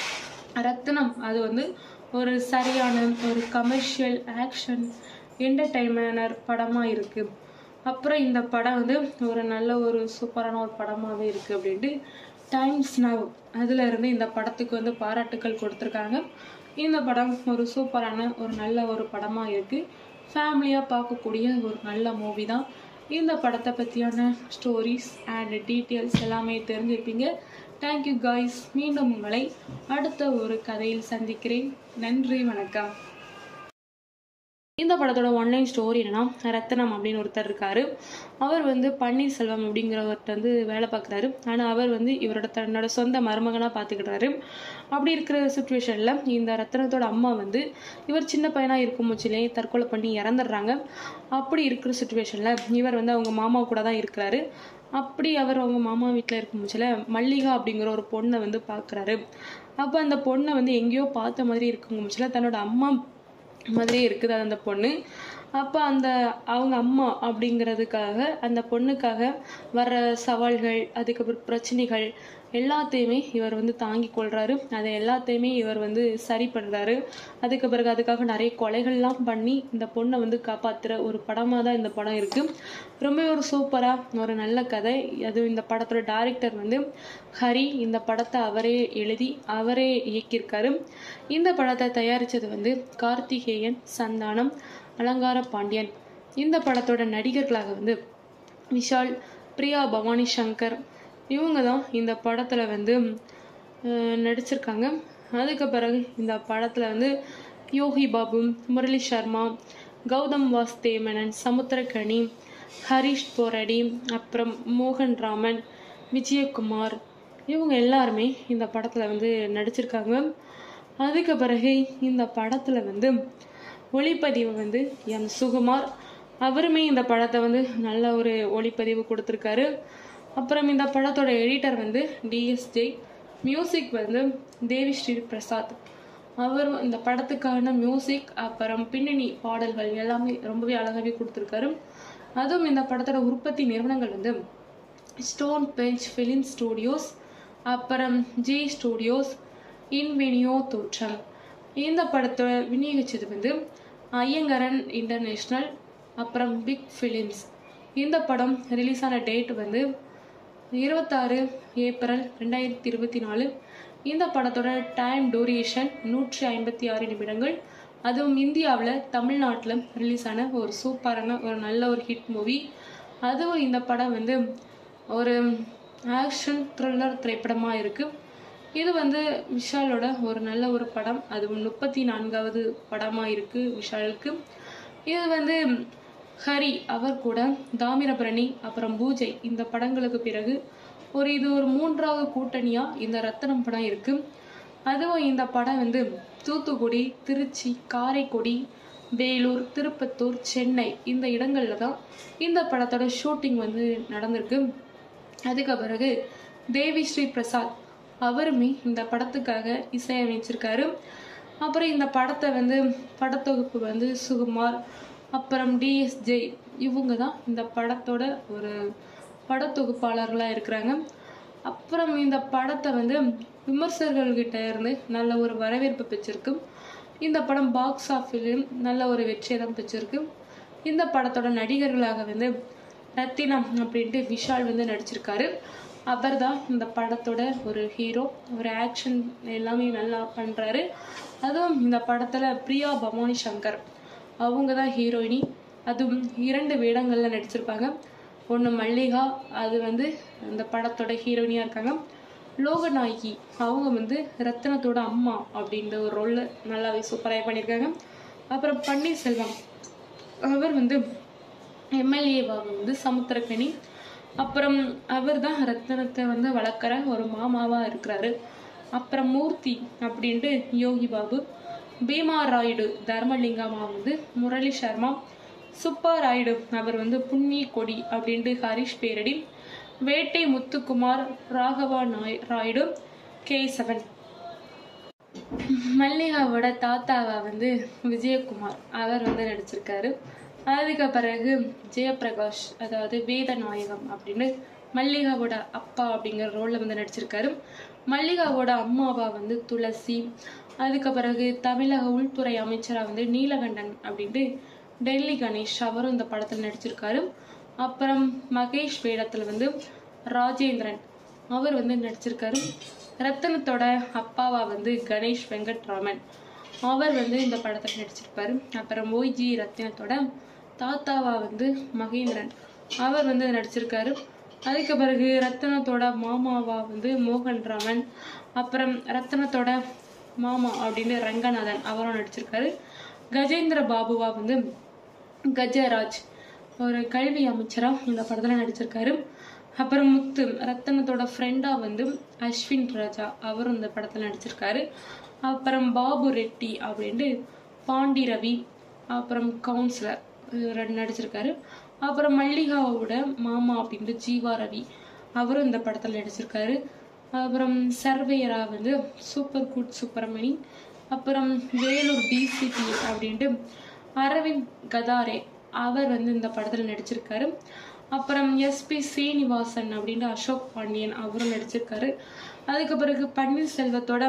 ரத்னம் அது வந்து ஒரு சரியான ஒரு கமர்ஷியல் ஆக்ஷன் என்டர்டைன்மெண்டர் படமாக இருக்கு அப்புறம் இந்த படம் வந்து ஒரு நல்ல ஒரு சூப்பரான ஒரு படமாகவே இருக்கு அப்படின்ட்டு டைம்ஸ் நவ் அதுல இருந்து இந்த படத்துக்கு வந்து பாராட்டுக்கள் கொடுத்துருக்காங்க இந்த படம் ஒரு சூப்பரான ஒரு நல்ல ஒரு படமா இருக்கு ஃபேமிலியாக பார்க்கக்கூடிய ஒரு நல்ல மூவி தான் இந்த படத்தை பற்றியான ஸ்டோரிஸ் அண்ட் டீட்டெயில்ஸ் எல்லாமே தெரிஞ்சிருப்பீங்க தேங்க்யூ காய்ஸ் மீண்டும் உங்களை அடுத்த ஒரு கதையில் சந்திக்கிறேன் நன்றி வணக்கம் இந்த படத்தோட ஒன்லைன் ஸ்டோரி என்னன்னா ரத்தனம் அப்படின்னு ஒருத்தர் இருக்காரு அவர் வந்து பன்னீர்செல்வம் அப்படிங்கிறவர்கிட்ட வந்து வேலை பார்க்குறாரு ஆனால் அவர் வந்து இவரோட தன்னோட சொந்த மருமகனாக பார்த்துக்கிட்டாரு அப்படி இருக்கிற சுச்சுவேஷனில் இந்த ரத்தனத்தோட அம்மா வந்து இவர் சின்ன பையனாக இருக்கும் முச்சிலே தற்கொலை பண்ணி இறந்துடுறாங்க அப்படி இருக்கிற சுச்சுவேஷனில் இவர் வந்து அவங்க மாமா கூட தான் இருக்கிறாரு அப்படி அவர் அவங்க மாமா வீட்டில் இருக்கும் முச்சில மல்லிகா அப்படிங்கிற ஒரு பொண்ணை வந்து பார்க்குறாரு அப்போ அந்த பொண்ணை வந்து எங்கேயோ பார்த்த மாதிரி இருக்குங்க முச்சில தன்னோட அம்மா மாதிரியே இருக்குது அந்த பொண்ணு அப்போ அந்த அவங்க அம்மா அப்படிங்கிறதுக்காக அந்த பொண்ணுக்காக வர்ற சவால்கள் அதுக்கப்புறம் பிரச்சனைகள் எல்லாத்தையுமே இவர் வந்து தாங்கி கொள்றாரு அதை எல்லாத்தையுமே இவர் வந்து சரி பண்றாரு அதுக்கு பிறகு அதுக்காக நிறைய கொலைகள்லாம் பண்ணி இந்த பொண்ணை வந்து காப்பாத்துற ஒரு படமா தான் இந்த படம் இருக்கு ரொம்ப ஒரு சூப்பரா ஒரு நல்ல கதை அது இந்த படத்தோட டைரக்டர் வந்து ஹரி இந்த படத்தை அவரே எழுதி அவரே இயக்கியிருக்காரு இந்த படத்தை தயாரிச்சது வந்து கார்த்திகேயன் சந்தானம் அலங்கார பாண்டியன் இந்த படத்தோட நடிகர்களாக வந்து விஷால் பிரியா பவானி சங்கர் இவங்க தான் இந்த படத்தில் வந்து அஹ், நடிச்சிருக்காங்க அதுக்கு பிறகு இந்த படத்தில் வந்து யோகி பாபு முரளி சர்மா கௌதம் வாஸ்தேமனன் சமுத்திரகனி ஹரிஷ் போரடி அப்புறம் மோகன் ராமன் விஜயகுமார் இவங்க எல்லாருமே இந்த படத்தில் வந்து நடிச்சிருக்காங்க அதுக்கு பிறகு இந்த படத்தில் வந்து ஒளிப்பதிவு வந்து எம் சுகுமார் அவருமே இந்த படத்தை வந்து நல்ல ஒரு ஒளிப்பதிவு கொடுத்துருக்காரு அப்புறம் இந்த படத்தோட எடிட்டர் வந்து டிஎஸ்ஜே மியூசிக் வந்து தேவி ஸ்ரீ பிரசாத் அவர் இந்த படத்துக்கான மியூசிக் அப்புறம் பின்னணி பாடல்கள் எல்லாமே ரொம்பவே அழகாவே கொடுத்துருக்காரு அதுவும் இந்த படத்தோட உற்பத்தி நிறுவனங்கள் வந்து ஸ்டோன் பெஞ்ச் ஃபிலிம் ஸ்டூடியோஸ் அப்புறம் ஜி ஸ்டூடியோஸ் இன்வெனியோ தோற்றம் இந்த படத்தை விநியோகிச்சது வந்து ஐயங்கரன் இன்டர்நேஷ்னல் அப்புறம் பிக் ஃபிலிம்ஸ் இந்த படம் ரிலீஸ் ஆன டேட் வந்து இருபத்தாறு ஏப்ரல் ரெண்டாயிரத்தி இருபத்தி நாலு இந்த படத்தோட டைம் டூரேஷன் நூற்றி ஐம்பத்தி ஆறு நிமிடங்கள் அதுவும் இந்தியாவில் தமிழ்நாட்டில் ரிலீஸ் ஆன ஒரு சூப்பரான ஒரு நல்ல ஒரு ஹிட் மூவி அதுவும் இந்த படம் வந்து ஒரு ஆக்ஷன் த்ரில்லர் திரைப்படமாக இருக்குது இது வந்து விஷாலோட ஒரு நல்ல ஒரு படம் அதுவும் முப்பத்தி நான்காவது படமாக இருக்குது விஷாலுக்கு இது வந்து ஹரி அவர் கூட தாமிரபரணி அப்புறம் பூஜை இந்த படங்களுக்கு பிறகு ஒரு இது ஒரு மூன்றாவது கூட்டணியா இந்த ரத்தனம் படம் இருக்கு அதுவும் இந்த படம் வந்து தூத்துக்குடி திருச்சி காரைக்குடி வேலூர் திருப்பத்தூர் சென்னை இந்த இடங்கள்ல தான் இந்த படத்தோட ஷூட்டிங் வந்து நடந்திருக்கு அதுக்கு பிறகு தேவி ஸ்ரீ பிரசாத் அவருமே இந்த படத்துக்காக இசையமைச்சிருக்காரு அப்புறம் இந்த படத்தை வந்து படத்தொகுப்பு வந்து சுகுமார் அப்புறம் டிஎஸ்ஜே இவங்க தான் இந்த படத்தோட ஒரு படத்தொகுப்பாளர்களாக இருக்கிறாங்க அப்புறம் இந்த படத்தை வந்து விமர்சகர்கள்கிட்ட இருந்து நல்ல ஒரு வரவேற்பு பெற்றிருக்கு இந்த படம் பாக்ஸ் ஆஃபீஸிலும் நல்ல ஒரு வெற்றியை தான் பெற்றிருக்கு இந்த படத்தோட நடிகர்களாக வந்து ரத்தினம் அப்படின்ட்டு விஷால் வந்து நடிச்சிருக்காரு அவர் தான் இந்த படத்தோட ஒரு ஹீரோ ஒரு ஆக்ஷன் எல்லாமே நல்லா பண்ணுறாரு அதுவும் இந்த படத்தில் பிரியா பவானி சங்கர் அவங்க தான் ஹீரோயினி அதுவும் இரண்டு வேடங்களில் நடிச்சிருப்பாங்க ஒன்று மல்லிகா அது வந்து இந்த படத்தோட ஹீரோயினியாக இருக்காங்க லோகநாயகி அவங்க வந்து ரத்தினத்தோட அம்மா அப்படின்ற ஒரு ரோலில் நல்லாவே சூப்பராக பண்ணியிருக்காங்க அப்புறம் பன்னீர்செல்வம் அவர் வந்து எம்எல்ஏவாக வந்து சமுத்திரக்கனி அப்புறம் அவர் தான் ரத்தனத்தை வந்து வளர்க்குற ஒரு மாமாவாக இருக்கிறாரு அப்புறம் மூர்த்தி அப்படின்ட்டு யோகி பாபு பீமா ராயுடு தர்மலிங்கமா வந்து முரளி சர்மா சுப்பா ராயுடு அவர் வந்து புண்ணிய கொடி அப்படின்ட்டு ஹரிஷ் பேரடி வேட்டை முத்துக்குமார் ராகவா நாய் ராயுடு கேசவன் மல்லிகாவோட தாத்தாவா வந்து விஜயகுமார் அவர் வந்து நடிச்சிருக்காரு அதுக்கு பிறகு ஜெயபிரகாஷ் அதாவது வேதநாயகம் அப்படின்னு மல்லிகாவோட அப்பா அப்படிங்கிற ரோல்ல வந்து நடிச்சிருக்காரு மல்லிகாவோட அம்மாவா வந்து துளசி அதுக்கு பிறகு தமிழக உள்துறை அமைச்சரா வந்து நீலகண்டன் அப்படின்ட்டு டெல்லி கணேஷ் அவரும் இந்த படத்துல நடிச்சிருக்காரு அப்புறம் மகேஷ் வேடத்துல வந்து ராஜேந்திரன் அவர் வந்து நடிச்சிருக்காரு ரத்தனத்தோட அப்பாவா வந்து கணேஷ் வெங்கட்ராமன் அவர் வந்து இந்த படத்தில் நடிச்சிருப்பாரு அப்புறம் ஓய்ஜி ரத்தினத்தோட தாத்தாவா வந்து மகேந்திரன் அவர் வந்து நடிச்சிருக்காரு அதுக்கு பிறகு ரத்தனத்தோட மாமாவா வந்து மோகன் ராமன் அப்புறம் ரத்தனத்தோட மாமா அப்படின்னு ரங்கநாதன் அவரும் நடிச்சிருக்காரு கஜேந்திர பாபுவா வந்து கஜராஜ் ஒரு கல்வி அமைச்சரா இந்த படத்துல நடிச்சிருக்காரு அப்புறம் முத்து ரத்தனத்தோட ஃப்ரெண்டா வந்து அஸ்வின் ராஜா அவரும் இந்த படத்துல நடிச்சிருக்காரு அப்புறம் பாபு ரெட்டி அப்படின்ட்டு பாண்டி ரவி அப்புறம் கவுன்சிலர் ரெண்டு நடிச்சிருக்காரு அப்புறம் மல்லிகாவோட மாமா அப்படின்ட்டு ஜீவா ரவி அவரும் இந்த படத்துல நடிச்சிருக்காரு அப்புறம் சர்வேயரா வந்து சூப்பர் குட் சுப்பிரமணி அப்புறம் வேலூர் டிசிபி அப்படின்ட்டு அரவிந்த் கதாரே அவர் வந்து இந்த படத்துல நடிச்சிருக்காரு அப்புறம் எஸ்பி சீனிவாசன் அப்படின்ட்டு அசோக் பாண்டியன் அவரும் நடிச்சிருக்காரு அதுக்கு பிறகு பன்னீர்செல்வத்தோட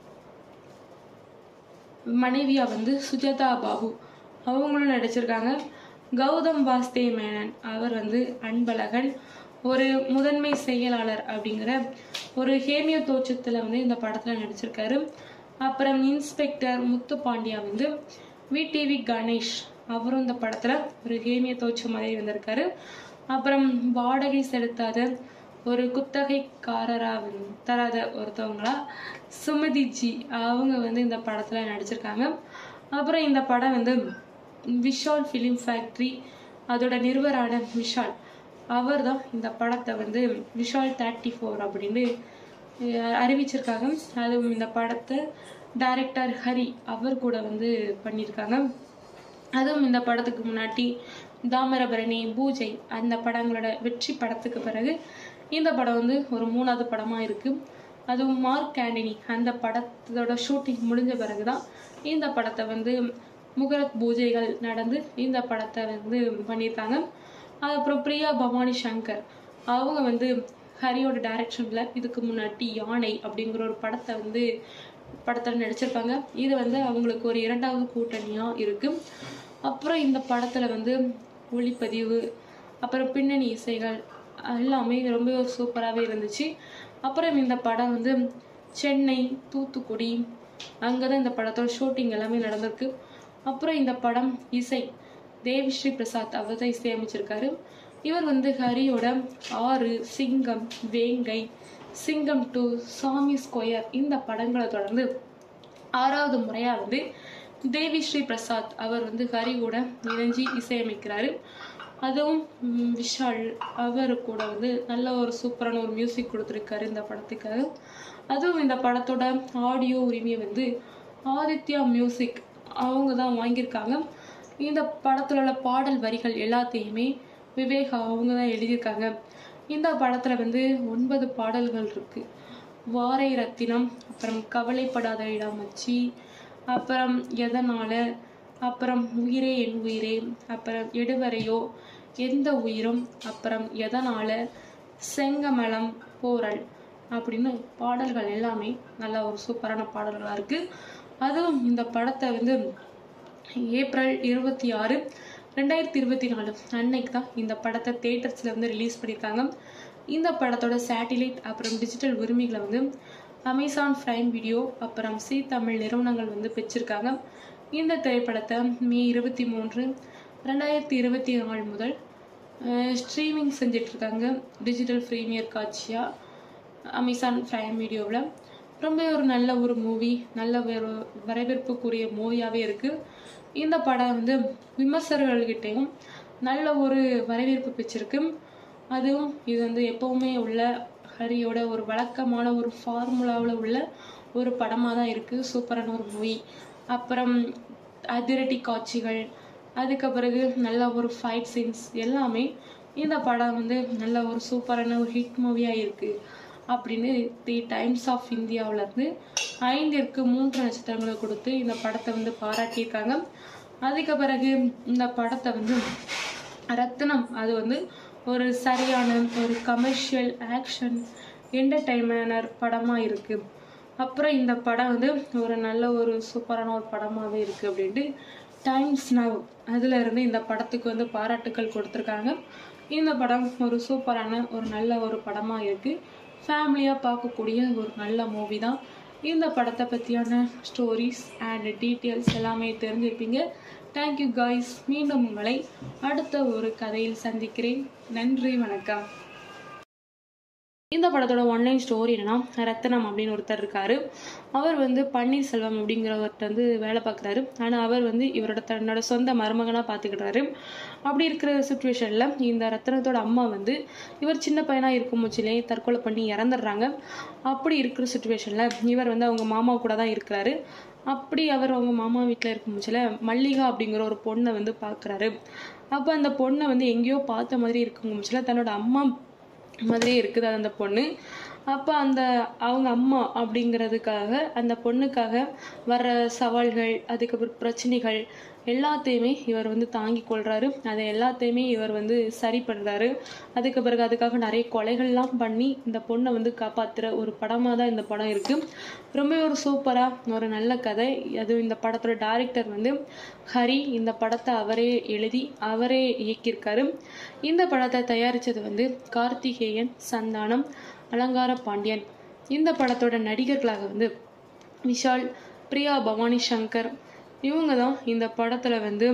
மனைவியா வந்து சுஜாதா பாபு அவங்களும் நடிச்சிருக்காங்க கௌதம் வாஸ்தே மேனன் அவர் வந்து அன்பழகன் ஒரு முதன்மை செயலாளர் அப்படிங்கிற ஒரு ஹேமியோ தோற்றத்துல வந்து இந்த படத்துல நடிச்சிருக்காரு அப்புறம் இன்ஸ்பெக்டர் முத்து பாண்டியா வந்து விடிவி கணேஷ் அவரும் இந்த படத்துல ஒரு ஹேமிய தோற்றம் மாதிரி வந்திருக்காரு அப்புறம் வாடகை செலுத்தாத ஒரு குத்தகைக்காரரா வந்து தராத ஒருத்தவங்களா சுமதி ஜி அவங்க வந்து இந்த படத்துல நடிச்சிருக்காங்க அப்புறம் இந்த படம் வந்து விஷால் ஃபிலிம் ஃபேக்ட்ரி அதோட நிறுவரான விஷால் அவர் தான் இந்த படத்தை வந்து விஷால் தேர்ட்டி ஃபோர் அப்படின்னு அஹ், அறிவிச்சிருக்காங்க அதுவும் இந்த படத்தை டைரக்டர் ஹரி அவர் கூட வந்து பண்ணியிருக்காங்க அதுவும் இந்த படத்துக்கு முன்னாடி தாமிரபரணி பூஜை அந்த படங்களோட வெற்றி படத்துக்கு பிறகு இந்த படம் வந்து ஒரு மூணாவது படமா இருக்கு அதுவும் மார்க் ஆண்டனி அந்த படத்தோட ஷூட்டிங் முடிஞ்ச பிறகுதான் இந்த படத்தை வந்து முகரத் பூஜைகள் நடந்து இந்த படத்தை வந்து பண்ணியிருக்காங்க அதுக்கப்புறம் பிரியா பவானி சங்கர் அவங்க வந்து ஹரியோட டைரக்ஷன்ல இதுக்கு முன்னாடி யானை அப்படிங்கிற ஒரு படத்தை வந்து படத்துல நடிச்சிருப்பாங்க இது வந்து அவங்களுக்கு ஒரு இரண்டாவது கூட்டணியா இருக்கு அப்புறம் இந்த படத்துல வந்து ஒளிப்பதிவு அப்புறம் பின்னணி இசைகள் எல்லாமே ரொம்ப சூப்பராகவே இருந்துச்சு அப்புறம் இந்த படம் வந்து சென்னை தூத்துக்குடி அங்கே தான் இந்த படத்தோட ஷூட்டிங் எல்லாமே நடந்திருக்கு அப்புறம் இந்த படம் இசை தேவிஸ்ரீ பிரசாத் அவர் தான் இசையமைச்சிருக்காரு இவர் வந்து ஹரியோட ஆறு சிங்கம் வேங்கை சிங்கம் டூ சாமி ஸ்கொயர் இந்த படங்களை தொடர்ந்து ஆறாவது முறையா வந்து தேவி ஸ்ரீ பிரசாத் அவர் வந்து ஹரி கூட இணைஞ்சு இசையமைக்கிறாரு அதுவும் ம், விஷால் அவர் கூட வந்து நல்ல ஒரு சூப்பரான ஒரு மியூசிக் கொடுத்துருக்காரு இந்த படத்துக்காக அதுவும் இந்த படத்தோட ஆடியோ உரிமையை வந்து ஆதித்யா மியூசிக் அவங்க தான் வாங்கியிருக்காங்க இந்த படத்துல உள்ள பாடல் வரிகள் எல்லாத்தையுமே விவேக் அவங்க தான் எழுதியிருக்காங்க இந்த படத்துல வந்து ஒன்பது பாடல்கள் இருக்கு வாரை ரத்தினம் அப்புறம் கவலைப்படாத இடாமச்சி அப்புறம் எதனால அப்புறம் உயிரே என் உயிரே அப்புறம் எடுவரையோ எந்த உயிரும் அப்புறம் எதனால செங்கமலம் போரல் அப்படின்னு பாடல்கள் எல்லாமே நல்ல ஒரு சூப்பரான பாடல்களா இருக்கு அதுவும் இந்த படத்தை வந்து ஏப்ரல் இருபத்தி ஆறு ரெண்டாயிரத்தி இருபத்தி நாலு அன்னைக்கு தான் இந்த படத்தை தேட்டர்ஸ்ல வந்து ரிலீஸ் பண்ணியிருக்காங்க இந்த படத்தோட சேட்டிலைட் அப்புறம் டிஜிட்டல் உரிமைகளை வந்து அமேசான் பிரைம் வீடியோ அப்புறம் சி தமிழ் நிறுவனங்கள் வந்து பெற்றிருக்காங்க இந்த திரைப்படத்தை மே இருபத்தி மூன்று ரெண்டாயிரத்தி இருபத்தி நாலு முதல் ஸ்ட்ரீமிங் செஞ்சுட்டு இருக்காங்க டிஜிட்டல் ப்ரீமியர் காட்சியா அமேசான் பிரைம் வீடியோவில் ரொம்ப ஒரு நல்ல ஒரு மூவி நல்ல ஒரு வரவேற்புக்குரிய மூவியாகவே இருக்கு இந்த படம் வந்து விமர்சகர்கள்கிட்டையும் நல்ல ஒரு வரவேற்பு பெற்றிருக்கு அதுவும் இது வந்து எப்பவுமே உள்ள ஹரியோட ஒரு வழக்கமான ஒரு ஃபார்முலாவில் உள்ள ஒரு படமாக தான் இருக்கு சூப்பரான ஒரு மூவி அப்புறம் அதிரடி காட்சிகள் அதுக்கு பிறகு நல்ல ஒரு ஃபைட் சீன்ஸ் எல்லாமே இந்த படம் வந்து நல்ல ஒரு சூப்பரான ஒரு ஹிட் மூவியாக இருக்கு அப்படின்னு தி டைம்ஸ் ஆஃப் இந்தியாவுல இருந்து ஐந்திற்கு மூன்று நட்சத்திரங்களை கொடுத்து இந்த படத்தை வந்து பாராட்டியிருக்காங்க அதுக்கு பிறகு இந்த படத்தை வந்து ரத்னம் அது வந்து ஒரு சரியான ஒரு கமர்ஷியல் ஆக்ஷன் என்டர்டைன்மெண்டர் படமாக இருக்கு அப்புறம் இந்த படம் வந்து ஒரு நல்ல ஒரு சூப்பரான ஒரு படமாகவே இருக்கு அப்படின்ட்டு டைம்ஸ் நவ் அதுல இருந்து இந்த படத்துக்கு வந்து பாராட்டுக்கள் கொடுத்துருக்காங்க இந்த படம் ஒரு சூப்பரான ஒரு நல்ல ஒரு படமா இருக்கு ஃபேமிலியாக பார்க்கக்கூடிய ஒரு நல்ல மூவி தான் இந்த படத்தை பற்றியான ஸ்டோரிஸ் அண்ட் டீட்டெயில்ஸ் எல்லாமே தெரிஞ்சிருப்பீங்க தேங்க்யூ காய்ஸ் மீண்டும் உங்களை அடுத்த ஒரு கதையில் சந்திக்கிறேன் நன்றி வணக்கம் இந்த படத்தோட ஒன்லைன் ஸ்டோரி என்னன்னா ரத்தனம் அப்படின்னு ஒருத்தர் இருக்காரு அவர் வந்து பன்னீர்செல்வம் அப்படிங்கிறவர்கிட்ட வந்து வேலை பார்க்குறாரு ஆனால் அவர் வந்து இவரோட தன்னோட சொந்த மருமகனாக பார்த்துக்கிட்டாரு அப்படி இருக்கிற சுச்சுவேஷனில் இந்த ரத்தனத்தோட அம்மா வந்து இவர் சின்ன பையனாக இருக்கும் முச்சிலே தற்கொலை பண்ணி இறந்துடுறாங்க அப்படி இருக்கிற சுச்சுவேஷனில் இவர் வந்து அவங்க மாமா கூட தான் இருக்கிறாரு அப்படி அவர் அவங்க மாமா வீட்டில் இருக்கும் முச்சில மல்லிகா அப்படிங்கிற ஒரு பொண்ணை வந்து பார்க்குறாரு அப்போ அந்த பொண்ணை வந்து எங்கேயோ பார்த்த மாதிரி இருக்கும் முச்சில தன்னோட அம்மா மாதிரியே இருக்குது அந்த பொண்ணு அப்போ அந்த அவங்க அம்மா அப்படிங்கிறதுக்காக அந்த பொண்ணுக்காக வர்ற சவால்கள் அதுக்கப்புறம் பிரச்சனைகள் எல்லாத்தையுமே இவர் வந்து தாங்கி கொள்றாரு அதை எல்லாத்தையுமே இவர் வந்து சரி பண்றாரு அதுக்கு பிறகு அதுக்காக நிறைய கொலைகள்லாம் பண்ணி இந்த பொண்ணை வந்து காப்பாத்துற ஒரு படமா தான் இந்த படம் இருக்கு ரொம்ப ஒரு சூப்பரா ஒரு நல்ல கதை அது இந்த படத்தோட டைரக்டர் வந்து ஹரி இந்த படத்தை அவரே எழுதி அவரே இயக்கியிருக்காரு இந்த படத்தை தயாரிச்சது வந்து கார்த்திகேயன் சந்தானம் அலங்கார பாண்டியன் இந்த படத்தோட நடிகர்களாக வந்து விஷால் பிரியா பவானி சங்கர் இவங்க தான் இந்த படத்தில் வந்து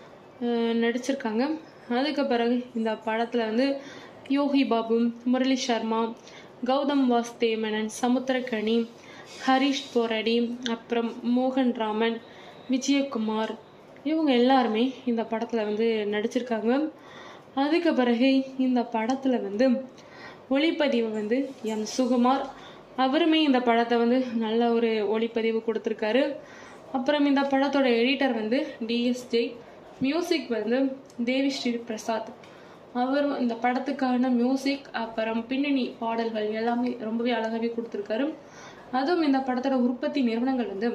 அஹ், நடிச்சிருக்காங்க அதுக்கு பிறகு இந்த படத்தில் வந்து யோகி பாபு முரளி சர்மா கௌதம் வாஸ்தேமனன் சமுத்திரகனி ஹரிஷ் போரடி அப்புறம் மோகன் ராமன் விஜயகுமார் இவங்க எல்லாருமே இந்த படத்தில் வந்து நடிச்சிருக்காங்க அதுக்கு பிறகு இந்த படத்தில் வந்து ஒளிப்பதிவு வந்து எம் சுகுமார் அவருமே இந்த படத்தை வந்து நல்ல ஒரு ஒளிப்பதிவு கொடுத்துருக்காரு அப்புறம் இந்த படத்தோட எடிட்டர் வந்து டிஎஸ்ஜே மியூசிக் வந்து தேவி ஸ்ரீ பிரசாத் அவர் இந்த படத்துக்கான மியூசிக் அப்புறம் பின்னணி பாடல்கள் எல்லாமே ரொம்பவே அழகாவே கொடுத்துருக்காரு அதுவும் இந்த படத்தோட உற்பத்தி நிறுவனங்கள் வந்து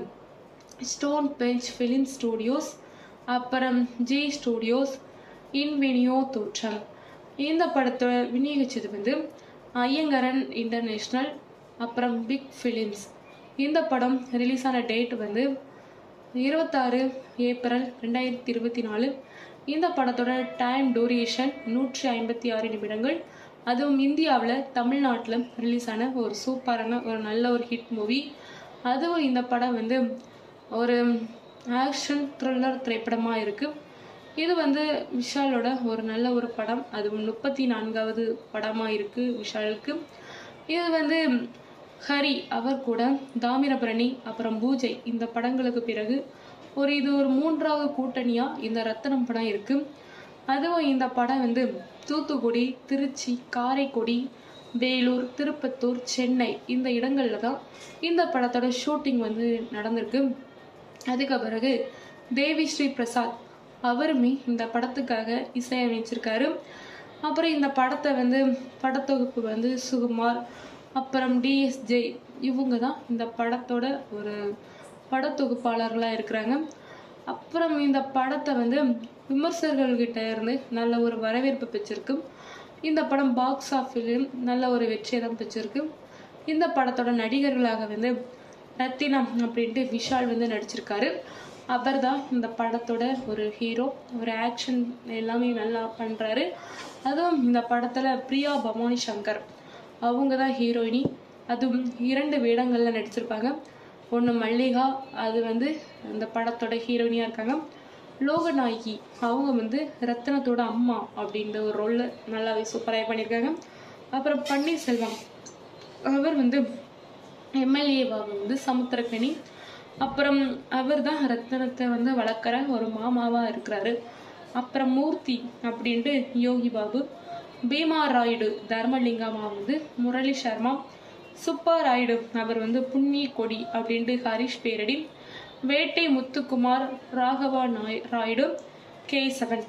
ஸ்டோன் பெஞ்ச் ஃபிலிம் ஸ்டூடியோஸ் அப்புறம் ஜே ஸ்டூடியோஸ் இன்வெனியோ தோற்றம் இந்த படத்தை விநியோகிச்சது வந்து ஐயங்கரன் இன்டர்நேஷ்னல் அப்புறம் பிக் ஃபிலிம்ஸ் இந்த படம் ரிலீஸ் ஆன டேட் வந்து இருபத்தாறு ஏப்ரல் ரெண்டாயிரத்தி இருபத்தி நாலு இந்த படத்தோட டைம் டூரேஷன் நூற்றி ஐம்பத்தி ஆறு நிமிடங்கள் அதுவும் இந்தியாவில் தமிழ்நாட்டில் ரிலீஸ் ஆன ஒரு சூப்பரான ஒரு நல்ல ஒரு ஹிட் மூவி அதுவும் இந்த படம் வந்து ஒரு ஆக்ஷன் த்ரில்லர் திரைப்படமாக இருக்குது இது வந்து விஷாலோட ஒரு நல்ல ஒரு படம் அதுவும் முப்பத்தி நான்காவது படமாக இருக்குது விஷாலுக்கு இது வந்து ஹரி அவர் கூட தாமிரபரணி அப்புறம் பூஜை இந்த படங்களுக்கு பிறகு ஒரு இது ஒரு மூன்றாவது கூட்டணியா இந்த ரத்தனம் படம் இருக்கு அதுவும் இந்த படம் வந்து தூத்துக்குடி திருச்சி காரைக்குடி வேலூர் திருப்பத்தூர் சென்னை இந்த இடங்கள்ல தான் இந்த படத்தோட ஷூட்டிங் வந்து நடந்திருக்கு அதுக்கு பிறகு தேவி ஸ்ரீ பிரசாத் அவருமே இந்த படத்துக்காக இசையமைச்சிருக்காரு அப்புறம் இந்த படத்தை வந்து படத்தொகுப்பு வந்து சுகுமார் அப்புறம் டிஎஸ்ஜே இவங்க தான் இந்த படத்தோட ஒரு படத்தொகுப்பாளர்களாக இருக்கிறாங்க அப்புறம் இந்த படத்தை வந்து விமர்சகர்கள்கிட்ட இருந்து நல்ல ஒரு வரவேற்பு பெற்றிருக்கு இந்த படம் பாக்ஸ் ஆஃபீஸிலும் நல்ல ஒரு வெற்றியை தான் பெற்றிருக்கு இந்த படத்தோட நடிகர்களாக வந்து ரத்தினம் அப்படின்ட்டு விஷால் வந்து நடிச்சிருக்காரு அவர் தான் இந்த படத்தோட ஒரு ஹீரோ ஒரு ஆக்ஷன் எல்லாமே நல்லா பண்ணுறாரு அதுவும் இந்த படத்தில் பிரியா பவானி சங்கர் அவங்க தான் ஹீரோயினி அதுவும் இரண்டு வேடங்களில் நடிச்சிருப்பாங்க ஒன்று மல்லிகா அது வந்து அந்த படத்தோட ஹீரோயினியாக இருக்காங்க லோகநாயகி அவங்க வந்து ரத்தனத்தோட அம்மா அப்படின்ற ஒரு ரோலில் நல்லாவே சூப்பராக பண்ணியிருக்காங்க அப்புறம் பன்னீர்செல்வம் அவர் வந்து எம்எல்ஏவாக வந்து சமுத்திரக்கனி அப்புறம் அவர் தான் ரத்தனத்தை வந்து வளர்க்குற ஒரு மாமாவாக இருக்கிறாரு அப்புறம் மூர்த்தி அப்படின்ட்டு யோகி பாபு பீமா ராயுடு தர்மலிங்கமா வந்து முரளி சர்மா சுப்பா ராயுடு அவர் வந்து புண்ணிய கொடி அப்படின்ட்டு ஹரிஷ் பேரடி வேட்டை முத்துக்குமார் ராகவா நாய் ராயுடு கேசவன்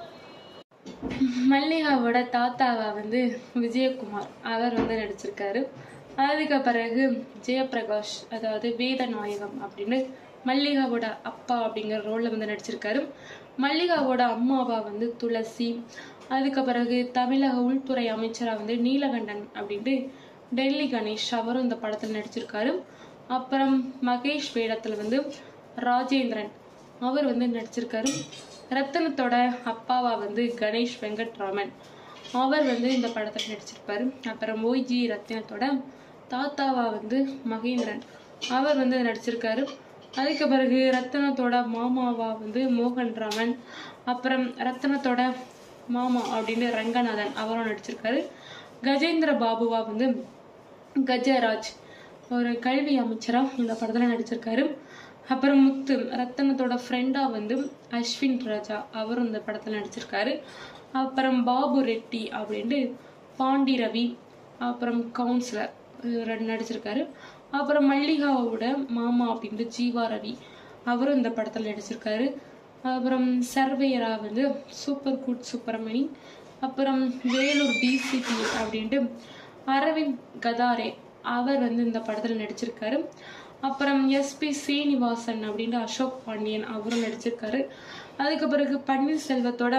மல்லிகாவோட தாத்தாவா வந்து விஜயகுமார் அவர் வந்து நடிச்சிருக்காரு அதுக்கு பிறகு ஜெயபிரகாஷ் அதாவது வேதநாயகம் அப்படின்னு மல்லிகாவோட அப்பா அப்படிங்கிற ரோல்ல வந்து நடிச்சிருக்காரு மல்லிகாவோட அம்மாவா வந்து துளசி அதுக்கு பிறகு தமிழக உள்துறை அமைச்சரா வந்து நீலகண்டன் அப்படின்ட்டு டெல்லி கணேஷ் அவரும் இந்த படத்துல நடிச்சிருக்காரு அப்புறம் மகேஷ் வேடத்துல வந்து ராஜேந்திரன் அவர் வந்து நடிச்சிருக்காரு ரத்தனத்தோட அப்பாவா வந்து கணேஷ் வெங்கட்ராமன் அவர் வந்து இந்த படத்தில் நடிச்சிருப்பாரு அப்புறம் ஓய்ஜி ரத்தினத்தோட தாத்தாவா வந்து மகேந்திரன் அவர் வந்து நடிச்சிருக்காரு அதுக்கு பிறகு ரத்தனத்தோட மாமாவா வந்து மோகன் ராமன் அப்புறம் ரத்தனத்தோட மாமா அப்படின்னு ரங்கநாதன் அவரும் நடிச்சிருக்காரு கஜேந்திர பாபுவா வந்து கஜராஜ் ஒரு கல்வி அமைச்சரா இந்த படத்துல நடிச்சிருக்காரு அப்புறம் முத்து ரத்தனத்தோட ஃப்ரெண்டா வந்து அஸ்வின் ராஜா அவரும் இந்த படத்துல நடிச்சிருக்காரு அப்புறம் பாபு ரெட்டி அப்படின்ட்டு பாண்டி ரவி அப்புறம் கவுன்சிலர் ரெண்டு நடிச்சிருக்காரு அப்புறம் மல்லிகாவோட மாமா அப்படின்ட்டு ஜீவா ரவி அவரும் இந்த படத்துல நடிச்சிருக்காரு அப்புறம் சர்வேயரா வந்து சூப்பர் குட் சுப்பிரமணி அப்புறம் வேலூர் டிசிபி அப்படின்ட்டு அரவிந்த் கதாரே அவர் வந்து இந்த படத்துல நடிச்சிருக்காரு அப்புறம் எஸ்பி சீனிவாசன் அப்படின்ட்டு அசோக் பாண்டியன் அவரும் நடிச்சிருக்காரு அதுக்கு பிறகு பன்னீர்செல்வத்தோட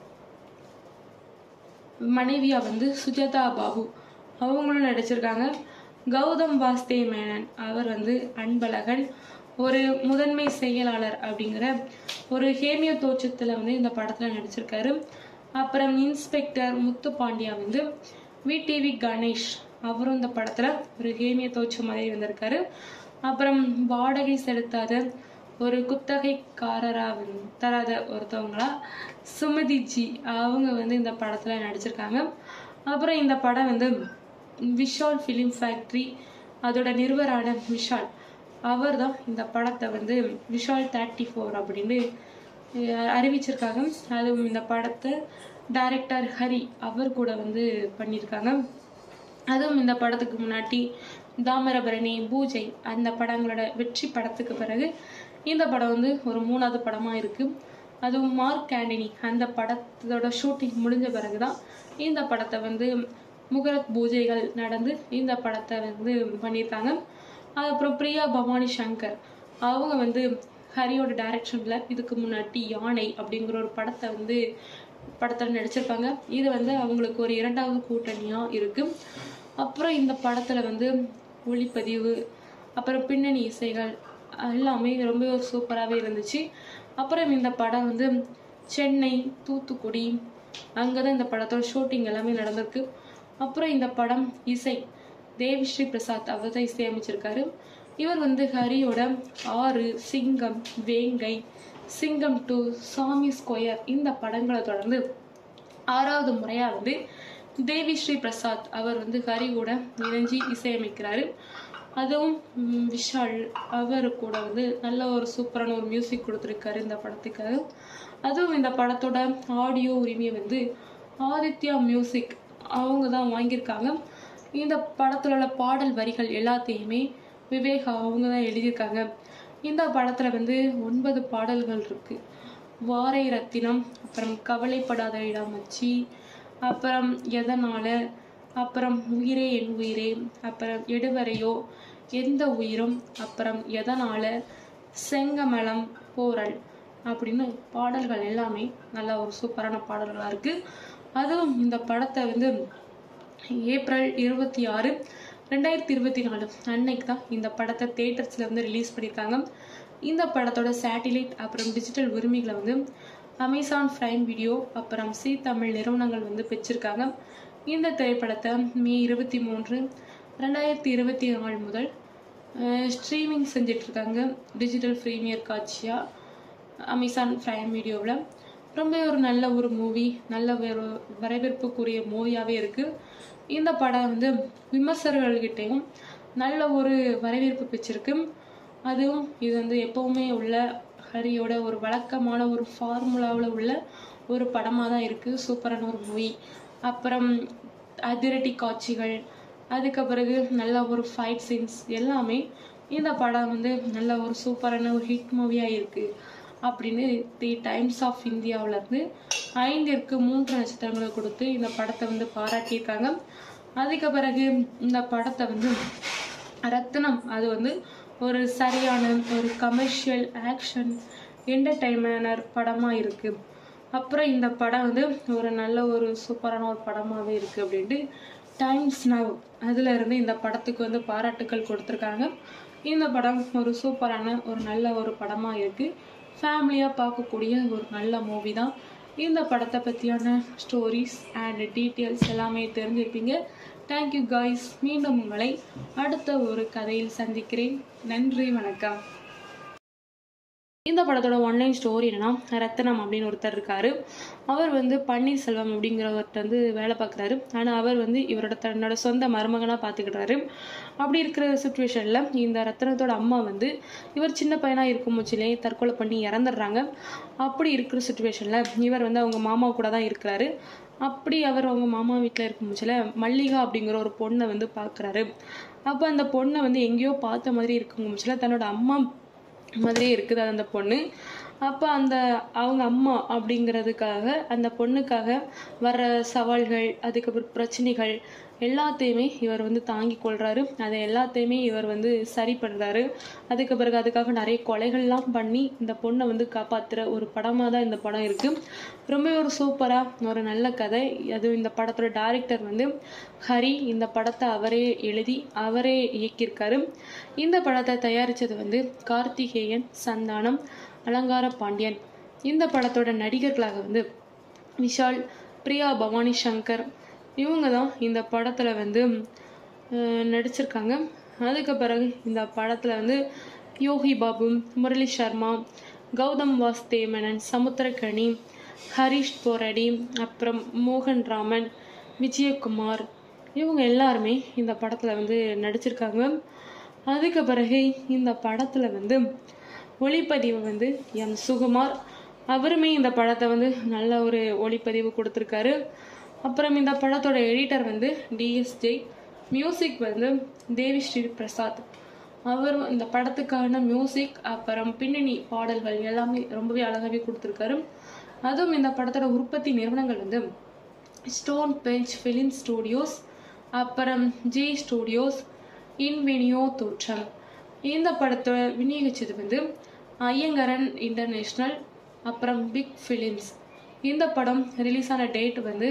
மனைவியா வந்து சுஜாதா பாபு அவங்களும் நடிச்சிருக்காங்க கௌதம் வாஸ்தே மேனன் அவர் வந்து அன்பழகன் ஒரு முதன்மை செயலாளர் அப்படிங்கிற ஒரு ஹேமியோ தோற்றத்துல வந்து இந்த படத்துல நடிச்சிருக்காரு அப்புறம் இன்ஸ்பெக்டர் முத்து பாண்டியா வந்து விடிவி கணேஷ் அவரும் இந்த படத்துல ஒரு ஹேமிய தோற்றம் மாதிரி வந்திருக்காரு அப்புறம் வாடகை செலுத்தாத ஒரு குத்தகைக்காரரா வந்து- தராத ஒருத்தவங்களா சுமதி ஜி அவங்க வந்து இந்த படத்துல நடிச்சிருக்காங்க அப்புறம் இந்த படம் வந்து விஷால் ஃபிலிம் ஃபேக்ட்ரி அதோட நிறுவரான விஷால் அவர் தான் இந்த படத்தை வந்து விஷால் தேர்ட்டி ஃபோர் அப்படின்னு அஹ், அறிவிச்சிருக்காங்க அதுவும் இந்த படத்தை டைரக்டர் ஹரி அவர் கூட வந்து பண்ணியிருக்காங்க அதுவும் இந்த படத்துக்கு முன்னாடி தாமிரபரணி பூஜை அந்த படங்களோட வெற்றி படத்துக்கு பிறகு இந்த படம் வந்து ஒரு மூணாவது படமா இருக்கு அதுவும் மார்க் ஆண்டனி அந்த படத்தோட ஷூட்டிங் முடிஞ்ச பிறகுதான் இந்த படத்தை வந்து முகரத் பூஜைகள் நடந்து இந்த படத்தை வந்து பண்ணியிருக்காங்க அதுக்கப்புறம் பிரியா பவானி சங்கர் அவங்க வந்து ஹரியோட டைரக்ஷன்ல இதுக்கு முன்னாடி யானை அப்படிங்கிற ஒரு படத்தை வந்து படத்துல நடிச்சிருப்பாங்க இது வந்து அவங்களுக்கு ஒரு இரண்டாவது கூட்டணியா இருக்கு அப்புறம் இந்த படத்துல வந்து ஒளிப்பதிவு அப்புறம் பின்னணி இசைகள் எல்லாமே ரொம்ப சூப்பராகவே இருந்துச்சு அப்புறம் இந்த படம் வந்து சென்னை தூத்துக்குடி அங்கே தான் இந்த படத்தோட ஷூட்டிங் எல்லாமே நடந்திருக்கு அப்புறம் இந்த படம் இசை தேவிஸ்ரீ பிரசாத் அவர் தான் இசையமைச்சிருக்காரு இவர் வந்து ஹரியோட ஆறு சிங்கம் வேங்கை சிங்கம் டூ சாமி ஸ்கொயர் இந்த படங்களை தொடர்ந்து ஆறாவது முறையா வந்து தேவி ஸ்ரீ பிரசாத் அவர் வந்து ஹரி கூட இணைஞ்சு இசையமைக்கிறாரு அதுவும் ம், விஷால் அவர் கூட வந்து நல்ல ஒரு சூப்பரான ஒரு மியூசிக் கொடுத்துருக்காரு இந்த படத்துக்காக அதுவும் இந்த படத்தோட ஆடியோ உரிமையை வந்து ஆதித்யா மியூசிக் அவங்க தான் வாங்கியிருக்காங்க இந்த படத்துல உள்ள பாடல் வரிகள் எல்லாத்தையுமே விவேகா அவங்க தான் எழுதியிருக்காங்க இந்த படத்துல வந்து ஒன்பது பாடல்கள் இருக்கு வாரை ரத்தினம் அப்புறம் கவலைப்படாத இடாமச்சி அப்புறம் எதனால அப்புறம் உயிரே என் உயிரே அப்புறம் எடுவரையோ எந்த உயிரும் அப்புறம் எதனால செங்கமலம் போரல் அப்படின்னு பாடல்கள் எல்லாமே நல்ல ஒரு சூப்பரான பாடல்களா இருக்கு அதுவும் இந்த படத்தை வந்து ஏப்ரல் இருபத்தி ஆறு ரெண்டாயிரத்தி இருபத்தி நாலு அன்னைக்கு தான் இந்த படத்தை தேட்டர்ஸ்ல வந்து ரிலீஸ் பண்ணியிருக்காங்க இந்த படத்தோட சேட்டிலைட் அப்புறம் டிஜிட்டல் உரிமைகளை வந்து அமேசான் பிரைம் வீடியோ அப்புறம் சி தமிழ் நிறுவனங்கள் வந்து பெற்றிருக்காங்க இந்த திரைப்படத்தை மே இருபத்தி மூன்று ரெண்டாயிரத்தி இருபத்தி நாலு முதல் ஸ்ட்ரீமிங் செஞ்சுட்டு இருக்காங்க டிஜிட்டல் ப்ரீமியர் காட்சியா அமேசான் பிரைம் வீடியோவில் ரொம்ப ஒரு நல்ல ஒரு மூவி நல்ல ஒரு வரவேற்புக்குரிய மூவியாகவே இருக்கு இந்த படம் வந்து விமர்சகர்கள்கிட்டையும் நல்ல ஒரு வரவேற்பு பெற்றிருக்கு அதுவும் இது வந்து எப்பவுமே உள்ள ஹரியோட ஒரு வழக்கமான ஒரு ஃபார்முலாவில் உள்ள ஒரு படமாக தான் இருக்கு சூப்பரான ஒரு மூவி அப்புறம் அதிரடி காட்சிகள் அதுக்கு பிறகு நல்ல ஒரு ஃபைட் சீன்ஸ் எல்லாமே இந்த படம் வந்து நல்ல ஒரு சூப்பரான ஒரு ஹிட் மூவியாக இருக்கு அப்படின்னு தி டைம்ஸ் ஆஃப் இந்தியாவுல இருந்து ஐந்திற்கு மூன்று நட்சத்திரங்களை கொடுத்து இந்த படத்தை வந்து பாராட்டியிருக்காங்க அதுக்கு பிறகு இந்த படத்தை வந்து ரத்னம் அது வந்து ஒரு சரியான ஒரு கமர்ஷியல் ஆக்ஷன் என்டர்டைன்மெண்டர் படமாக இருக்கு அப்புறம் இந்த படம் வந்து ஒரு நல்ல ஒரு சூப்பரான ஒரு படமாகவே இருக்கு அப்படின்ட்டு டைம்ஸ் நவ் அதுல இருந்து இந்த படத்துக்கு வந்து பாராட்டுக்கள் கொடுத்துருக்காங்க இந்த படம் ஒரு சூப்பரான ஒரு நல்ல ஒரு படமா இருக்கு ஃபேமிலியாக பார்க்கக்கூடிய ஒரு நல்ல மூவி தான் இந்த படத்தை பற்றியான ஸ்டோரிஸ் அண்ட் டீட்டெயில்ஸ் எல்லாமே தெரிஞ்சிருப்பீங்க தேங்க்யூ காய்ஸ் மீண்டும் உங்களை அடுத்த ஒரு கதையில் சந்திக்கிறேன் நன்றி வணக்கம் இந்த படத்தோட ஒன்லைன் ஸ்டோரி என்னன்னா ரத்தனம் அப்படின்னு ஒருத்தர் இருக்காரு அவர் வந்து பன்னீர்செல்வம் அப்படிங்கிறவர்கிட்ட வந்து வேலை பார்க்குறாரு ஆனால் அவர் வந்து இவரோட தன்னோட சொந்த மருமகனாக பார்த்துக்கிட்டாரு அப்படி இருக்கிற சுச்சுவேஷனில் இந்த ரத்தனத்தோட அம்மா வந்து இவர் சின்ன பையனாக இருக்கும் முச்சிலே தற்கொலை பண்ணி இறந்துடுறாங்க அப்படி இருக்கிற சுச்சுவேஷனில் இவர் வந்து அவங்க மாமா கூட தான் இருக்கிறாரு அப்படி அவர் அவங்க மாமா வீட்டில் இருக்கும் முச்சில மல்லிகா அப்படிங்கிற ஒரு பொண்ணை வந்து பார்க்குறாரு அப்போ அந்த பொண்ணை வந்து எங்கேயோ பார்த்த மாதிரி இருக்கும் முச்சில தன்னோட அம்மா மாதிரியே இருக்குது அந்த பொண்ணு அப்போ அந்த அவங்க அம்மா அப்படிங்கிறதுக்காக அந்த பொண்ணுக்காக வர்ற சவால்கள் அதுக்கப்புறம் பிரச்சனைகள் எல்லாத்தையுமே இவர் வந்து தாங்கி கொள்றாரு அதை எல்லாத்தையுமே இவர் வந்து சரி பண்றாரு அதுக்கு பிறகு அதுக்காக நிறைய கொலைகள்லாம் பண்ணி இந்த பொண்ணை வந்து காப்பாத்துற ஒரு படமா தான் இந்த படம் இருக்கு ரொம்ப ஒரு சூப்பரா ஒரு நல்ல கதை அது இந்த படத்தோட டைரக்டர் வந்து ஹரி இந்த படத்தை அவரே எழுதி அவரே இயக்கியிருக்காரு இந்த படத்தை தயாரிச்சது வந்து கார்த்திகேயன் சந்தானம் அலங்கார பாண்டியன் இந்த படத்தோட நடிகர்களாக வந்து விஷால் பிரியா பவானி சங்கர் இவங்க தான் இந்த படத்தில் வந்து அஹ், நடிச்சிருக்காங்க அதுக்கு பிறகு இந்த படத்தில் வந்து யோகி பாபு முரளி சர்மா கௌதம் வாஸ்தேமனன் சமுத்திரகனி ஹரிஷ் போரடி அப்புறம் மோகன் ராமன் விஜயகுமார் இவங்க எல்லாருமே இந்த படத்தில் வந்து நடிச்சிருக்காங்க அதுக்கு பிறகு இந்த படத்தில் வந்து ஒளிப்பதிவு வந்து எம் சுகுமார் அவருமே இந்த படத்தை வந்து நல்ல ஒரு ஒளிப்பதிவு கொடுத்துருக்காரு அப்புறம் இந்த படத்தோட எடிட்டர் வந்து டிஎஸ்ஜே மியூசிக் வந்து தேவி ஸ்ரீ பிரசாத் அவர் இந்த படத்துக்கான மியூசிக் அப்புறம் பின்னணி பாடல்கள் எல்லாமே ரொம்பவே அழகாவே கொடுத்துருக்காரு அதுவும் இந்த படத்தோட உற்பத்தி நிறுவனங்கள் வந்து ஸ்டோன் பெஞ்ச் ஃபிலிம் ஸ்டூடியோஸ் அப்புறம் ஜே ஸ்டூடியோஸ் இன்வெனியோ தோற்றம் இந்த படத்தை விநியோகிச்சது வந்து ஐயங்கரன் இன்டர்நேஷ்னல் அப்புறம் பிக் ஃபிலிம்ஸ் இந்த படம் ரிலீஸ் ஆன டேட் வந்து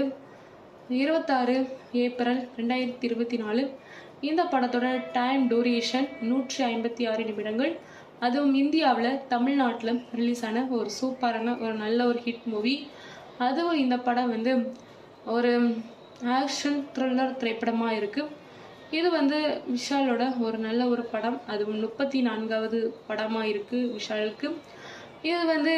இருபத்தாறு ஏப்ரல் ரெண்டாயிரத்தி இருபத்தி நாலு இந்த படத்தோட டைம் டூரேஷன் நூற்றி ஐம்பத்தி ஆறு நிமிடங்கள் அதுவும் இந்தியாவில் தமிழ்நாட்டில் ரிலீஸ் ஆன ஒரு சூப்பரான ஒரு நல்ல ஒரு ஹிட் மூவி அதுவும் இந்த படம் வந்து ஒரு ஆக்ஷன் த்ரில்லர் திரைப்படமாக இருக்குது இது வந்து விஷாலோட ஒரு நல்ல ஒரு படம் அதுவும் முப்பத்தி நான்காவது படமாக இருக்குது விஷாலுக்கு இது வந்து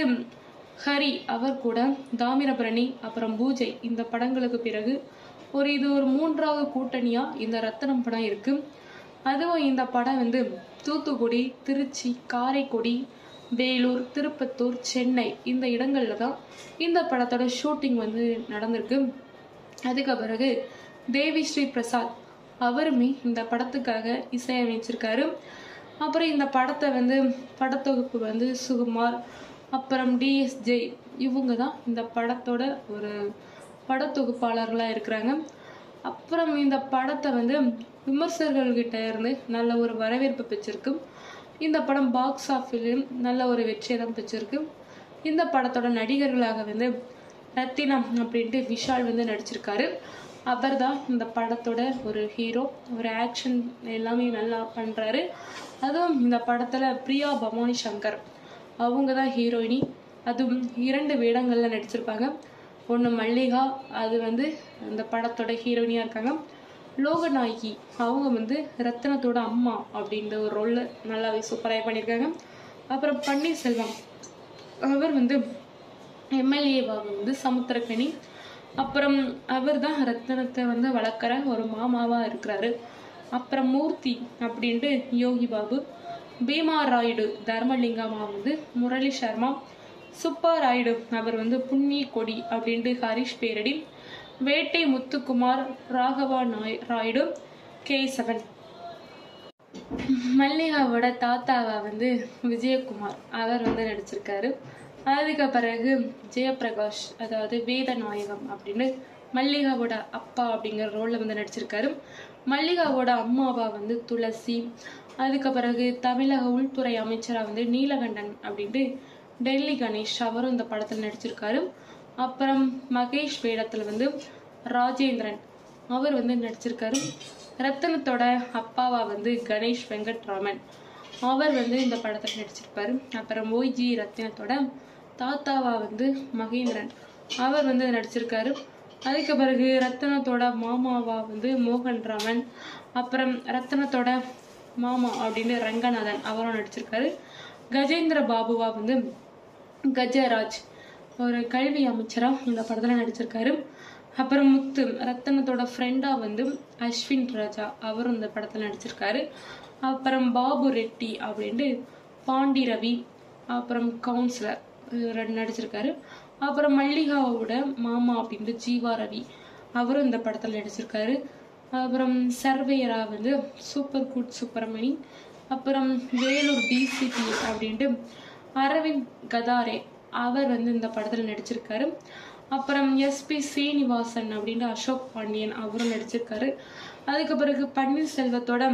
ஹரி அவர் கூட தாமிரபரணி அப்புறம் பூஜை இந்த படங்களுக்கு பிறகு ஒரு இது ஒரு மூன்றாவது கூட்டணியா இந்த ரத்தனம் படம் இருக்கு அதுவும் இந்த படம் வந்து தூத்துக்குடி திருச்சி காரைக்குடி வேலூர் திருப்பத்தூர் சென்னை இந்த இடங்கள்ல தான் இந்த படத்தோட ஷூட்டிங் வந்து நடந்திருக்கு அதுக்கு பிறகு தேவி ஸ்ரீ பிரசாத் அவருமே இந்த படத்துக்காக இசையமைச்சிருக்காரு அப்புறம் இந்த படத்தை வந்து படத்தொகுப்பு வந்து சுகுமார் அப்புறம் டிஎஸ்ஜே இவங்க தான் இந்த படத்தோட ஒரு படத்தொகுப்பாளர்களாக இருக்கிறாங்க அப்புறம் இந்த படத்தை வந்து விமர்சகர்கள்கிட்ட இருந்து நல்ல ஒரு வரவேற்பு பெற்றிருக்கு இந்த படம் பாக்ஸ் ஆஃபீஸிலும் நல்ல ஒரு வெற்றியை தான் பெற்றிருக்கு இந்த படத்தோட நடிகர்களாக வந்து ரத்தினம் அப்படின்ட்டு விஷால் வந்து நடிச்சிருக்காரு அவர் தான் இந்த படத்தோட ஒரு ஹீரோ ஒரு ஆக்ஷன் எல்லாமே நல்லா பண்ணுறாரு அதுவும் இந்த படத்தில் பிரியா பவானி சங்கர் அவங்க தான் ஹீரோயினி அதுவும் இரண்டு வேடங்களில் நடிச்சிருப்பாங்க ஒன்று மல்லிகா அது வந்து அந்த படத்தோட ஹீரோயினியாக இருக்காங்க லோகநாயகி அவங்க வந்து ரத்தனத்தோட அம்மா அப்படின்ற ஒரு ரோலில் நல்லாவே சூப்பராக பண்ணியிருக்காங்க அப்புறம் பன்னீர்செல்வம் அவர் வந்து எம்எல்ஏவாக வந்து சமுத்திரக்கனி அப்புறம் அவர் தான் ரத்தனத்தை வந்து வளர்க்குற ஒரு மாமாவாக இருக்கிறாரு அப்புறம் மூர்த்தி அப்படின்ட்டு யோகி பாபு பீமா ராயுடு தர்மலிங்கமா வந்து முரளி சர்மா சுப்பா ராயுடு அவர் வந்து புண்ணிய கொடி அப்படின்ட்டு ஹரிஷ் பேரடி வேட்டை முத்துக்குமார் ராகவா நாய் ராயுடு கேசவன் மல்லிகாவோட தாத்தாவா வந்து விஜயகுமார் அவர் வந்து நடிச்சிருக்காரு அதுக்கு பிறகு ஜெயபிரகாஷ் அதாவது வேதநாயகம் அப்படின்னு மல்லிகாவோட அப்பா அப்படிங்கிற ரோல்ல வந்து நடிச்சிருக்காரு மல்லிகாவோட அம்மாவா வந்து துளசி அதுக்கு பிறகு தமிழக உள்துறை அமைச்சரா வந்து நீலகண்டன் அப்படின்ட்டு டெல்லி கணேஷ் அவரும் இந்த படத்துல நடிச்சிருக்காரு அப்புறம் மகேஷ் வேடத்துல வந்து ராஜேந்திரன் அவர் வந்து நடிச்சிருக்காரு ரத்தனத்தோட அப்பாவா வந்து கணேஷ் வெங்கட்ராமன் அவர் வந்து இந்த படத்தில் நடிச்சிருப்பாரு அப்புறம் ஓய்ஜி ரத்தினத்தோட தாத்தாவா வந்து மகேந்திரன் அவர் வந்து நடிச்சிருக்காரு அதுக்கு பிறகு ரத்தனத்தோட மாமாவா வந்து மோகன் ராமன் அப்புறம் ரத்தனத்தோட மாமா அப்படின்னு ரங்கநாதன் அவரும் நடிச்சிருக்காரு கஜேந்திர பாபுவா வந்து கஜராஜ் ஒரு கல்வி அமைச்சரா இந்த படத்துல நடிச்சிருக்காரு அப்புறம் முத்து ரத்தனத்தோட ஃப்ரெண்டா வந்து அஸ்வின் ராஜா அவரும் இந்த படத்துல நடிச்சிருக்காரு அப்புறம் பாபு ரெட்டி அப்படின்ட்டு பாண்டி ரவி அப்புறம் கவுன்சிலர் ரெண்டு நடிச்சிருக்காரு அப்புறம் மல்லிகாவோட மாமா அப்படின்ட்டு ஜீவா ரவி அவரும் இந்த படத்துல நடிச்சிருக்காரு அப்புறம் சர்வேயரா வந்து சூப்பர் குட் சுப்பிரமணி அப்புறம் வேலூர் டிசிபி அப்படின்ட்டு அரவிந்த் கதாரே அவர் வந்து இந்த படத்துல நடிச்சிருக்காரு அப்புறம் எஸ்பி சீனிவாசன் அப்படின்ட்டு அசோக் பாண்டியன் அவரும் நடிச்சிருக்காரு அதுக்கு பிறகு பன்னீர்செல்வத்தோட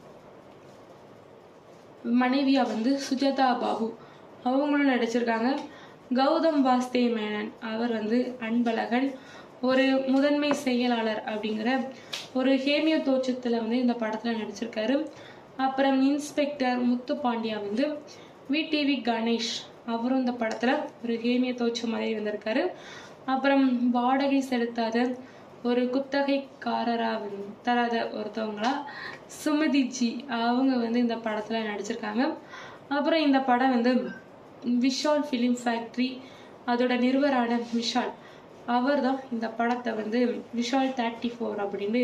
மனைவியா வந்து சுஜாதா பாபு அவங்களும் நடிச்சிருக்காங்க கௌதம் வாஸ்தே மேனன் அவர் வந்து அன்பழகன் ஒரு முதன்மை செயலாளர் அப்படிங்கிற ஒரு ஹேமியோ தோற்றத்துல வந்து இந்த படத்துல நடிச்சிருக்காரு அப்புறம் இன்ஸ்பெக்டர் முத்து பாண்டியா வந்து விடிவி கணேஷ் அவரும் இந்த படத்துல ஒரு ஹேமிய தோற்றம் மாதிரி வந்திருக்காரு அப்புறம் வாடகை செலுத்தாத ஒரு குத்தகைக்காரரா வந்து தராத ஒருத்தவங்களா சுமதி ஜி அவங்க வந்து இந்த படத்துல நடிச்சிருக்காங்க அப்புறம் இந்த படம் வந்து விஷால் ஃபிலிம் ஃபேக்ட்ரி அதோட நிறுவரான விஷால் அவர் தான் இந்த படத்தை வந்து விஷால் தேர்ட்டி ஃபோர் அப்படின்னு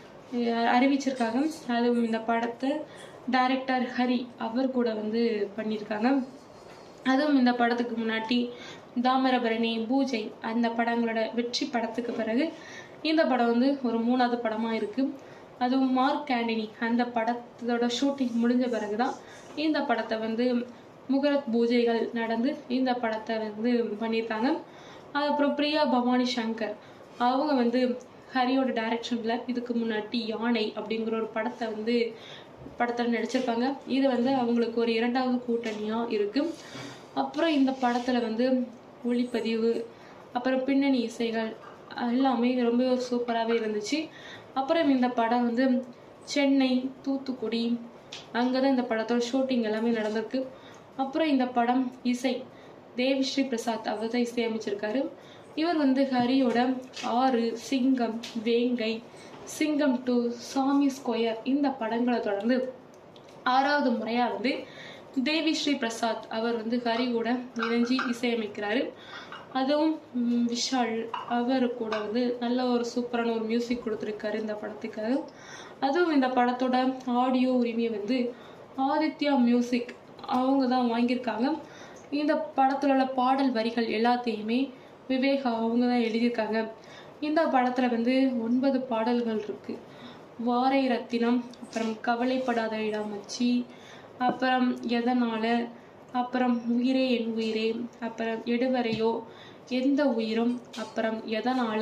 அஹ், அறிவிச்சிருக்காங்க அதுவும் இந்த படத்தை டைரக்டர் ஹரி அவர் கூட வந்து பண்ணியிருக்காங்க அதுவும் இந்த படத்துக்கு முன்னாடி தாமிரபரணி பூஜை அந்த படங்களோட வெற்றி படத்துக்கு பிறகு இந்த படம் வந்து ஒரு மூணாவது படமா இருக்கு அதுவும் மார்க் ஆண்டனி அந்த படத்தோட ஷூட்டிங் முடிஞ்ச பிறகுதான் இந்த படத்தை வந்து முகரத் பூஜைகள் நடந்து இந்த படத்தை வந்து பண்ணியிருக்காங்க அப்புறம் பிரியா பவானி சங்கர் அவங்க வந்து ஹரியோட டைரக்ஷன்ல இதுக்கு முன்னாடி யானை அப்படிங்கிற ஒரு படத்தை வந்து படத்துல நடிச்சிருப்பாங்க இது வந்து அவங்களுக்கு ஒரு இரண்டாவது கூட்டணியா இருக்கு அப்புறம் இந்த படத்துல வந்து ஒளிப்பதிவு அப்புறம் பின்னணி இசைகள் எல்லாமே ரொம்ப சூப்பராகவே இருந்துச்சு அப்புறம் இந்த படம் வந்து சென்னை தூத்துக்குடி அங்கே தான் இந்த படத்தோட ஷூட்டிங் எல்லாமே நடந்திருக்கு அப்புறம் இந்த படம் இசை தேவிஸ்ரீ பிரசாத் அவர் தான் இசையமைச்சிருக்காரு இவர் வந்து ஹரியோட ஆறு சிங்கம் வேங்கை சிங்கம் டூ சாமி ஸ்கொயர் இந்த படங்களை தொடர்ந்து ஆறாவது முறையா வந்து தேவி ஸ்ரீ பிரசாத் அவர் வந்து ஹரி கூட இணைஞ்சு இசையமைக்கிறாரு அதுவும் ம், விஷால் அவர் கூட வந்து நல்ல ஒரு சூப்பரான ஒரு மியூசிக் கொடுத்துருக்காரு இந்த படத்துக்காக அதுவும் இந்த படத்தோட ஆடியோ உரிமையை வந்து ஆதித்யா மியூசிக் அவங்க தான் வாங்கியிருக்காங்க இந்த படத்துல உள்ள பாடல் வரிகள் எல்லாத்தையுமே விவேகா அவங்க தான் எழுதியிருக்காங்க இந்த படத்துல வந்து ஒன்பது பாடல்கள் இருக்கு வாரை ரத்தினம் அப்புறம் கவலைப்படாத இடாமச்சி அப்புறம் எதனால அப்புறம் உயிரே என் உயிரே அப்புறம் எடுவரையோ எந்த உயிரும் அப்புறம் எதனால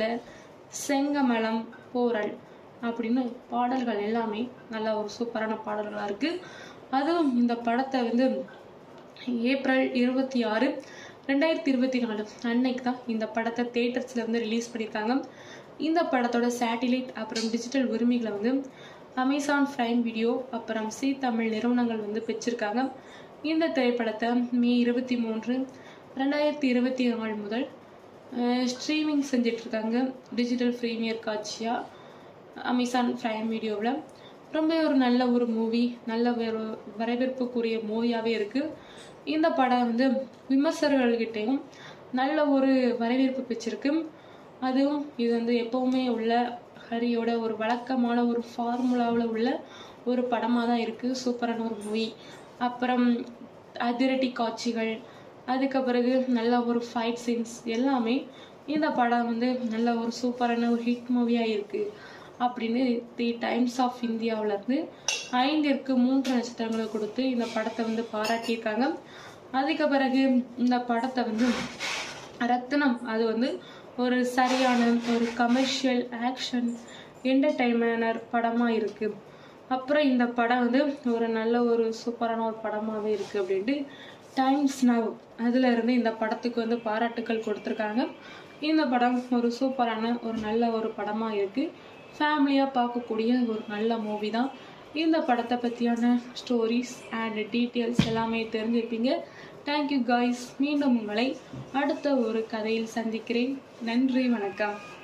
செங்கமலம் போரல் அப்படின்னு பாடல்கள் எல்லாமே நல்ல ஒரு சூப்பரான பாடல்களா இருக்கு அதுவும் இந்த படத்தை வந்து ஏப்ரல் இருபத்தி ஆறு ரெண்டாயிரத்தி இருபத்தி நாலு அன்னைக்கு தான் இந்த படத்தை தேட்டர்ஸ்ல வந்து ரிலீஸ் பண்ணியிருக்காங்க இந்த படத்தோட சேட்டிலைட் அப்புறம் டிஜிட்டல் உரிமைகளை வந்து அமேசான் பிரைம் வீடியோ அப்புறம் சி தமிழ் நிறுவனங்கள் வந்து பெற்றிருக்காங்க இந்த திரைப்படத்தை மே இருபத்தி மூன்று ரெண்டாயிரத்தி இருபத்தி நாலு முதல் ஸ்ட்ரீமிங் செஞ்சுட்டு இருக்காங்க டிஜிட்டல் ப்ரீமியர் காட்சியா அமேசான் பிரைம் வீடியோவில் ரொம்ப ஒரு நல்ல ஒரு மூவி நல்ல ஒரு வரவேற்புக்குரிய மூவியாகவே இருக்கு இந்த படம் வந்து விமர்சகர்கள்கிட்டையும் நல்ல ஒரு வரவேற்பு பெற்றிருக்கு அதுவும் இது வந்து எப்பவுமே உள்ள ஹரியோட ஒரு வழக்கமான ஒரு ஃபார்முலாவில் உள்ள ஒரு படமாக தான் இருக்கு சூப்பரான ஒரு மூவி அப்புறம் அதிரடி காட்சிகள் அதுக்கு பிறகு நல்ல ஒரு ஃபைட் சீன்ஸ் எல்லாமே இந்த படம் வந்து நல்ல ஒரு சூப்பரான ஒரு ஹிட் மூவியாக இருக்கு அப்படின்னு தி டைம்ஸ் ஆஃப் இந்தியாவுல இருந்து ஐந்திற்கு மூன்று நட்சத்திரங்களை கொடுத்து இந்த படத்தை வந்து பாராட்டியிருக்காங்க அதுக்கு பிறகு இந்த படத்தை வந்து ரத்னம் அது வந்து ஒரு சரியான ஒரு கமர்ஷியல் ஆக்ஷன் என்டர்டைன்மெண்டர் படமா இருக்கு அப்புறம் இந்த படம் வந்து ஒரு நல்ல ஒரு சூப்பரான ஒரு படமாவே இருக்கு அப்படின்ட்டு டைம்ஸ் நவ் அதுல இருந்து இந்த படத்துக்கு வந்து பாராட்டுக்கள் கொடுத்துருக்காங்க இந்த படம் ஒரு சூப்பரான ஒரு நல்ல ஒரு படமா இருக்கு ஃபேமிலியாக பார்க்கக்கூடிய ஒரு நல்ல மூவி தான் இந்த படத்தை பற்றியான ஸ்டோரிஸ் அண்ட் டீட்டெயில்ஸ் எல்லாமே தெரிஞ்சிருப்பீங்க தேங்க்யூ காய்ஸ் மீண்டும் உங்களை அடுத்த ஒரு கதையில் சந்திக்கிறேன் நன்றி வணக்கம்